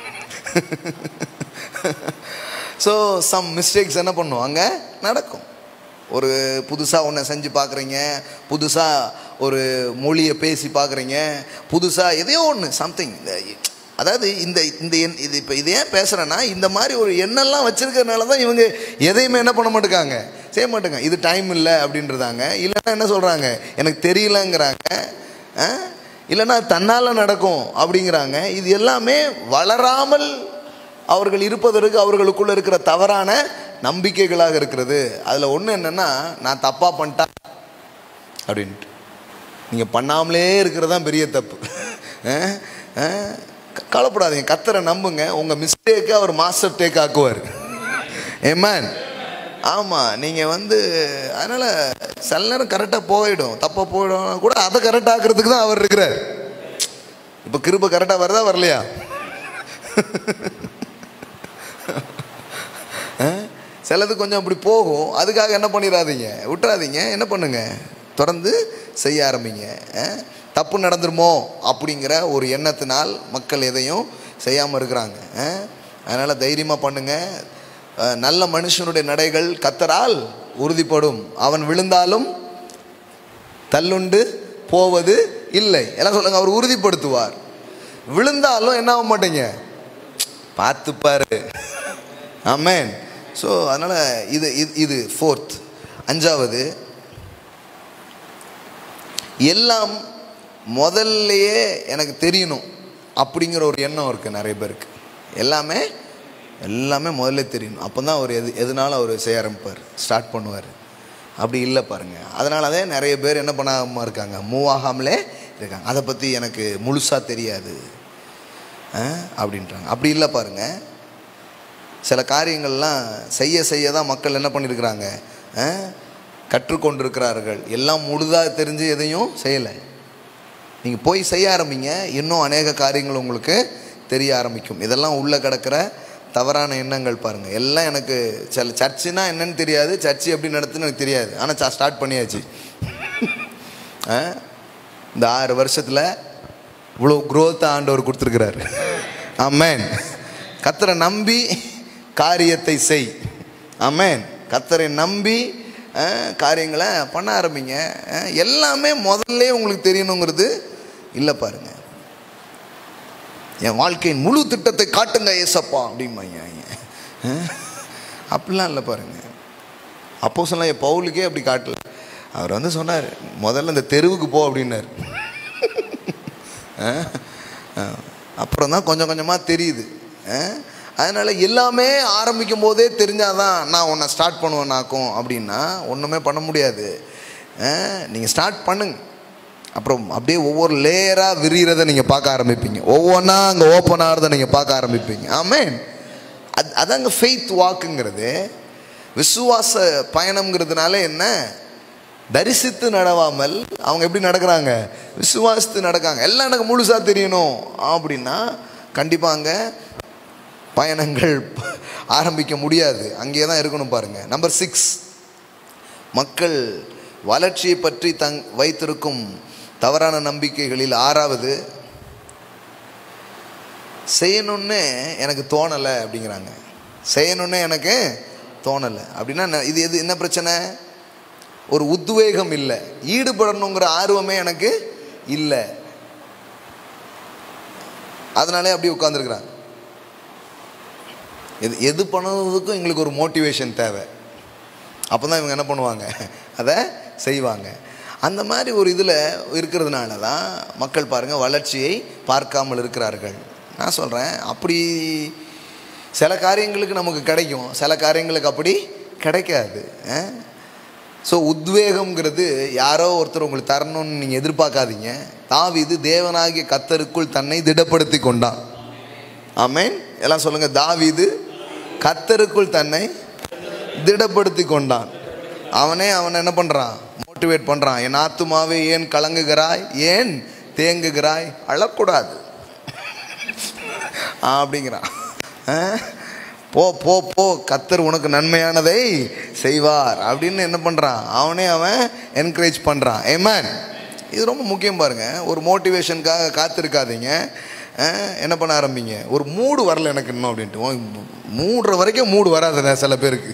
Speaker 1: ஸோ சம் மிஸ்டேக்ஸ் என்ன பண்ணும் அங்கே நடக்கும் ஒரு புதுசாக ஒன்றை செஞ்சு பார்க்குறீங்க புதுசாக ஒரு மொழியை பேசி பார்க்குறீங்க புதுசாக எதையோ ஒன்று சம்திங் அதாவது இந்த இந்த எண் இது இப்போ இது ஏன் பேசுகிறேன்னா இந்த மாதிரி ஒரு எண்ணெல்லாம் வச்சுருக்கறனால தான் இவங்க எதையுமே என்ன பண்ண மாட்டேங்காங்க செய்ய மாட்டேங்க இது டைம் இல்லை அப்படின்றதாங்க இல்லைன்னா என்ன சொல்கிறாங்க எனக்கு தெரியலங்கிறாங்க ஆ? இல்லைன்னா தன்னால் நடக்கும் அப்படிங்கிறாங்க இது எல்லாமே வளராமல் அவர்கள் இருப்பதற்கு அவர்களுக்குள்ள இருக்கிற தவறான நம்பிக்கைகளாக இருக்கிறது அதில் ஒன்று என்னென்னா நான் தப்பாக பண்ணிட்டேன் அப்படின்ட்டு நீங்கள் பண்ணாமலே இருக்கிறது தான் பெரிய தப்பு அஹ், அஹ், க- கவலைப்படாதீங்க கத்தரை நம்புங்க உங்கள் மிஸ்டேக்கை அவர் மாஸ்டர் டேக் ஆக்குவார் ஏமேன் ஆமாம் நீங்கள் வந்து அதனால் சில நேரம் கரெக்டாக போயிடும் தப்பாக போயிடும் கூட அதை கரெக்ட் ஆக்குறதுக்கு தான் அவர் இருக்கிறார் இப்போ கிருப கரெக்டாக வருதா வரலையா சிலது கொஞ்சம் அப்படி போகும் அதுக்காக என்ன பண்ணிடாதீங்க விட்டுறாதீங்க என்ன பண்ணுங்க தொடர்ந்து செய்ய ஆரம்பிங்க அஹ், தப்பு நடந்துருமோ அப்படிங்கிற ஒரு எண்ணத்தினால் மக்கள் எதையும் செய்யாமல் இருக்கிறாங்க அதனால் தைரியமாக பண்ணுங்க அஹ், நல்ல மனுஷனுடைய நடைகள் கத்தரால் உறுதிப்படும் அவன் விழுந்தாலும் தள்ளுண்டு போவது இல்லை எல்லாம் சொல்லுங்க அவர் உறுதிப்படுத்துவார் விழுந்தாலும் என்ன ஆக மாட்டீங்க பார்த்துப்பாரு ஆமேன் ஸோ அதனால் இது இது இது ஃபோர்த் அஞ்சாவது எல்லாம் முதல்லையே எனக்கு தெரியணும் அப்படிங்கிற ஒரு எண்ணம் இருக்குது நிறைய பேருக்கு எல்லாமே எல்லாமே முதல்ல தெரியணும் அப்போ தான் அவர் எது எதுனாலும் அவர் செய்ய ஆரம்பிப்பார் ஸ்டார்ட் பண்ணுவார் அப்படி இல்லை பாருங்கள் அதனால தான் நிறைய பேர் என்ன பண்ணாமல் இருக்காங்க மூவ் ஆகாமலே இருக்காங்க அதை பற்றி எனக்கு முழுசாக தெரியாது ஆ, அப்படின்றாங்க அப்படி இல்லை பாருங்கள் சில காரியங்கள்லாம் செய்ய செய்ய தான் மக்கள் என்ன பண்ணியிருக்கிறாங்க ஆ, கற்றுக்கொண்டிருக்கிறார்கள் எல்லாம் முழுதாக தெரிஞ்சு எதையும் செய்யலை நீங்கள் போய் செய்ய ஆரம்பிங்க இன்னும் அநேக காரியங்கள் உங்களுக்கு தெரிய ஆரம்பிக்கும் இதெல்லாம் உள்ளே கிடக்கிற தவறான எண்ணங்கள் பாருங்கள் எல்லாம் எனக்கு சில சர்ச்சுனா என்னன்னு தெரியாது சர்ச்சு எப்படி நடத்துன்னு எனக்கு தெரியாது ஆனால் ஸ்டார்ட் பண்ணியாச்சு ஆ? இந்த ஆறு வருஷத்தில் இவ்வளோ growth ஆண்டவர் கொடுத்துருக்கிறாரு ஆமேன் கத்தரை நம்பி காரியத்தை செய் ஆமேன் கத்தரை நம்பி அஹ், காரியங்களை பண்ண ஆரம்பிங்க அஹ், எல்லாமே முதல்ல உங்களுக்கு தெரியணுங்கிறது இல்லை பாருங்க என் வாழ்க்கையின் முழு திட்டத்தை காட்டுங்க ஏசப்பா அப்படிம்பாங்க அஹ், அப்படிலாம் இல்லை பாருங்க அப்போ சொன்ன பவுலுக்கே அப்படி காட்டல அவர் வந்து சொன்னார் முதல்ல இந்த தெருவுக்கு போ அப்படின்னார் அஹ், அஹ், அப்புறம் தான் கொஞ்சம் கொஞ்சமாக தெரியுது அஹ், அதனால எல்லாமே ஆரம்பிக்கும் போதே தெரிஞ்சாதான் நான் உன்னை ஸ்டார்ட் பண்ணுவேனாக்கும் அப்படின்னா ஒன்றுமே பண்ண முடியாது நீங்கள் ஸ்டார்ட் பண்ணுங்க அப்புறம் அப்படியே ஒவ்வொரு லேயராக விரிகிறத நீங்கள் பார்க்க ஆரம்பிப்பீங்க ஒவ்வொன்றா அங்கே ஓப்பன் ஆகிறத நீங்கள் பார்க்க ஆரம்பிப்பீங்க ஆமேன் அது அதாங்க ஃபெய்த் வாக்குங்கிறது விசுவாச பயணம்ங்கிறதுனால என்ன தரிசித்து நடவாமல் அவங்க எப்படி நடக்கிறாங்க விசுவாசித்து நடக்காங்க எல்லாம் எனக்கு முழுசாக தெரியணும் அப்படின்னா கண்டிப்பாக அங்கே பயணங்கள் ஆரம்பிக்க முடியாது அங்கேயே தான் இருக்கணும் பாருங்க நம்பர் சிக்ஸ் மக்கள் வளர்ச்சியை பற்றி தங் வைத்திருக்கும் தவறான நம்பிக்கைகளில் ஆறாவது செய்யணும்னு எனக்கு தோணலை அப்படிங்கிறாங்க செய்யணும்னு எனக்கு தோணலை அப்படின்னா என்ன- இது எது என்ன பிரச்சனை ஒரு உத்வேகம் இல்லை ஈடுபடணுங்கிற ஆர்வமே எனக்கு இல்லை அதனாலே அப்படி உட்காந்துருக்குறாங்க எது எது பண்ணுறதுக்கும் எங்களுக்கு ஒரு மோட்டிவேஷன் தேவை அப்போ தான் இவங்க என்ன பண்ணுவாங்க அதை செய்வாங்க அந்த மாதிரி ஒரு இதில் இருக்கிறதுனால தான் மக்கள் பாருங்கள் வளர்ச்சியை பார்க்காமல் இருக்கிறார்கள் நான் சொல்கிறேன் அப்படி சில காரியங்களுக்கு நமக்கு கிடைக்கும் சில காரியங்களுக்கு அப்படி கிடைக்காது ஸோ உத்வேகம்ங்கிறது யாரோ ஒருத்தர் உங்களுக்கு தரணும்னு நீங்கள் எதிர்பார்க்காதீங்க தாவீது தேவனாகிய கத்தருக்குள் தன்னை திடப்படுத்தி கொண்டான் ஆமென் எல்லாம் சொல்லுங்க தாவீது கத்தருக்குள் தன்னை திடப்படுத்தி கொண்டான் அவனே அவனை என்ன பண்றான் மோட்டிவேட் பண்றான் என் ஆத்துமாவே ஏன் கலங்குகிறாய் ஏன் தேங்குகிறாய் அழக்கூடாது அப்படிங்கிறான் ஆ? போ போ போ கத்தர் உனக்கு நன்மையானதை செய்வார் அப்படின்னு என்ன பண்ணுறான் அவனே அவன் என்கரேஜ் பண்ணுறான் ஏமேன் இது ரொம்ப முக்கியம் பாருங்க ஒரு மோட்டிவேஷனுக்காக காத்திருக்காதீங்க ஆ, என்ன பண்ண ஆரம்பிங்க ஒரு மூடு வரல எனக்கு இன்னும் அப்படின்ட்டு ஓ, மூடுற வரைக்கும் மூடு வராதுண்ணே சில பேருக்கு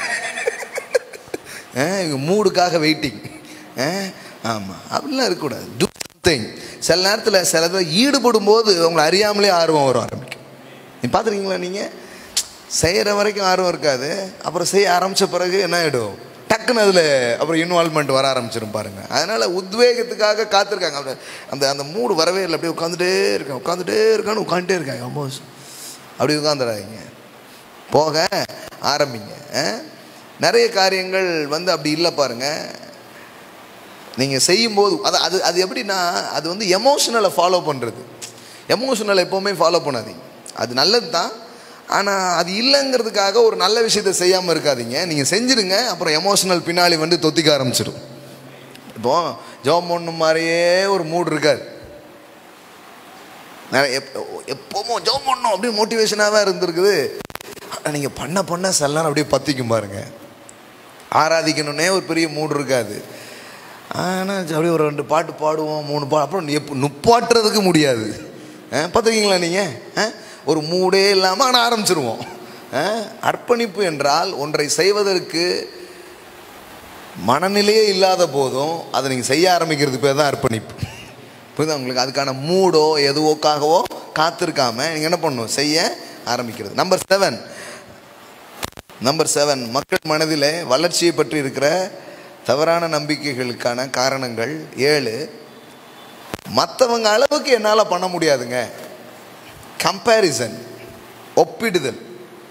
Speaker 1: ஆ, இவங்க மூடுக்காக வெயிட்டிங் ஆமாம் அப்படிலாம் இருக்கக்கூடாது டூ திங் சில நேரத்தில் சில பேர் ஈடுபடும் போது உங்களை அறியாமலே ஆர்வம் வரும் ஆரம்பிக்கும் நீ பார்த்துருக்கீங்களா நீங்கள் செய்கிற வரைக்கும் ஆர்வம் இருக்காது அப்புறம் செய்ய ஆரம்பித்த பிறகு என்ன ஆகிடும் டக்குன்னு அதில் அப்புறம் இன்வால்மெண்ட் வர ஆரம்பிச்சிடும் பாருங்க அதனால் உத்வேகத்துக்காக காத்திருக்காங்க அப்படி அந்த அந்த மூடு வரவே இல்லை அப்படியே உட்காந்துட்டே இருக்கேன் உட்காந்துட்டே இருக்கான்னு உட்காந்துட்டே இருக்காங்க அம்மா அப்படி உட்காந்துடாதீங்க போக ஆரம்பிங்க ஆ? நிறைய காரியங்கள் வந்து அப்படி இல்லை பாருங்க நீங்கள் செய்யும்போது அது அது அது எப்படின்னா அது வந்து எமோஷனலை ஃபாலோ பண்ணுறது எமோஷனலை எப்போவுமே ஃபாலோ பண்ணாதீங்க அது நல்லது தான் ஆனால் அது இல்லைங்கிறதுக்காக ஒரு நல்ல விஷயத்தை செய்யாமல் இருக்காதீங்க நீங்கள் செஞ்சிடுங்க அப்புறம் எமோஷனல் பின்னாடி வந்து தொத்திக்க ஆரம்பிச்சிடும் இப்போ ஜோம் ஒன்று மாதிரியே ஒரு மூடு இருக்காது நிறைய எப் எப்பவும் ஜோம் பண்ணணும் அப்படின்னு மோட்டிவேஷனாக தான் இருந்திருக்குது ஆனால் நீங்கள் பண்ண பண்ண செல்லாம் அப்படியே பற்றிக்கும் பாருங்க ஆராதிக்கணுன்னே ஒரு பெரிய மூடு இருக்காது ஆனால் அப்படியே ஒரு ரெண்டு பாட்டு பாடுவோம் மூணு பாட்டு அப்புறம் எப்போ நுப்பாட்டுறதுக்கு முடியாது பார்த்துருக்கீங்களா நீங்கள் ஒரு மூடே இல்லாமல் ஆனால் ஆரம்பிச்சிருவோம் ஆ, அர்ப்பணிப்பு என்றால் ஒன்றை செய்வதற்கு மனநிலையே இல்லாத போதும் அதை நீங்கள் செய்ய ஆரம்பிக்கிறதுக்கு பேர் தான் அர்ப்பணிப்பு புரியுதா உங்களுக்கு அதுக்கான மூடோ எதுவோக்காகவோ காத்திருக்காம நீங்கள் என்ன பண்ணணும் செய்ய ஆரம்பிக்கிறது நம்பர் செவன் நம்பர் செவன் மக்கள் மனதிலே வளர்ச்சியை பற்றி இருக்கிற தவறான நம்பிக்கைகளுக்கான காரணங்கள் ஏழு மற்றவங்க அளவுக்கு என்னால் பண்ண முடியாதுங்க கம்பேரிசன் ஒப்பிடுதல்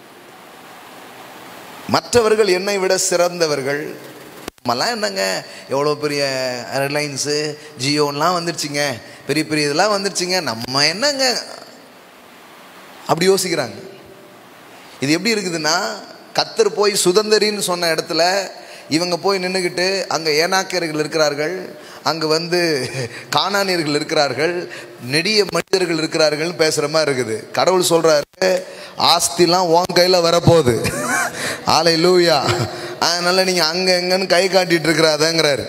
Speaker 1: மற்றவர்கள் என்னை விட சிறந்தவர்கள் நம்மலாம் என்னங்க எவ்வளோ பெரிய ரிலையன்ஸு ஜியோலாம் வந்துருச்சுங்க பெரிய பெரிய இதெல்லாம் வந்துருச்சுங்க நம்ம என்னங்க அப்படி யோசிக்கிறாங்க இது எப்படி இருக்குதுன்னா கத்தர் போய் சுதந்திரின்னு சொன்ன இடத்துல இவங்க போய் நின்றுக்கிட்டு அங்கே ஏனாக்கியர்கள் இருக்கிறார்கள் அங்கே வந்து காணானியர்கள் இருக்கிறார்கள் நெடிய மனிதர்கள் இருக்கிறார்கள்னு பேசுகிற மாதிரி இருக்குது கடவுள் சொல்கிறாரு ஆஸ்திலாம் உன் கையில் வரப்போகுது ஆலை லூயா அதனால் நீங்கள் அங்கே எங்கன்னு கை காட்டிட்டு இருக்கிறாதங்கிறாரு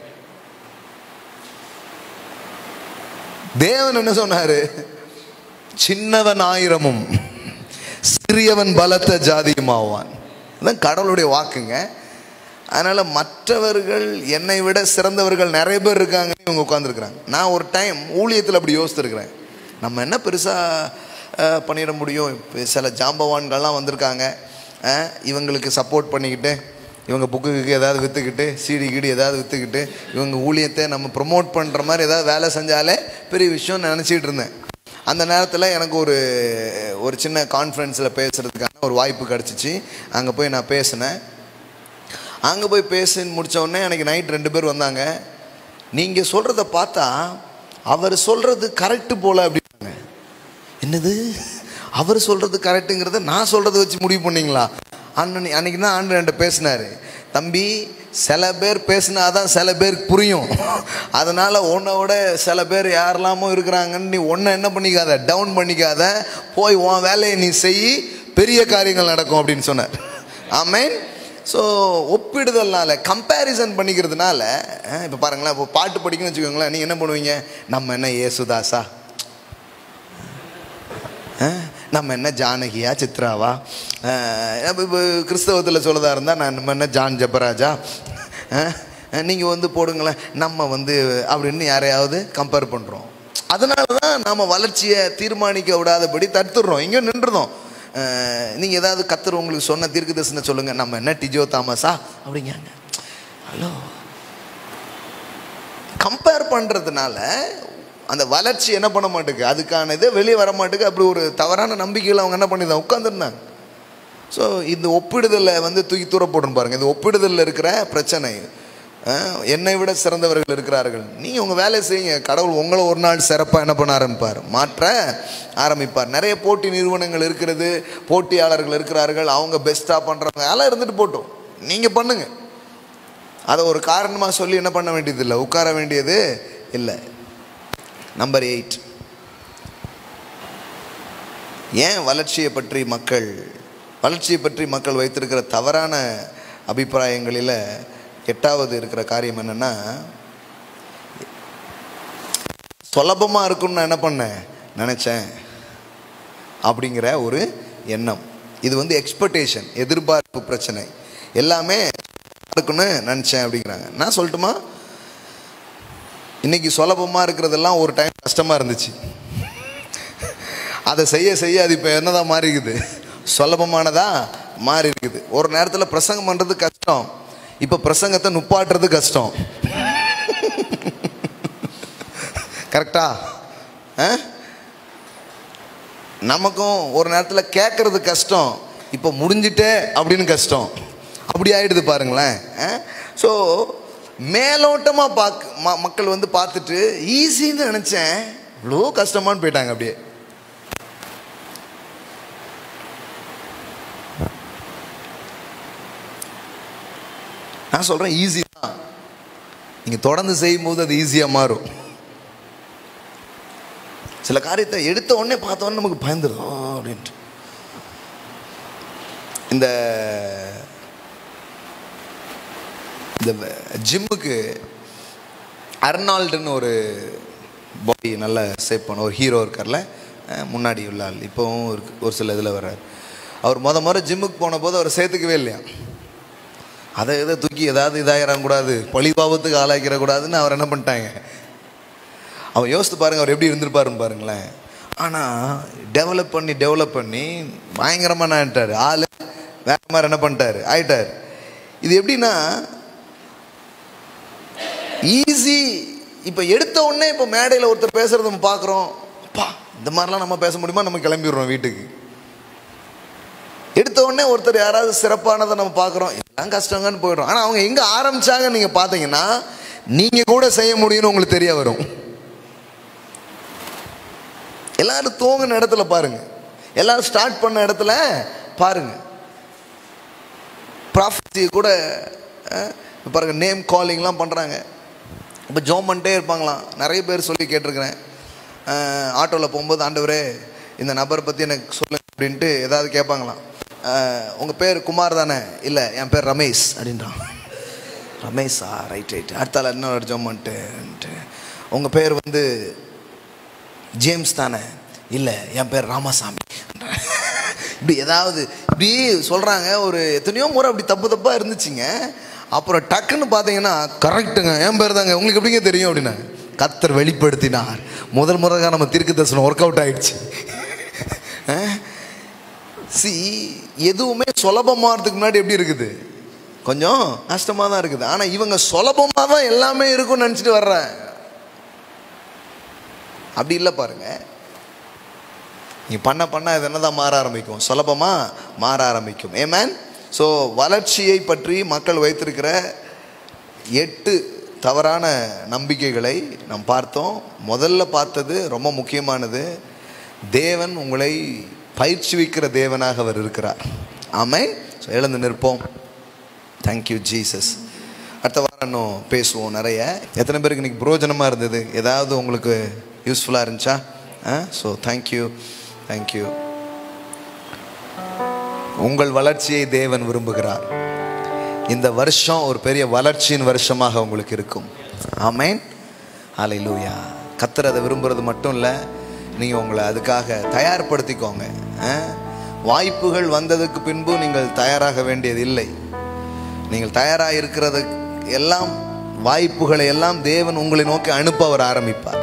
Speaker 1: தேவன் என்ன சொன்னாரு சின்னவன் ஆயிரமும் சிறியவன் பலத்த ஜாதியுமாவான் அதான் கடவுளுடைய வாக்குங்க அதனால் மற்றவர்கள் என்னை விட சிறந்தவர்கள் நிறைய பேர் இருக்காங்கன்னு இவங்க உட்காந்துருக்குறாங்க நான் ஒரு டைம் ஊழியத்தில் அப்படி யோசித்துருக்குறேன் நம்ம என்ன பெருசாக பண்ணிட முடியும் இப்போ சில ஜாம்பவான்கள்லாம் வந்திருக்காங்க அஹ், இவங்களுக்கு சப்போர்ட் பண்ணிக்கிட்டு இவங்க புக்குக்கு ஏதாவது விற்றுக்கிட்டு சீடி கீடி ஏதாவது விற்றுக்கிட்டு இவங்க ஊழியத்தை நம்ம ப்ரொமோட் பண்ணுற மாதிரி ஏதாவது வேலை செஞ்சாலே பெரிய விஷயம் நினச்சிட்டு இருந்தேன் அந்த நேரத்தில் எனக்கு ஒரு ஒரு சின்ன கான்ஃபரன்ஸில் பேசுகிறதுக்கான ஒரு வாய்ப்பு கிடச்சிச்சு அங்கே போய் நான் பேசினேன் அங்கே போய் பேசின்னு முடிச்ச உடனே எனக்கு நைட் ரெண்டு பேர் வந்தாங்க நீங்கள் சொல்கிறத பார்த்தா அவர் சொல்கிறது கரெக்டு போல அப்படின்னாங்க என்னது அவர் சொல்கிறது கரெக்டுங்கிறத நான் சொல்கிறத வச்சு முடிவு பண்ணீங்களா அண்ணன் அன்னைக்கு தான் ஆண்டு ரெண்டு பேசினாரு தம்பி சில பேர் பேசினாதான் சில பேருக்கு புரியும் அதனால் உன்னோட சில பேர் யாரெல்லாமோ இருக்கிறாங்கன்னு நீ ஒன்றை என்ன பண்ணிக்காத டவுன் பண்ணிக்காத போய் உன் வேலையை நீ செய் பெரிய காரியங்கள் நடக்கும் அப்படின்னு சொன்னார் ஆமேன் ஸோ ஒப்பிடுதல்னால கம்பேரிசன் பண்ணிக்கிறதுனால இப்போ பாருங்களேன் இப்போ பாட்டு படிக்கணும்னு வச்சுக்கோங்களேன் நீங்கள் என்ன பண்ணுவீங்க நம்ம என்ன ஏசுதாசா அஹ், நம்ம என்ன ஜானகியா சித்ராவா இப்போ கிறிஸ்தவத்தில் சொல்லதா இருந்தால் நான் நம்ம என்ன ஜான் ஜபராஜா நீங்கள் வந்து போடுங்களேன் நம்ம வந்து அப்படின்னு யாரையாவது கம்பேர் பண்ணுறோம் அதனால தான் நாம் வளர்ச்சியை தீர்மானிக்க விடாதபடி தடுத்துடுறோம் இங்கே நின்றுதோம் நீங்கள் ஏதாவது கத்தர் உங்களுக்கு சொன்ன தீர்க்க தரிசனம் சொல்லுங்கள் நம்ம என்ன டிஜோ தாமஸா அப்படிங்காங்க ஹலோ கம்பேர் பண்ணுறதுனால அந்த வளர்ச்சி என்ன பண்ண மாட்டேங்குது அதுக்கான இது வெளியே வர மாட்டேங்குது அப்படி ஒரு தவறான நம்பிக்கையில் அவங்க என்ன பண்ணியிருந்தாங்க உட்காந்துருந்தாங்க ஸோ இந்த ஒப்பிடுதலை வந்து தூக்கி தூர போடணும் பாருங்க இந்த ஒப்பிடுதலில் இருக்கிற பிரச்சனை அஹ், என்னை விட சிறந்தவர்கள் இருக்கிறார்கள் நீங்கள் உங்கள் வேலையை செய்யுங்க கடவுள் உங்களை ஒரு நாள் சிறப்பாக என்ன பண்ண ஆரம்பிப்பார் மாற்ற ஆரம்பிப்பார் நிறைய போட்டி நிறுவனங்கள் இருக்கிறது போட்டியாளர்கள் இருக்கிறார்கள் அவங்க பெஸ்ட்டாக பண்ணுறவங்க அதெல்லாம் இருந்துட்டு போட்டோம் நீங்கள் பண்ணுங்க அதை ஒரு காரணமாக சொல்லி என்ன பண்ண வேண்டியது இல்லை உட்கார வேண்டியது இல்லை நம்பர் எயிட் ஏன் வளர்ச்சியை பற்றி மக்கள் வளர்ச்சியை பற்றி மக்கள் வைத்திருக்கிற தவறான அபிப்பிராயங்களில் எட்டாவது இருக்கிற காரியம் என்னென்னா சுலபமாக இருக்கும்னு நான் என்ன பண்ணேன் நினச்சேன் அப்படிங்கிற ஒரு எண்ணம் இது வந்து எக்ஸ்பெக்டேஷன் எதிர்பார்ப்பு பிரச்சனை எல்லாமே இருக்குன்னு நினச்சேன் அப்படிங்கிறாங்க நான் சொல்லட்டுமா இன்னைக்கு சுலபமாக இருக்கிறதெல்லாம் ஒரு டைம் கஷ்டமாக இருந்துச்சு அதை செய்ய செய்ய அது இப்போ என்னதான் மாறி இருக்குது சுலபமானதா மாறி இருக்குது ஒரு நேரத்தில் பிரசங்கம் பண்ணுறது கஷ்டம் இப்போ பிரசங்கத்தை நுப்பாட்டுறது கஷ்டம் கரெக்டா ஆ நமக்கும் ஒரு நேரத்தில் கேட்கறது கஷ்டம் இப்போ முடிஞ்சிட்டே அப்படின்னு கஷ்டம் அப்படி ஆயிடுது பாருங்களேன் ஸோ மேலோட்டமாக பார்க்க ம மக்கள் வந்து பார்த்துட்டு ஈஸின்னு நினச்சேன் இவ்வளோ கஷ்டமான்னு போயிட்டாங்க அப்படியே நான் சொல்கிறேன் ஈஸி தான் நீங்கள் தொடர்ந்து செய்யும்போது அது ஈஸியாக மாறும் சில காரியத்தை எடுத்த உடனே பார்த்த உடனே நமக்கு பயந்துடும் ஆ, அப்படின்ட்டு இந்த இந்த ஜிம்முக்கு அர்னால்டுன்னு ஒரு பாடி நல்ல சேப் பண்ண ஒரு ஹீரோ இருக்கார்ல அஹ் முன்னாடி உள்ள ஆள் இப்போவும் இருக்கு ஒரு சில இதில் வர்றார் அவர் முத முறை ஜிம்முக்கு போன போது அவர் சேர்த்துக்கவே இல்லையா அதை எதை தூக்கி ஏதாவது இதாகிடக்கூடாது பழி பாவத்துக்கு ஆளாக்கிடக்கூடாதுன்னு அவர் என்ன பண்ணிட்டாங்க அவன் யோசித்து பாருங்க அவர் எப்படி இருந்திருப்பாருன்னு பாருங்களேன் ஆனால் டெவலப் பண்ணி டெவலப் பண்ணி பயங்கரமாக ஆயிட்டார் ஆள் வேற மாதிரி என்ன பண்ணிட்டாரு ஆயிட்டார் இது எப்படின்னா ஈஸி இப்போ எடுத்த உடனே இப்போ மேடையில் ஒருத்தர் பேசுகிறத நம்ம பார்க்குறோம் அப்பா இந்த மாதிரிலாம் நம்ம பேச முடியுமா நம்ம கிளம்பிடுறோம் வீட்டுக்கு எடுத்த உடனே ஒருத்தர் யாராவது சிறப்பானதை நம்ம பார்க்குறோம் எல்லாம் கஷ்டங்கன்னு போயிடும் ஆனால் அவங்க எங்கே ஆரம்பிச்சாங்கன்னு நீங்கள் பார்த்தீங்கன்னா நீங்கள் கூட செய்ய முடியும்னு உங்களுக்கு தெரிய வரும் எல்லாரும் தூங்கின இடத்துல பாருங்க எல்லாரும் ஸ்டார்ட் பண்ண இடத்துல பாருங்க ப்ராஃபஸி கூட அஹ், இப்ப பாருங்க நேம் காலிங்லாம் பண்ணுறாங்க இப்போ ஜோம் பண்ணிட்டே இருப்பாங்களாம் நிறைய பேர் சொல்லி கேட்டிருக்கிறேன் ஆட்டோவில் போகும்போது ஆண்டவரே இந்த நபரை பற்றி எனக்கு சொல்லுங்க அப்படின்ட்டு ஏதாவது கேட்பாங்களாம் உங்கள் பேர் குமார் தானே இல்லை என் பேர் ரமேஷ் அப்படின்றான் ரமேஷா ரைட் ரைட் அடுத்தால இன்னொரு ஜோம் பண்ணிட்டு உங்கள் பேர் வந்து ஜேம்ஸ் தானே இல்லை என் பேர் ராமசாமி இப்படி ஏதாவது இப்படி சொல்கிறாங்க ஒரு எத்தனையோ முறை அப்படி தப்பு தப்பாக இருந்துச்சுங்க அப்புறம் டக்குன்னு பார்த்தீங்கன்னா கரெக்டுங்க என் பேர் தாங்க உங்களுக்கு எப்படிங்க தெரியும் அப்படின்னா கத்தர் வெளிப்படுத்தினார் முதல் முறையாக நம்ம தீர்க்க தரிசனம் ஒர்க் அவுட் ஆயிடுச்சு சி எதுவுமே சுலபமாகிறதுக்கு முன்னாடி எப்படி இருக்குது கொஞ்சம் கஷ்டமாக தான் இருக்குது ஆனால் இவங்க சுலபமாக தான் எல்லாமே இருக்கும்னு நினச்சிட்டு வர்றேன் அப்படி இல்லை பாருங்க நீ பண்ண பண்ண இது என்னதான் மாற ஆரம்பிக்கும் சுலபமாக மாற ஆரம்பிக்கும் ஏமேன் ஸோ வளர்ச்சியை பற்றி மக்கள் வைத்திருக்கிற எட்டு தவறான நம்பிக்கைகளை நாம் பார்த்தோம் முதல்ல பார்த்தது ரொம்ப முக்கியமானது தேவன் உங்களை பயிற்சிவிக்கிற தேவனாக அவர் இருக்கிறார் ஆமை ஸோ எழுந்து நிற்போம் தேங்க்யூ ஜீசஸ் அடுத்த வாரம் இன்னும் பேசுவோம் நிறைய எத்தனை பேருக்கு இன்னைக்கு புரோஜனமாக இருந்தது ஏதாவது உங்களுக்கு யூஸ்ஃபுல்லாக இருந்துச்சா ஆ ஸோ தேங்க்யூ தேங்க்யூ உங்கள் வளர்ச்சியை தேவன் விரும்புகிறார் இந்த வருஷம் ஒரு பெரிய வளர்ச்சியின் வருஷமாக உங்களுக்கு இருக்கும் ஆமேன் ஹalleluya கத்தர் அதை விரும்புறது மட்டும் இல்லை நீங்கள் உங்களை அதுக்காக தயார்படுத்திக்கோங்க ஆ? வாய்ப்புகள் வந்ததுக்கு பின்பு நீங்கள் தயாராக வேண்டியது இல்லை நீங்கள் தயாராக இருக்கிறது எல்லாம் வாய்ப்புகளை எல்லாம் தேவன் உங்களை நோக்கி அனுப்ப அவர் ஆரம்பிப்பார்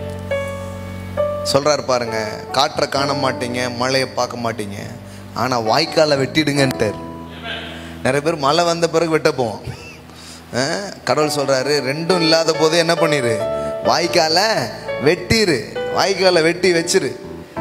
Speaker 1: சொல்றாரு பாருங்க காற்றை காண மாட்டீங்க மழையை பார்க்க மாட்டீங்க ஆனால் வாய்க்காலை வெட்டிடுங்கன்ட்டார் நிறைய பேர் மழை வந்த பிறகு வெட்ட போவோம் ஆ, கடவுள் சொல்றாரு ரெண்டும் இல்லாத போதே என்ன பண்ணிரு வாய்க்காலை வெட்டிரு வாய்க்காலை வெட்டி வச்சிரு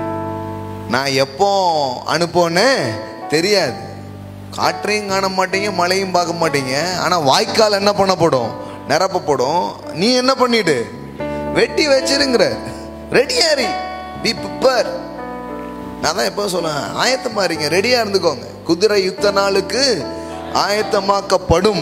Speaker 1: நான் எப்போ அனுப்போன்னு தெரியாது காற்றையும் காண மாட்டீங்க மழையும் பார்க்க மாட்டீங்க ஆனால் வாய்க்கால் என்ன பண்ணப்படும் நிரப்பப்படும் நீ என்ன பண்ணிடு வெட்டி வச்சிருங்கிற ரெடியாரி பி பிப்பர் நான் தான் எப்போ சொல்லுவேன் ஆயத்தமா இருங்க ரெடியாக இருந்துக்கோங்க குதிரை யுத்த நாளுக்கு ஆயத்தமாக்கப்படும்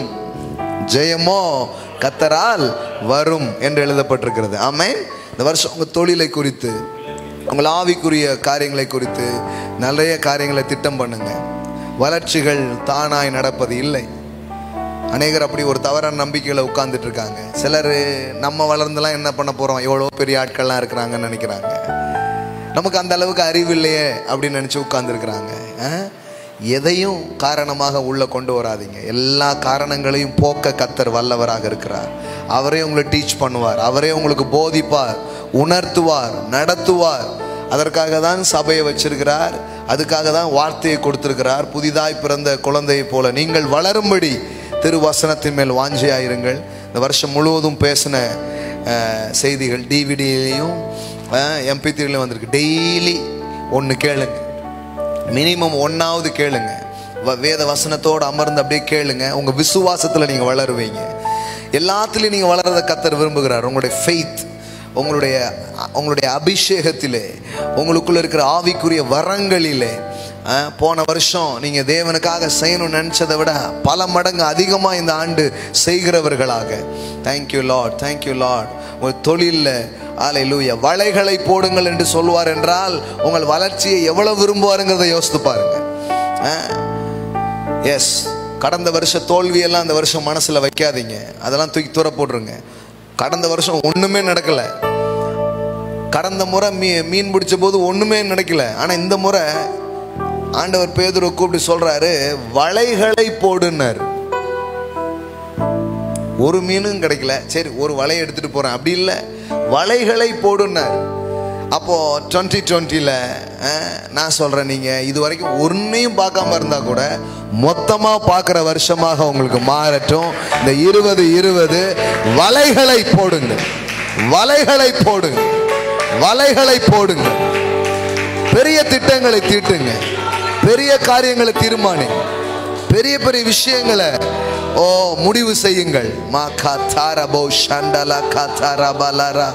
Speaker 1: ஜெயமோ கத்தரால் வரும் என்று எழுதப்பட்டிருக்கிறது ஆமென் இந்த வருஷம் உங்கள் தொழிலை குறித்து உங்கள் ஆவிக்குரிய காரியங்களை குறித்து நிறைய காரியங்களை திட்டம் பண்ணுங்க வளர்ச்சிகள் தானாய் நடப்பது இல்லை அநேகர் அப்படி ஒரு தவறான நம்பிக்கையில் உட்கார்ந்துட்டு இருக்காங்க சிலர் நம்ம வளர்ந்துலாம் என்ன பண்ண போகிறோம் எவ்வளோ பெரிய ஆட்கள்லாம் இருக்கிறாங்கன்னு நினைக்கிறாங்க நமக்கு அந்த அளவுக்கு அறிவு இல்லையே அப்படின்னு நினச்சி உட்கார்ந்துருக்குறாங்க எதையும் காரணமாக உள்ள கொண்டு வராதீங்க எல்லா காரணங்களையும் போக்க கத்தர் வல்லவராக இருக்கிறார் அவரே உங்களை டீச் பண்ணுவார் அவரே உங்களுக்கு போதிப்பார் உணர்த்துவார் நடத்துவார் அதற்காக தான் சபையை வச்சிருக்கிறார் அதுக்காக தான் வார்த்தையை கொடுத்திருக்கிறார் புதிதாய் பிறந்த குழந்தையைப் போல நீங்கள் வளரும்படி திருவசனத்தின் மேல் வாஞ்சையாயிருங்கள் இந்த வருஷம் முழுவதும் பேசின அஹ், செய்திகள் டிவிடியிலையும் எம்பி த்ரீலையும் வந்திருக்கு டெய்லி ஒன்று கேளுங்க மினிமம் ஒன்றாவது கேளுங்க வ- வேத வசனத்தோடு அமர்ந்து அப்படியே கேளுங்க உங்கள் விசுவாசத்தில் நீங்கள் வளருவீங்க எல்லாத்துலேயும் நீங்கள் வளர்றத கத்தர் விரும்புகிறார் உங்களுடைய ஃபெய்த் உங்களுடைய உங்களுடைய அபிஷேகத்திலே உங்களுக்குள்ள இருக்கிற ஆவிக்குரிய வரங்களிலே அஹ், போன வருஷம் நீங்கள் தேவனுக்காக செய்யணும்னு நினச்சதை விட பல மடங்கு அதிகமாக இந்த ஆண்டு செய்கிறவர்களாக தேங்க்யூ லார்ட் தேங்க்யூ லார்ட் உங்கள் தொழிலில் ஆலை லூயா வலைகளை போடுங்கள் என்று சொல்வார் என்றால் உங்கள் வளர்ச்சியை எவ்வளவு விரும்புவாருங்கிறத யோசித்து பாருங்க அஹ், எஸ் கடந்த வருஷ தோல்வியெல்லாம் அந்த வருஷம் மனசுல வைக்காதீங்க அதெல்லாம் தூக்கி தூர போட்டுருங்க கடந்த வருஷம் ஒண்ணுமே நடக்கல கடந்த முறை மீ மீன் பிடிச்ச போது ஒண்ணுமே நடக்கல ஆனா இந்த முறை ஆண்டவர் பேதுருவை கூப்பிட்டு சொல்றாரு வலைகளை போடுனார் ஒரு மீனும் கிடைக்கல சரி ஒரு வலையை எடுத்துட்டு போறேன் அப்படி இல்லை வலைகளை போடுனார் அப்போ டுவெண்ட்டி டுவெண்ட்டியில் நான் சொல்றேன் நீங்க இது வரைக்கும் ஒன்றையும் பார்க்காம இருந்தா கூட மொத்தமா பார்க்குற வருஷமாக உங்களுக்கு மாறட்டும் இந்த இருபது இருபது வலைகளை போடுங்க வலைகளை போடுங்க வலைகளை போடுங்க பெரிய திட்டங்களை தீட்டுங்க பெரிய காரியங்களை தீர்மானிங்க பெரிய பெரிய விஷயங்களை ஓ முடிவு செய்யுங்கள் மா காத்தாரபோ ஷண்டலா காத்தாரபலரா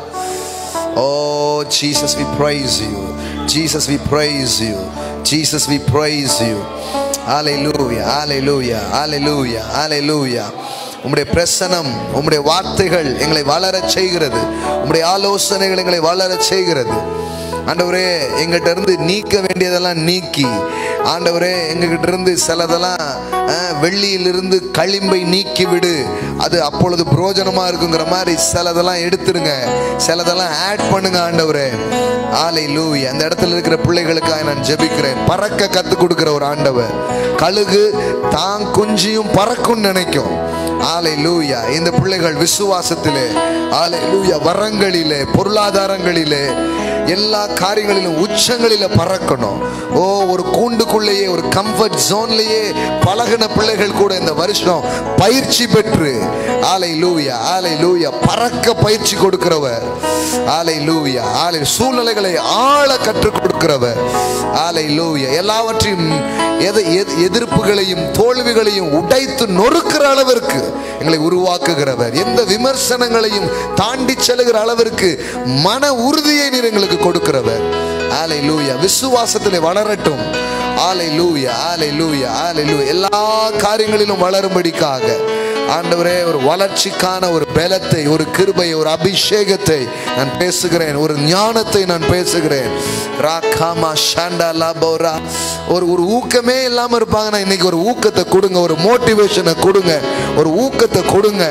Speaker 1: ஓ Jesus we praise you Jesus we praise you Jesus we praise you ஹalleluya ஹalleluya ஹalleluya ஹalleluya உம்முடைய பிரசனம் உம்முடைய வார்த்தைகள் எங்களை வளரச் செய்கிறது உம்முடைய ஆலோசனைகள் எங்களை வளரச் செய்கிறது ஆண்டவரே எங்கிட்ட இருந்து நீக்க வேண்டியதெல்லாம் நீக்கி ஆண்டவரே எங்ககிட்ட இருந்து சிலதெல்லாம் அஹ், வெள்ளியிலிருந்து களிம்பை நீக்கி விடு அது அப்பொழுது புரோஜனமா இருக்குங்கிற மாதிரி சிலதெல்லாம் எடுத்துருங்க சிலதெல்லாம் ஆட் பண்ணுங்க ஆண்டவரே ஆலை லூய் அந்த இடத்துல இருக்கிற பிள்ளைகளுக்காக நான் ஜெபிக்கிறேன் பறக்க கத்து கொடுக்கிற ஒரு ஆண்டவர் கழுகு தான் குஞ்சியும் பறக்கும் நினைக்கும் ஆலை லூயா இந்த பிள்ளைகள் விசுவாசத்திலே ஆலை லூயா வரங்களிலே பொருளாதாரங்களிலே எல்லா காரியங்களிலும் உச்சங்களில பறக்கணும் ஓ ஒரு கூண்டுக்குள்ளேயே ஒரு கம்ஃபர்ட் ஜோன்லயே பழகின பிள்ளைகள் கூட இந்த வருஷம் பயிற்சி பெற்று ஆலை லூயா ஆலை லூயா பறக்க பயிற்சி கொடுக்கிறவர் ஆலை லூயா ஆலை சூழ்நிலைகளை ஆழ கற்றுக் கொடுக்கிறவர் ஆலை லூயா எல்லாவற்றையும் எதை எது- எதிர்ப்புகளையும் தோல்விகளையும் உடைத்து நொறுக்கிற அளவிற்கு எங்களை உருவாக்குகிறவர் எந்த விமர்சனங்களையும் தாண்டி செல்லுகிற அளவிற்கு மன உறுதியை நீர் எங்களுக்கு கொடுக்கிறவர் ஆலை லூயா விசுவாசத்திலே வளரட்டும் ஆலை லூயா ஆலை லூயா ஆலை லூயா எல்லா காரியங்களிலும் வளரும்படிக்காக ஆண்டவரே ஒரு வளர்ச்சிக்கான ஒரு பலத்தை ஒரு கிருபையை ஒரு அபிஷேகத்தை நான் பேசுகிறேன் ஒரு ஞானத்தை நான் பேசுகிறேன் ராகாமா ஷாண்டா லாபோரா ஒரு ஒரு ஊக்கமே இல்லாம இருப்பாங்கன்னா இன்னைக்கு ஒரு ஊக்கத்தை கொடுங்க ஒரு மோட்டிவேஷனை கொடுங்க ஒரு ஊக்கத்தை கொடுங்க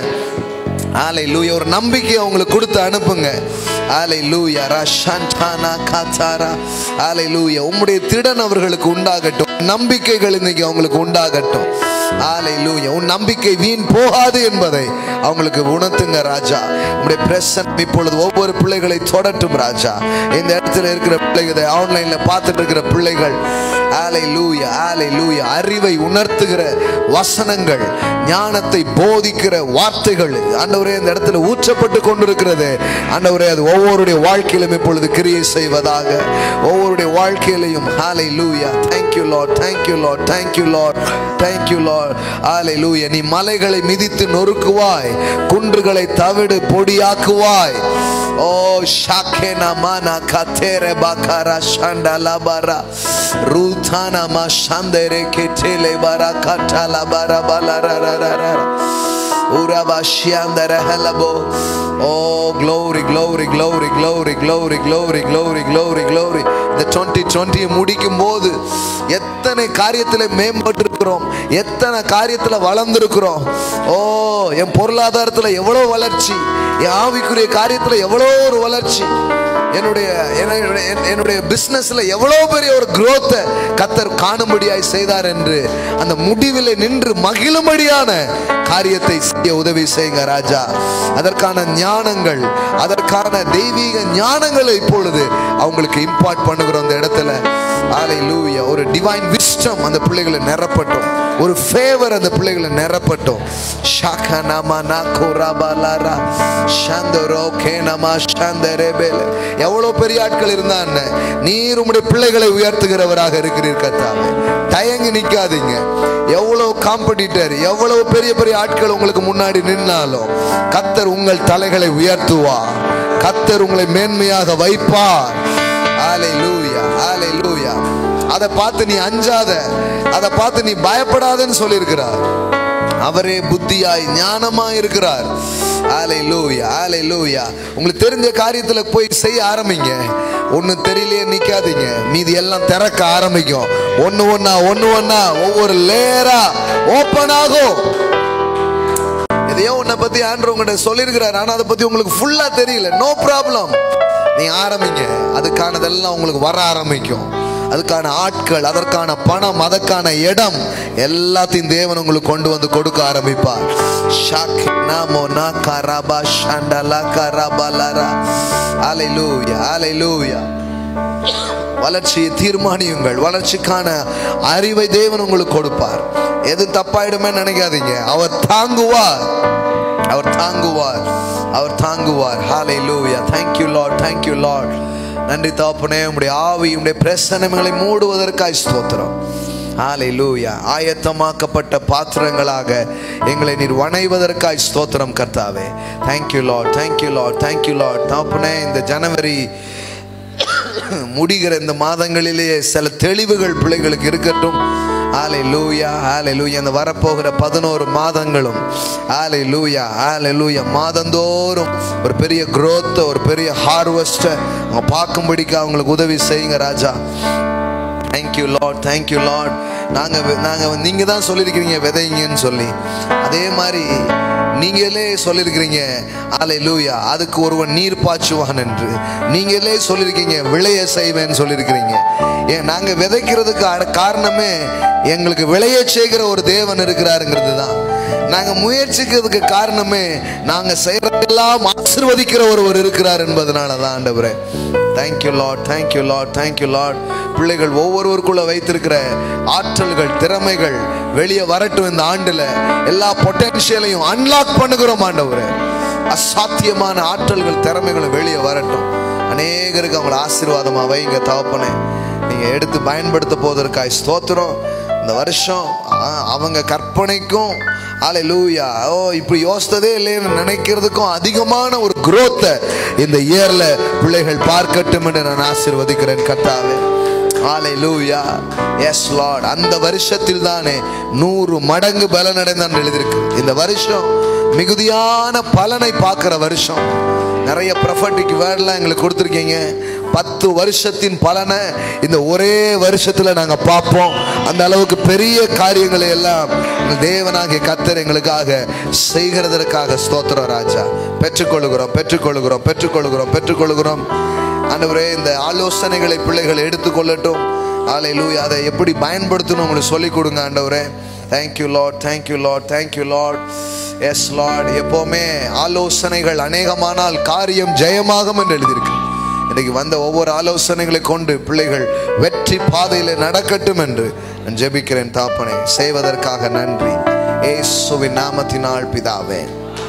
Speaker 1: ஆலை லூயா ஒரு நம்பிக்கையை அவங்களுக்கு கொடுத்து அனுப்புங்க ஆலை லூயா ரஷாண்டானா காத்தாரா ஆலை லூயா உம்முடைய திடன் அவர்களுக்கு உண்டாகட்டும் நம்பிக்கைகள் இன்னைக்கு அவங்களுக்கு உண்டாகட்டும் ஆலை லூயா உன் நம்பிக்கை வீண் போகாது என்பதை அவங்களுக்கு உணர்த்துங்க ராஜா உம்முடைய பிரசன் இப்பொழுது ஒவ்வொரு பிள்ளைகளை தொடட்டும் ராஜா இந்த இடத்துல இருக்கிற பிள்ளைகளை ஆன்லைன்ல பார்த்துட்டு இருக்கிற பிள்ளைகள் ஆலை லூயா ஆலை லூயா அறிவை உணர்த்துகிற வசனங்கள் ஞானத்தை போதிக்கிற வார்த்தைகள் ஆண்டவரே இந்த இடத்துல ஊற்றப்பட்டு கொண்டிருக்கிறது ஆண்டவரே அது ஒவ்வொருடைய வாழ்க்கையிலும் இப்பொழுது கிரியை செய்வதாக ஒவ்வொருடைய வாழ்க்கையிலையும் ஹாலை லூயா thank you Lord thank you Lord thank you Lord thank you Lord ஹாலை லூயா நீ மலைகளை மிதித்து நொறுக்குவாய் குன்றுகளை தவிடு பொடியாக்குவாய் ஓ ஷாக்கேனா மானா கத்தேரே பாக்காரா ஷாண்டா லாபாரா ரூதானா மா ஷாந்தேரே கெட்டேலே பாரா கட்டாலா பாரா பாலா ரா ரா ரா ரா Uraba shiandara helabo. Oh, glory, glory, glory, glory, glory, glory, glory, glory, glory. இந்த 2020 முடிக்கும் போது எத்தனை காரியத்தில் மேம்பட்டிருக்கிறோம் எத்தனை காரியத்தில் வளர்ந்திருக்கிறோம் ஓ என் பொருளாதாரத்தில் எவ்வளோ வளர்ச்சி என் ஆவிக்குரிய காரியத்தில் எவ்வளோ ஒரு வளர்ச்சி என்னுடைய என்னுடைய என்னுடைய பிசினஸ்ல எவ்வளவு பெரிய ஒரு growth கத்தர் காணும்படியாய் செய்தார் என்று அந்த முடிவில் நின்று மகிழும்படியான காரியத்தை செய்ய உதவி செய்யுங்க ராஜா அதற்கான ஞானங்கள் அதற்கான தெய்வீக ஞானங்களை இப்பொழுது அவங்களுக்கு இம்பார்ட் பண்ணுகிறோம் அந்த இடத்துல ஆலை லூயா ஒரு டிவைன் விஸ்டம் அந்த பிள்ளைகளை நிரப்பட்டும் ஒரு ஃபேவர் அந்த பிள்ளைகளை நிரப்பட்டும் ஷாக்கா நாமா நாக்கோ ராபாலாரா ஷாந்தரோ கேனமா ஷாந்தரேபேல எவ்வளவு பெரிய ஆட்கள் இருந்தான் நீர் உம்முடைய பிள்ளைகளை உயர்த்துகிறவராக இருக்கிறீர் கத்தாவே தயங்கி நிக்காதீங்க எவ்வளவு காம்படிட்டர் எவ்வளவு பெரிய பெரிய ஆட்கள் உங்களுக்கு முன்னாடி நின்னாலும் கத்தர் உங்கள் தலைகளை உயர்த்துவார் கத்தர் உங்களை மேன்மையாக வைப்பார் ஆலை லூயா ஆலை லூயா அதை பார்த்து நீ அஞ்சாத அதை பார்த்து நீ பயப்படாதன்னு சொல்லியிருக்கிறார் அவரே புத்தியாய் ஞானமாய் இருக்கிறார் ஆலை லூயா ஆலை லூயா உங்களுக்கு தெரிஞ்ச காரியத்துல போய் செய்ய ஆரம்பிங்க ஒண்ணு தெரியலையே நிக்காதீங்க மீதி எல்லாம் திறக்க ஆரம்பிக்கும் ஒண்ணு ஒண்ணா ஒண்ணு ஒண்ணா ஒவ்வொரு லேயரா ஓப்பன் ஆகும் எதையோ உன்னை பத்தி ஆண்டவர் உங்கள்கிட்ட சொல்லியிருக்கிறார் ஆனா அதை பத்தி உங்களுக்கு ஃபுல்லா தெரியல நோ ப்ராப்ளம் நீ ஆரம்பிங்க அதுக்கானதெல்லாம் உங்களுக்கு வர ஆரம்பிக்கும் அதுக்கான ஆட்கள் அதற்கான பணம் அதற்கான இடம் எல்லாத்தையும் தேவன் உங்களுக்கு கொண்டு வந்து கொடுக்க ஆரம்பிப்பார் ஷாக் நாமோ நா கராபா ஷண்டலா கராபலரா அலைலூயா அலைலூயா வளர்ச்சியை தீர்மானியுங்கள் வளர்ச்சிக்கான அறிவை தேவன் உங்களுக்கு கொடுப்பார் எது தப்பாயிடுமே நினைக்காதீங்க அவர் தாங்குவார் அவர் தாங்குவார் அவர் தாங்குவார் ஹாலே லூயா தேங்க்யூ லார்ட் தேங்க்யூ லார்ட் நன்றி தாப்பனே உம்முடைய ஆவி உம்முடைய பிரசனங்களை மூடுவதற்காய் ஸ்தோத்திரம் ஹாலே லூயா ஆயத்தமாக்கப்பட்ட பாத்திரங்களாக எங்களை நீர் வணைவதற்காய் ஸ்தோத்திரம் கர்த்தாவே thank you Lord thank you Lord thank you Lord தாப்பனே இந்த ஜனவரி முடிகிற இந்த மாதங்களிலேயே சில தெளிவுகள் பிள்ளைகளுக்கு இருக்கட்டும் ஆலை லூயா ஆலை லூயா அந்த வரப்போகிற பதினோரு மாதங்களும் ஆலை லூயா ஆலை லூயா மாதந்தோறும் ஒரு பெரிய growth ஒரு பெரிய ஹார்வெஸ்ட்டை அவங்க பார்க்கும்படிக்கு அவங்களுக்கு உதவி செய்யுங்க ராஜா தேங்க்யூ லார்ட் தேங்க்யூ லார்ட் நாங்கள் நாங்கள் நீங்கள் தான் சொல்லியிருக்கிறீங்க விதைங்கன்னு சொல்லி அதே மாதிரி நீங்களே சொல்லியிருக்கிறீங்க ஆலை லூயா அதுக்கு ஒருவன் நீர் பாய்ச்சுவான் என்று நீங்களே சொல்லியிருக்கீங்க விளைய செய்வேன்னு சொல்லியிருக்கிறீங்க ஏன் நாங்கள் விதைக்கிறதுக்கு அட- காரணமே எங்களுக்கு விளைய செய்கிற ஒரு தேவன் இருக்கிறாருங்கிறது தான் நாங்கள் முயற்சிக்கிறதுக்கு காரணமே நாங்கள் செய்யறதெல்லாம் ஆசிர்வதிக்கிற ஒருவர் இருக்கிறார் என்பதனால தான் ஆண்டவரே thank you Lord thank you Lord thank you Lord பிள்ளைகள் ஒவ்வொருவருக்குள்ள வைத்திருக்கிற ஆற்றல்கள் திறமைகள் வெளியே வரட்டும் இந்த ஆண்டுல எல்லா பொட்டன்ஷியலையும் அன்லாக் பண்ணுகிறோம் ஆண்டவரே அசாத்தியமான ஆற்றல்கள் திறமைகளும் வெளியே வரட்டும் அநேகருக்கு அவங்கள ஆசீர்வாதமா வைங்க தகப்பனே நீங்க எடுத்து பயன்படுத்த போவதற்காய் ஸ்தோத்திரம் இந்த வருஷம் ஆ, அவங்க கற்பனைக்கும் ஆலை லூயா ஓ இப்படி யோசித்ததே இல்லைன்னு நினைக்கிறதுக்கும் அதிகமான ஒரு growth இந்த இயர்ல பிள்ளைகள் பார்க்கட்டும் என்று நான் ஆசீர்வதிக்கிறேன் கர்த்தாவே ஆலை லூயா எஸ் லார்ட் அந்த வருஷத்தில் தானே நூறு மடங்கு பலனடைந்தான் எழுதியிருக்கு இந்த வருஷம் மிகுதியான பலனை பார்க்கிற வருஷம் நிறைய ப்ரொஃபட்டிக் வேர்ட்லாம் எங்களுக்கு கொடுத்துருக்கீங்க பத்து வருஷத்தின் பலனை இந்த ஒரே வருஷத்துல நாங்க பார்ப்போம் அந்த அளவுக்கு பெரிய காரியங்களை எல்லாம் இந்த தேவனாகிய கத்தர் எங்களுக்காக செய்கிறதற்காக ஸ்தோத்திரம் ராஜா பெற்றுக்கொள்கிறோம் பெற்றுக்கொள்கிறோம் பெற்றுக்கொள்கிறோம் பெற்றுக்கொள்கிறோம் ஆண்டவரே இந்த ஆலோசனைகளை பிள்ளைகள் எடுத்துக்கொள்ளட்டும் ஆலை லூயா அதை எப்படி பயன்படுத்தணும் உங்களுக்கு சொல்லிக் கொடுங்க ஆண்டவரே thank you Lord thank you Lord thank you Lord yes Lord எப்போவுமே ஆலோசனைகள் அநேகமானால் காரியம் ஜெயமாகும் என்று எழுதியிருக்கு இன்னைக்கு வந்த ஒவ்வொரு ஆலோசனைகளை கொண்டு பிள்ளைகள் வெற்றி பாதையில் நடக்கட்டும் என்று நான் ஜெபிக்கிறேன் தாப்பனை செய்வதற்காக நன்றி ஏசுவின் நாமத்தினால் பிதாவே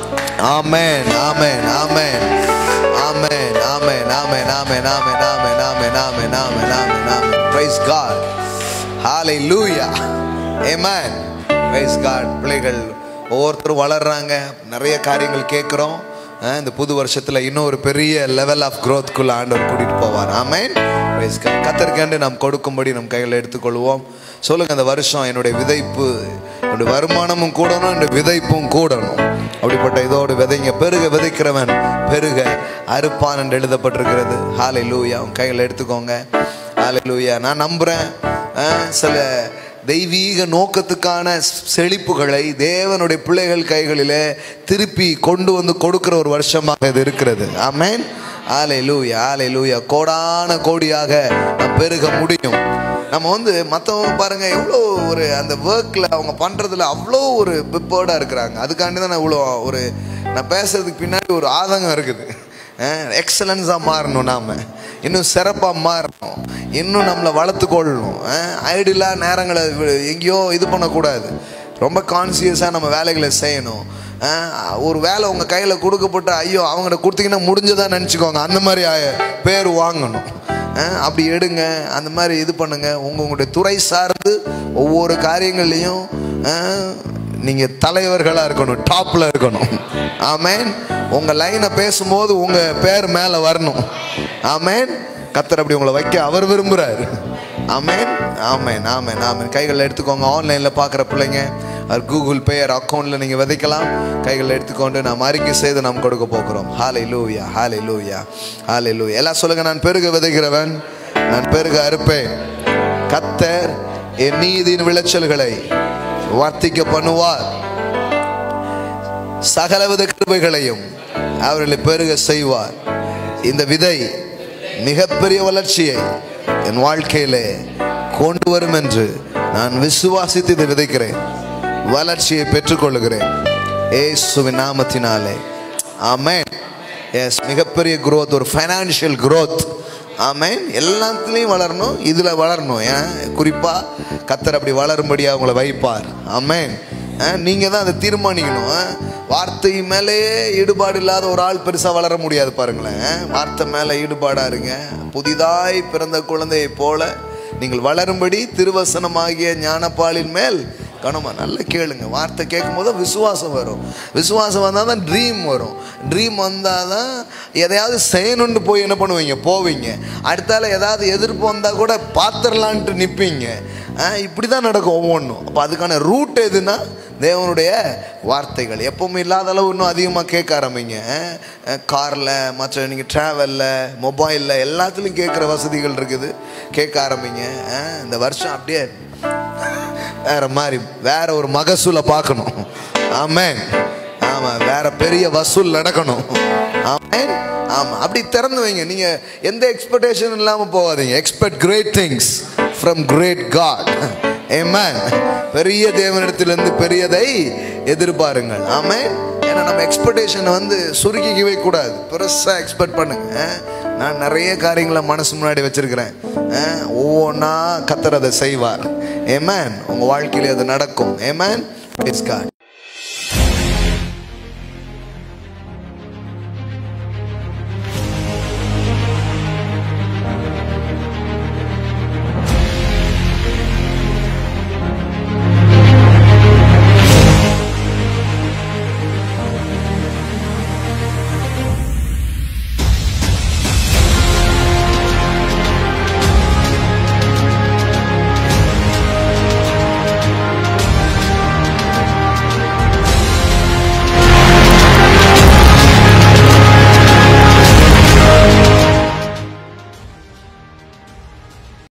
Speaker 1: ஆமென் ஆமென் ஆமென் ஆமென் ஆமென் ஆமென் ஆமென் ஆமென் ஆமென் ஆமென் ஆமென் ஆமென் ஆமென் ஆமென் பிரைஸ் காட் ஹalleluya ஆமென் பிரைஸ் காட் பிள்ளைகள் ஒவ்வொருத்தரும் வளர்றாங்க நிறைய காரியங்கள் கேட்குறோம் இந்த புது வருஷத்துல இன்னும் ஒரு பெரிய லெவல் ஆஃப் குரோத்குள்ள ஆண்டவர் கூட்டிட்டு போவார் ஆமென் பிரைஸ் காட் கத்தர்கண்டு நாம் கொடுக்கும்படி நம் கையில் எடுத்துக்கொள்வோம் சொல்லுங்க இந்த வருஷம் என்னுடைய விதைப்பு என்னுடைய வருமானமும் கூடணும் என்னுடைய விதைப்பும் கூடணும் அப்படிப்பட்ட இதோடு விதைங்க பெருக விதைக்கிறவன் பெருக அறுப்பான் என்று எழுதப்பட்டிருக்கிறது ஹாலை லூயா உன் கையில் எடுத்துக்கோங்க ஹாலை லூயா நான் நம்புறேன் அஹ், சில தெய்வீக நோக்கத்துக்கான செழிப்புகளை தேவனுடைய பிள்ளைகள் கைகளிலே திருப்பி கொண்டு வந்து கொடுக்கிற ஒரு வருஷமாக இது இருக்கிறது ஆமென் ஆலை லூயா ஆலை லூயா கோடான கோடியாக நாம் பெருக முடியும் நம்ம வந்து மற்றவங்க பாருங்க எவ்வளோ ஒரு அந்த ஒர்க்கில் அவங்க பண்ணுறதுல அவ்வளோ ஒரு பிப்போர்டாக இருக்கிறாங்க அதுக்காண்டி தான் நான் இவ்வளோ ஒரு நான் பேசுறதுக்கு பின்னாடி ஒரு ஆதங்கம் இருக்குது எக்ஸலன்ஸாக மாறணும் நாம் இன்னும் சிறப்பாக மாறணும் இன்னும் நம்மளை வளர்த்துக்கொள்ளணும் ஐடியலாக நேரங்களை வி- எங்கேயோ இது பண்ணக்கூடாது ரொம்ப கான்சியஸாக நம்ம வேலைகளை செய்யணும் அஹ், ஒரு வேலை உங்கள் கையில் கொடுக்கப்பட்ட ஐயோ அவங்கள்ட்ட கொடுத்தீங்கன்னா முடிஞ்சதா நினச்சிக்கோங்க அந்த மாதிரி ஆய- பேர் வாங்கணும் அஹ், அப்படி எடுங்க அந்த மாதிரி இது பண்ணுங்க உங்க உங்களுடைய துறை சார்ந்து ஒவ்வொரு காரியங்கள்லையும் அஹ், நீங்க தலைவர்களா இருக்கணும் டாப்ல இருக்கணும் ஆமேன் உங்க லைனை பேசும்போது உங்க பேர் மேல வரணும் ஆமேன் கத்தர் அப்படி உங்களை வைக்க அவர் விரும்புறாரு ஆமென் ஆமென் ஆமென் ஆமென் கைகளில் எடுத்துக்கோங்க ஆன்லைனில் பார்க்குற பிள்ளைங்க அது கூகுள் பே அக்கௌண்ட்டில் நீங்கள் விதைக்கலாம் கைகளில் எடுத்துக்கொண்டு நாம் அறிக்கை செய்து நாம் கொடுக்க போகிறோம் ஹாலை லூயா ஹாலை லூயா ஹாலை லூயா எல்லாம் சொல்லுங்க நான் பெருக விதைக்கிறவன் நான் பெருக அறுப்பேன் கத்தர் என் நீதியின் விளைச்சல்களை வர்த்திக்க பண்ணுவார் சகலவித கிருபைகளையும் அவர்களை பெருக செய்வார் இந்த விதை மிகப்பெரிய வளர்ச்சியை என் வாழ்க்கையிலே கொண்டு வரும் என்று நான் விசுவாசித்து இதை விதைக்கிறேன் வளர்ச்சியை பெற்றுக்கொள்கிறேன் ஏசுவின் நாமத்தினாலே ஆமென் எஸ் மிகப்பெரிய growth ஒரு ஃபைனான்ஷியல் growth ஆமென் எல்லாத்துலேயும் வளரணும் இதில் வளரணும் ஏன் குறிப்பாக கத்தர் அப்படி வளரும்படியாக உங்களை வைப்பார் ஆமென் நீங்கள் தான் அதை தீர்மானிக்கணும் ஆ? வார்த்தை மேலேயே ஈடுபாடு இல்லாத ஒரு ஆள் பெருசாக வளர முடியாது பாருங்களேன் வார்த்தை மேலே ஈடுபாடாக இருங்க புதிதாய் பிறந்த குழந்தையை போல நீங்கள் வளரும்படி திருவசனமாகிய ஞானப்பாலின் மேல் கவனமா நல்லா கேளுங்க வார்த்தை கேட்கும் போது விசுவாசம் வரும் விசுவாசம் வந்தால் தான் ட்ரீம் வரும் ட்ரீம் வந்தால் தான் எதையாவது செய்யணும்னு போய் என்ன பண்ணுவீங்க போவீங்க அடுத்தால ஏதாவது எதிர்ப்பு வந்தால் கூட பார்த்துடலான்ட்டு நிற்பீங்க இப்படி தான் நடக்கும் ஒவ்வொன்றும் அப்போ அதுக்கான ரூட் எதுனா தேவனுடைய வார்த்தைகள் எப்பவுமே இல்லாத அளவு இன்னும் அதிகமாக கேட்க ஆரம்பிங்க காரில் மற்ற நீங்கள் ட்ராவலில் மொபைலில் எல்லாத்துலேயும் கேட்குற வசதிகள் இருக்குது கேட்க ஆரம்பிங்க அஹ், இந்த வருஷம் அப்படியே வேற மாதிரி வேற ஒரு மகசூலை பார்க்கணும் ஆமென் ஆமாம் வேற பெரிய வசூல் நடக்கணும் ஆமென் ஆமாம் அப்படி திறந்து வைங்க நீங்கள் எந்த எக்ஸ்பெக்டேஷன் இல்லாமல் போகாதீங்க expect great things from great God ஏமேன் பெரிய தேவனிடத்திலிருந்து பெரியதை எதிர்பாருங்கள் ஆமென் ஏன்னா நம்ம எக்ஸ்பெக்டேஷனை வந்து சுருக்கிக்கவே கூடாது பெருசாக எக்ஸ்பெக்ட் பண்ணுங்க நான் நிறைய காரியங்களை மனசு முன்னாடி வச்சிருக்கிறேன் அஹ், ஒவ்வொன்றா கத்தர் அதை செய்வார் ஏமேன் உங்கள் வாழ்க்கையில அது நடக்கும் ஏமேன் Praise God.